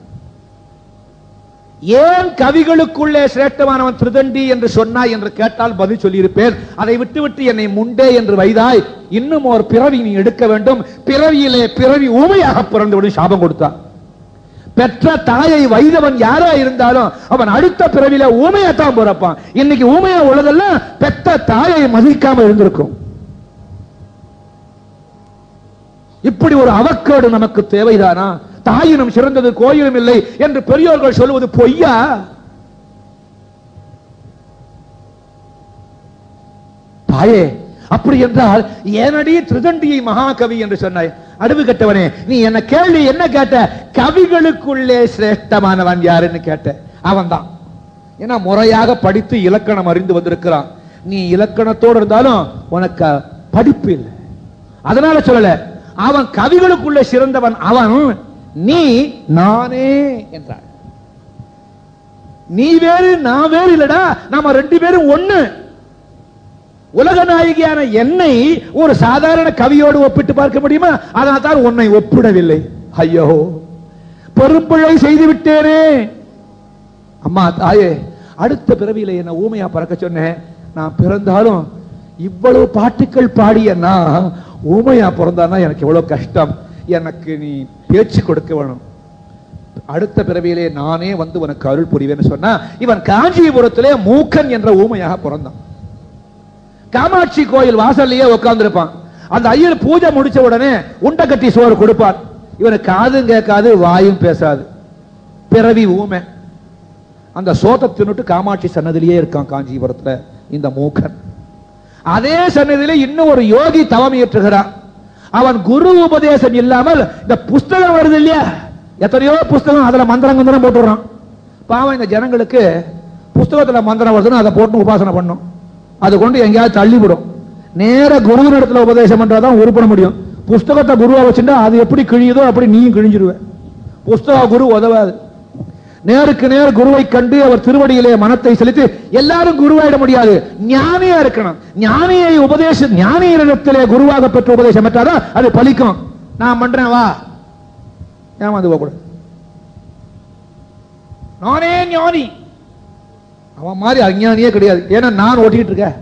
B: ஏன் கவிகளுக்குள்ளே சிரேஷ்டமானவன் திருதண்டி என்று சொன்னாய் என்று கேட்டால் பதில் சொல்லியிருப்பேன் அதை விட்டுவிட்டு என்னை முண்டே என்று வைதாய் இன்னும் ஒரு பிறவி நீ எடுக்க வேண்டும் பிறவியிலே பிறவி ஊமையாக பிறந்துவிடும் சாபம் கொடுத்தான் பெற்ற தாயை வைதவன் யாரா இருந்தாலும் அவன் அடுத்த பிறவில ஊமையத்தான் பிறப்பான் இன்னைக்கு ஊமையா உள்ளதெல்லாம் பெற்ற தாயை மதிக்காம இருந்திருக்கும் இப்படி ஒரு அவக்கேடு நமக்கு தேவைதானா தாயினும் சிறந்தது கோயிலும் இல்லை என்று பெரியோர்கள் சொல்லுவது பொய்யா தாயே அப்படி என்றால் ஏனடி திருதண்டியை மகாகவி என்று சொன்னாய் அடுவு கட்டவனே நீ என்ன கேள்வி என்ன கேட்ட கவிகளுக்குள்ளே சிரேஷ்டமானவன் யாருன்னு கேட்ட அவன் தான் ஏன்னா முறையாக படித்து இலக்கணம் அறிந்து வந்திருக்கிறான் நீ இலக்கணத்தோடு இருந்தாலும் உனக்கு படிப்பு இல்லை அதனால சொல்லல அவன் கவிகளுக்குள்ளே சிறந்தவன் அவன் நீ நானே என்றார் நீ வேறு நான் வேறு இல்லடா நாம ரெண்டு பேரும் ஒண்ணு உலக நாயகியான என்னை ஒரு சாதாரண கவியோடு ஒப்பிட்டு பார்க்க முடியுமா அதனால தான் உன்னை ஒப்பிடவில்லை ஐயோ பெரும்பிழை செய்து விட்டேனே அம்மா தாயே அடுத்த பிறவியில என்ன ஊமையா பறக்க சொன்னேன் நான் பிறந்தாலும் இவ்வளவு பாட்டுக்கள் பாடிய நான்
A: ஊமையா பிறந்தான்னா எனக்கு எவ்வளவு கஷ்டம் எனக்கு நீ பேச்சு கொடுக்க வேணும் அடுத்த பிறவியிலே நானே வந்து உனக்கு அருள் புரிவேன்னு சொன்னா இவன் காஞ்சிபுரத்திலே மூக்கன் என்ற ஊமையாக பிறந்தான் காமாட்சி கோயில் வாசல்லையே உட்கார்ந்திருப்பான் அந்த ஐயர் பூஜை முடிச்ச உடனே உண்டை கட்டி சோறு கொடுப்பார் இவனுக்கு காதும் கேட்காது வாயும் பேசாது பிறவி ஊமை அந்த சோத்தை தின்னுட்டு காமாட்சி சன்னதிலேயே இருக்கான் காஞ்சிபுரத்துல இந்த மூக்கன் அதே சன்னதியில இன்னும் ஒரு யோகி தவம் இயற்றுகிறான் அவன் குரு உபதேசம் இல்லாமல் இந்த புஸ்தகம் வருது இல்லையா எத்தனையோ புஸ்தகம் அதுல மந்திரம் மந்திரம் போட்டுறான் பாவம் இந்த ஜனங்களுக்கு புஸ்தகத்துல மந்திரம் வருதுன்னு அதை போட்டு உபாசனை பண்ணும் அது கொண்டு எங்கேயாவது தள்ளிவிடும் நேர குருவின் இடத்துல உபதேசம் பண்றதான் உருப்பட முடியும் புஸ்தகத்தை குருவா வச்சுட்டா அது எப்படி கிழியுதோ அப்படி நீயும் கிழிஞ்சிருவேன் புஸ்தக குரு உதவாது நேருக்கு நேர் குருவை கண்டு அவர் திருவடியிலே மனத்தை செலுத்தி எல்லாரும் குருவாயிட முடியாது ஞானியா இருக்கணும் ஞானியை உபதேச ஞானியரிடத்திலே குருவாக பெற்ற உபதேசம் பெற்றாதான் அது பலிக்கும் நான் பண்றேன் வா ஏமாந்து போக கூடாது நானே ஞானி அவன் மாதிரி அஞ்ஞானியே கிடையாது ஏன்னா நான் ஓட்டிக்கிட்டு இருக்கேன்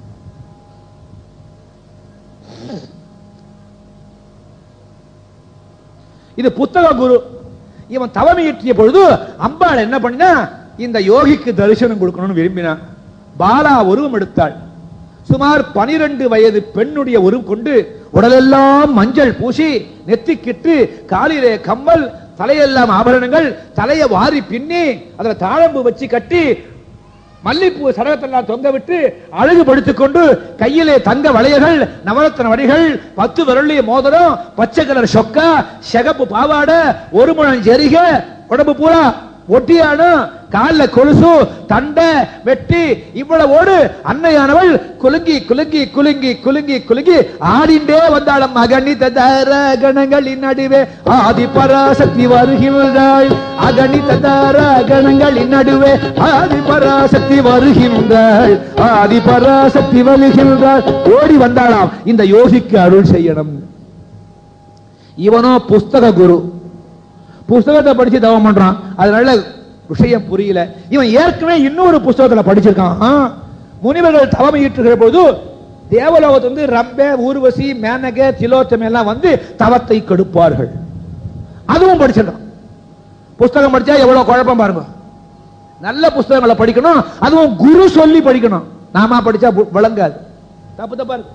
A: இது புத்தக குரு இவன் தவம் இயற்றிய பொழுது அம்பாள் என்ன பண்ணினா இந்த யோகிக்கு தரிசனம் கொடுக்கணும்னு விரும்பினான் பாலா உருவம் எடுத்தாள் சுமார் பனிரெண்டு வயது பெண்ணுடைய உருவம் கொண்டு உடலெல்லாம் மஞ்சள் பூசி நெத்திக்கிட்டு காலிலே கம்மல் தலையெல்லாம் ஆபரணங்கள் தலையை வாரி பின்னி அதுல தாழம்பு வச்சு கட்டி மல்லிப்பூ சடகத்தெல்லாம் தொங்க விட்டு அழகு படுத்திக் கொண்டு கையிலே தங்க வளையல்கள் நவரத்ன வடிகள் பத்து விரலிய மோதிரம் பச்சை கலர் சொக்கா சிகப்பு பாவாடை ஒரு முழம் ஜெரிக உடம்பு பூரா ஒட்டியானு கால்ல கொலுசு தண்டை வெட்டி இவ்வளவோடு அன்னையானவள் குலுங்கி குலுங்கி குலுங்கி குலுங்கி குலுங்கி ஆடிண்டே வந்தாளம் அகணித தர கணங்களின் நடுவே ஆதி பராசக்தி வருகின்றாள் அகணித தர கணங்களின் நடுவே ஆதி பராசக்தி வருகின்றாள் ஆதி பராசக்தி வருகின்றாள் ஓடி வந்தாளாம் இந்த யோகிக்கு அருள் செய்யணும் இவனோ புஸ்தக குரு புஸ்தகத்தை படிச்சு தவம் பண்றான் அதனால விஷயம் புரியல இவன் ஏற்கனவே இன்னொரு புஸ்தகத்துல படிச்சிருக்கான் ஆ, முனிவர்கள் தவம் ஈற்றுகிற போது தேவலோகத்து வந்து ரம்பே ஊர்வசி மேனக திலோத்தமை எல்லாம் வந்து தவத்தை கெடுப்பார்கள் அதுவும் படிச்சிருக்கான் புஸ்தகம் படிச்சா எவ்வளவு குழப்பம் பாருங்க நல்ல புஸ்தகங்களை படிக்கணும் அதுவும் குரு சொல்லி படிக்கணும் நாம படிச்சா பு- விளங்காது தப்பு தப்பா இருக்கு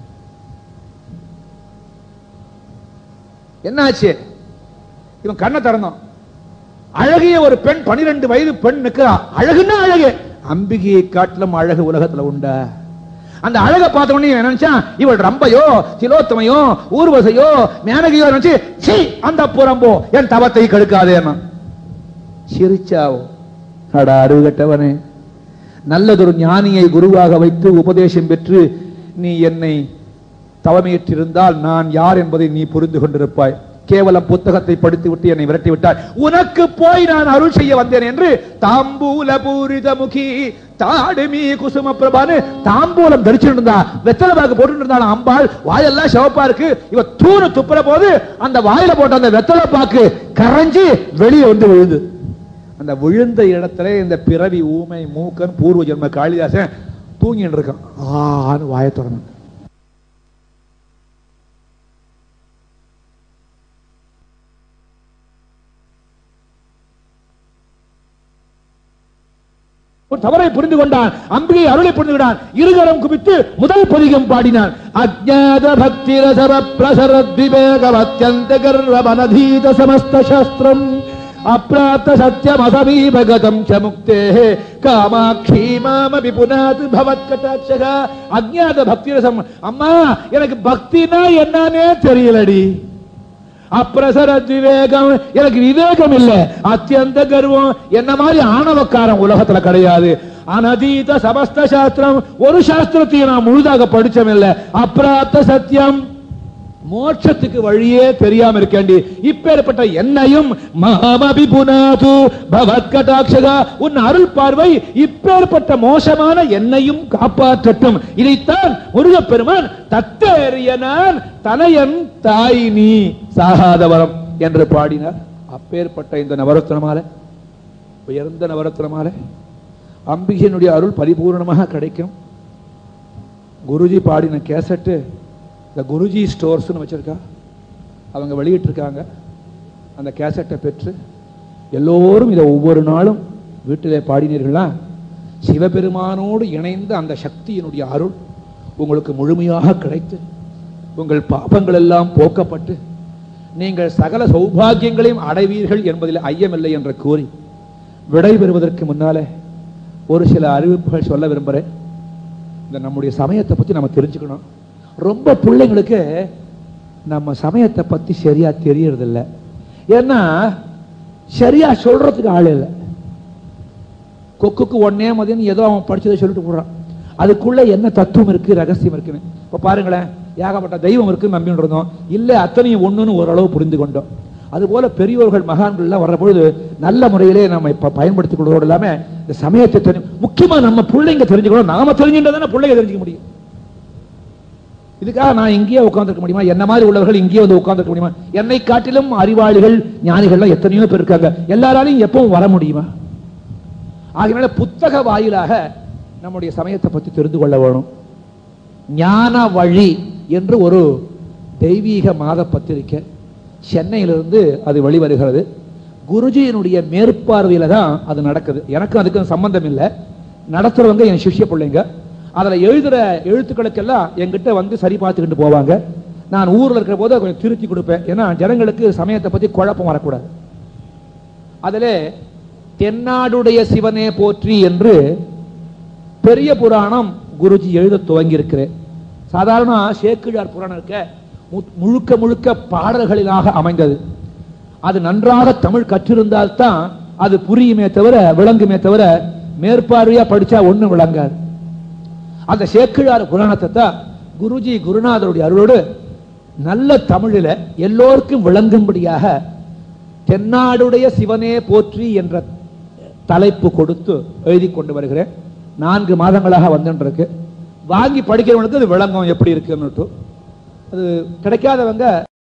A: என்னாச்சு இவன் கண்ணை திறந்தான் அழகிய ஒரு பெண் பனிரெண்டு வயது பெண் நிக்கிறா அழகுன்னா அழகு அம்பிகையை காட்டிலும் அழகு உலகத்துல உண்டா அந்த அழகை பார்த்த உடனே இவன் நினைச்சான் இவள் ரம்பையோ திலோத்தமையோ ஊர்வசையோ மேனகையோ நினைச்சு சீ அந்த புறம்போ என் தவத்தை கெடுக்காதேன்னா சிரிச்சாவோ அடா அறிவு கெட்டவனே நல்லதொரு ஞானியை குருவாக வைத்து உபதேசம் பெற்று நீ என்னை தவமையிட்டிருந்தால் நான் யார் என்பதை நீ புரிந்து கொண்டிருப்பாய் கேவலம் புத்தகத்தை படித்து விட்டு என்னை விரட்டி விட்டாய் உனக்கு போய் நான் அருள் செய்ய வந்தேன் என்று தாம்பூல பூரித முகி தாடுமி குசும பிரபான்னு தாம்பூலம் தரிச்சுட்டு இருந்தா வெத்தலை பாக்கு போட்டு இருந்தாலும் அம்பாள் வாயெல்லாம் சிவப்பா இருக்கு இவ தூணு துப்புற போது அந்த வாயில போட்ட அந்த வெத்தலை பாக்கு கரைஞ்சு வெளியே வந்து விழுது அந்த விழுந்த இடத்துல இந்த பிறவி ஊமை மூக்கன் பூர்வ ஜென்ம காளிதாசன் தூங்கிட்டு இருக்கான் ஆன்னு வாயை திறந்து ஒரு தவறை புரிந்து கொண்டான் அம்பிகை அருளை புரிந்து கொண்டான் இருகரம் குவித்து முதல் பதிகம் பாடினான் அஜாத பக்தி ரசர பிரசர விவேகவத்யந்த கர்வமனதீத சமஸ்த சாஸ்திரம் அப்ராத்த சத்தியம் அசமீபகதம் ச முக்தே காமாட்சி மாமபி புனாத் பவத் கட்டாட்சக அஜ்ஞாத பக்தி ரசம் அம்மா எனக்கு பக்தினா என்னன்னே தெரியலடி அப்பிரசர விவேகம் எனக்கு விவேகம் இல்ல அத்தியந்த கர்வம் என்ன மாதிரி ஆணவக்காரன் உலகத்துல கிடையாது அனதீத சமஸ்த சாஸ்திரம் ஒரு சாஸ்திரத்தையும் நான் முழுதாக படிச்சம் இல்ல அப்ராத்த சத்தியம் மோட்சத்துக்கு வழியே தெரியாம இருக்கேண்டி இப்பேற்பட்ட என்னையும் மகாமபி புனாது பவத் கடாட்சகா உன் அருள் பார்வை இப்பேற்பட்ட மோசமான என்னையும் காப்பாற்றட்டும் இதைத்தான் முருகப்பெருமான் தத்தேறிய நான் தனையன் தாய் நீ சாகாதவரம் என்று பாடினார் அப்பேற்பட்ட இந்த நவரத்னமால உயர்ந்த நவரத்னமால அம்பிகையினுடைய அருள் பரிபூர்ணமாக கிடைக்கும் குருஜி பாடின கேசட்டு இந்த குருஜி ஸ்டோர்ஸ்னு வச்சிருக்கா அவங்க வெளியிட்டிருக்காங்க அந்த கேசட்டை பெற்று எல்லோரும் இதை ஒவ்வொரு நாளும் வீட்டிலே பாடினீர்களா சிவபெருமானோடு இணைந்த அந்த சக்தியினுடைய அருள் உங்களுக்கு முழுமையாக கிடைத்து உங்கள் பாபங்கள் எல்லாம் போக்கப்பட்டு நீங்கள் சகல சௌபாகியங்களையும் அடைவீர்கள் என்பதில் ஐயமில்லை என்று கூறி விடைபெறுவதற்கு முன்னாலே ஒரு சில அறிவிப்புகள் சொல்ல விரும்புகிறேன் இந்த நம்முடைய சமயத்தை பத்தி நம்ம தெரிஞ்சுக்கணும் ரொம்ப பிள்ளைங்களுக்கு நம்ம சமயத்தை பத்தி சரியா தெரியறதில்ல ஏன்னா சரியா சொல்றதுக்கு ஆள் இல்லை கொக்குக்கு ஒன்னே மதியம் ஏதோ அவன் படிச்சதை சொல்லிட்டு போடுறான் அதுக்குள்ள என்ன தத்துவம் இருக்கு ரகசியம் இருக்குன்னு இப்ப பாருங்களேன் ஏகப்பட்ட தெய்வம் இருக்கு நம்பிட்டு இருந்தோம் இல்ல அத்தனையும் ஒண்ணுன்னு ஓரளவு புரிந்து கொண்டோம் அதுபோல பெரியோர்கள் மகான்கள் எல்லாம் வர்ற பொழுது நல்ல முறையிலே நம்ம இப்ப பயன்படுத்திக் கொள்வதோடு இல்லாம இந்த சமயத்தை தெரிஞ்சு முக்கியமா நம்ம பிள்ளைங்க தெரிஞ்சுக்கணும் நாம தெரிஞ்சுட்டா பிள்ளைங்க தெரிஞ்சுக்க முடியும் இதுக்காக நான் இங்கேயே உட்கார்ந்துருக்க முடியுமா என்ன மாதிரி உள்ளவர்கள் இங்கேயே வந்து உட்கார்ந்துருக்க முடியுமா என்னை காட்டிலும் அறிவாளிகள் ஞானிகள்லாம் எத்தனையோ பேர் இருக்காங்க எல்லாராலையும் எப்பவும் வர முடியுமா ஆகையினால புத்தக வாயிலாக நம்முடைய சமயத்தை பத்தி தெரிந்து கொள்ள வேணும் ஞான வழி என்று ஒரு தெய்வீக மாத பத்திரிக்கை சென்னையிலிருந்து அது வெளிவருகிறது குருஜியினுடைய மேற்பார்வையில தான் அது நடக்குது எனக்கு அதுக்கு சம்பந்தம் இல்லை நடத்துறவங்க என் சிஷ்ய பிள்ளைங்க அதுல எழுதுற எழுத்துக்களுக்கெல்லாம் என்கிட்ட வந்து சரி பார்த்துக்கிட்டு போவாங்க நான் ஊர்ல இருக்கிற போது அதை கொஞ்சம் திருத்தி கொடுப்பேன் ஏன்னா ஜனங்களுக்கு சமயத்தை பத்தி குழப்பம் வரக்கூடாது அதிலே தென்னாடுடைய சிவனே போற்றி என்று பெரிய புராணம் குருஜி எழுத துவங்கி இருக்கிறேன் சாதாரண சேக்கிழார் புராணம் இருக்க மு- முழுக்க முழுக்க பாடல்களிலாக அமைந்தது அது நன்றாக தமிழ் கற்றிருந்தால்தான் அது புரியுமே தவிர விளங்குமே தவிர மேற்பார்வையா படிச்சா ஒண்ணும் விளங்காது அந்த சேக்கிழார் புராணத்தை தான் குருஜி குருநாதருடைய அருளோடு நல்ல தமிழில எல்லோருக்கும் விளங்கும்படியாக தென்னாடுடைய சிவனே போற்றி என்ற தலைப்பு கொடுத்து எழுதி கொண்டு வருகிறேன் நான்கு மாதங்களாக வந்துருக்கு வாங்கி படிக்கிறவனுக்கு அது விளங்கும் எப்படி இருக்குன்னு அது கிடைக்காதவங்க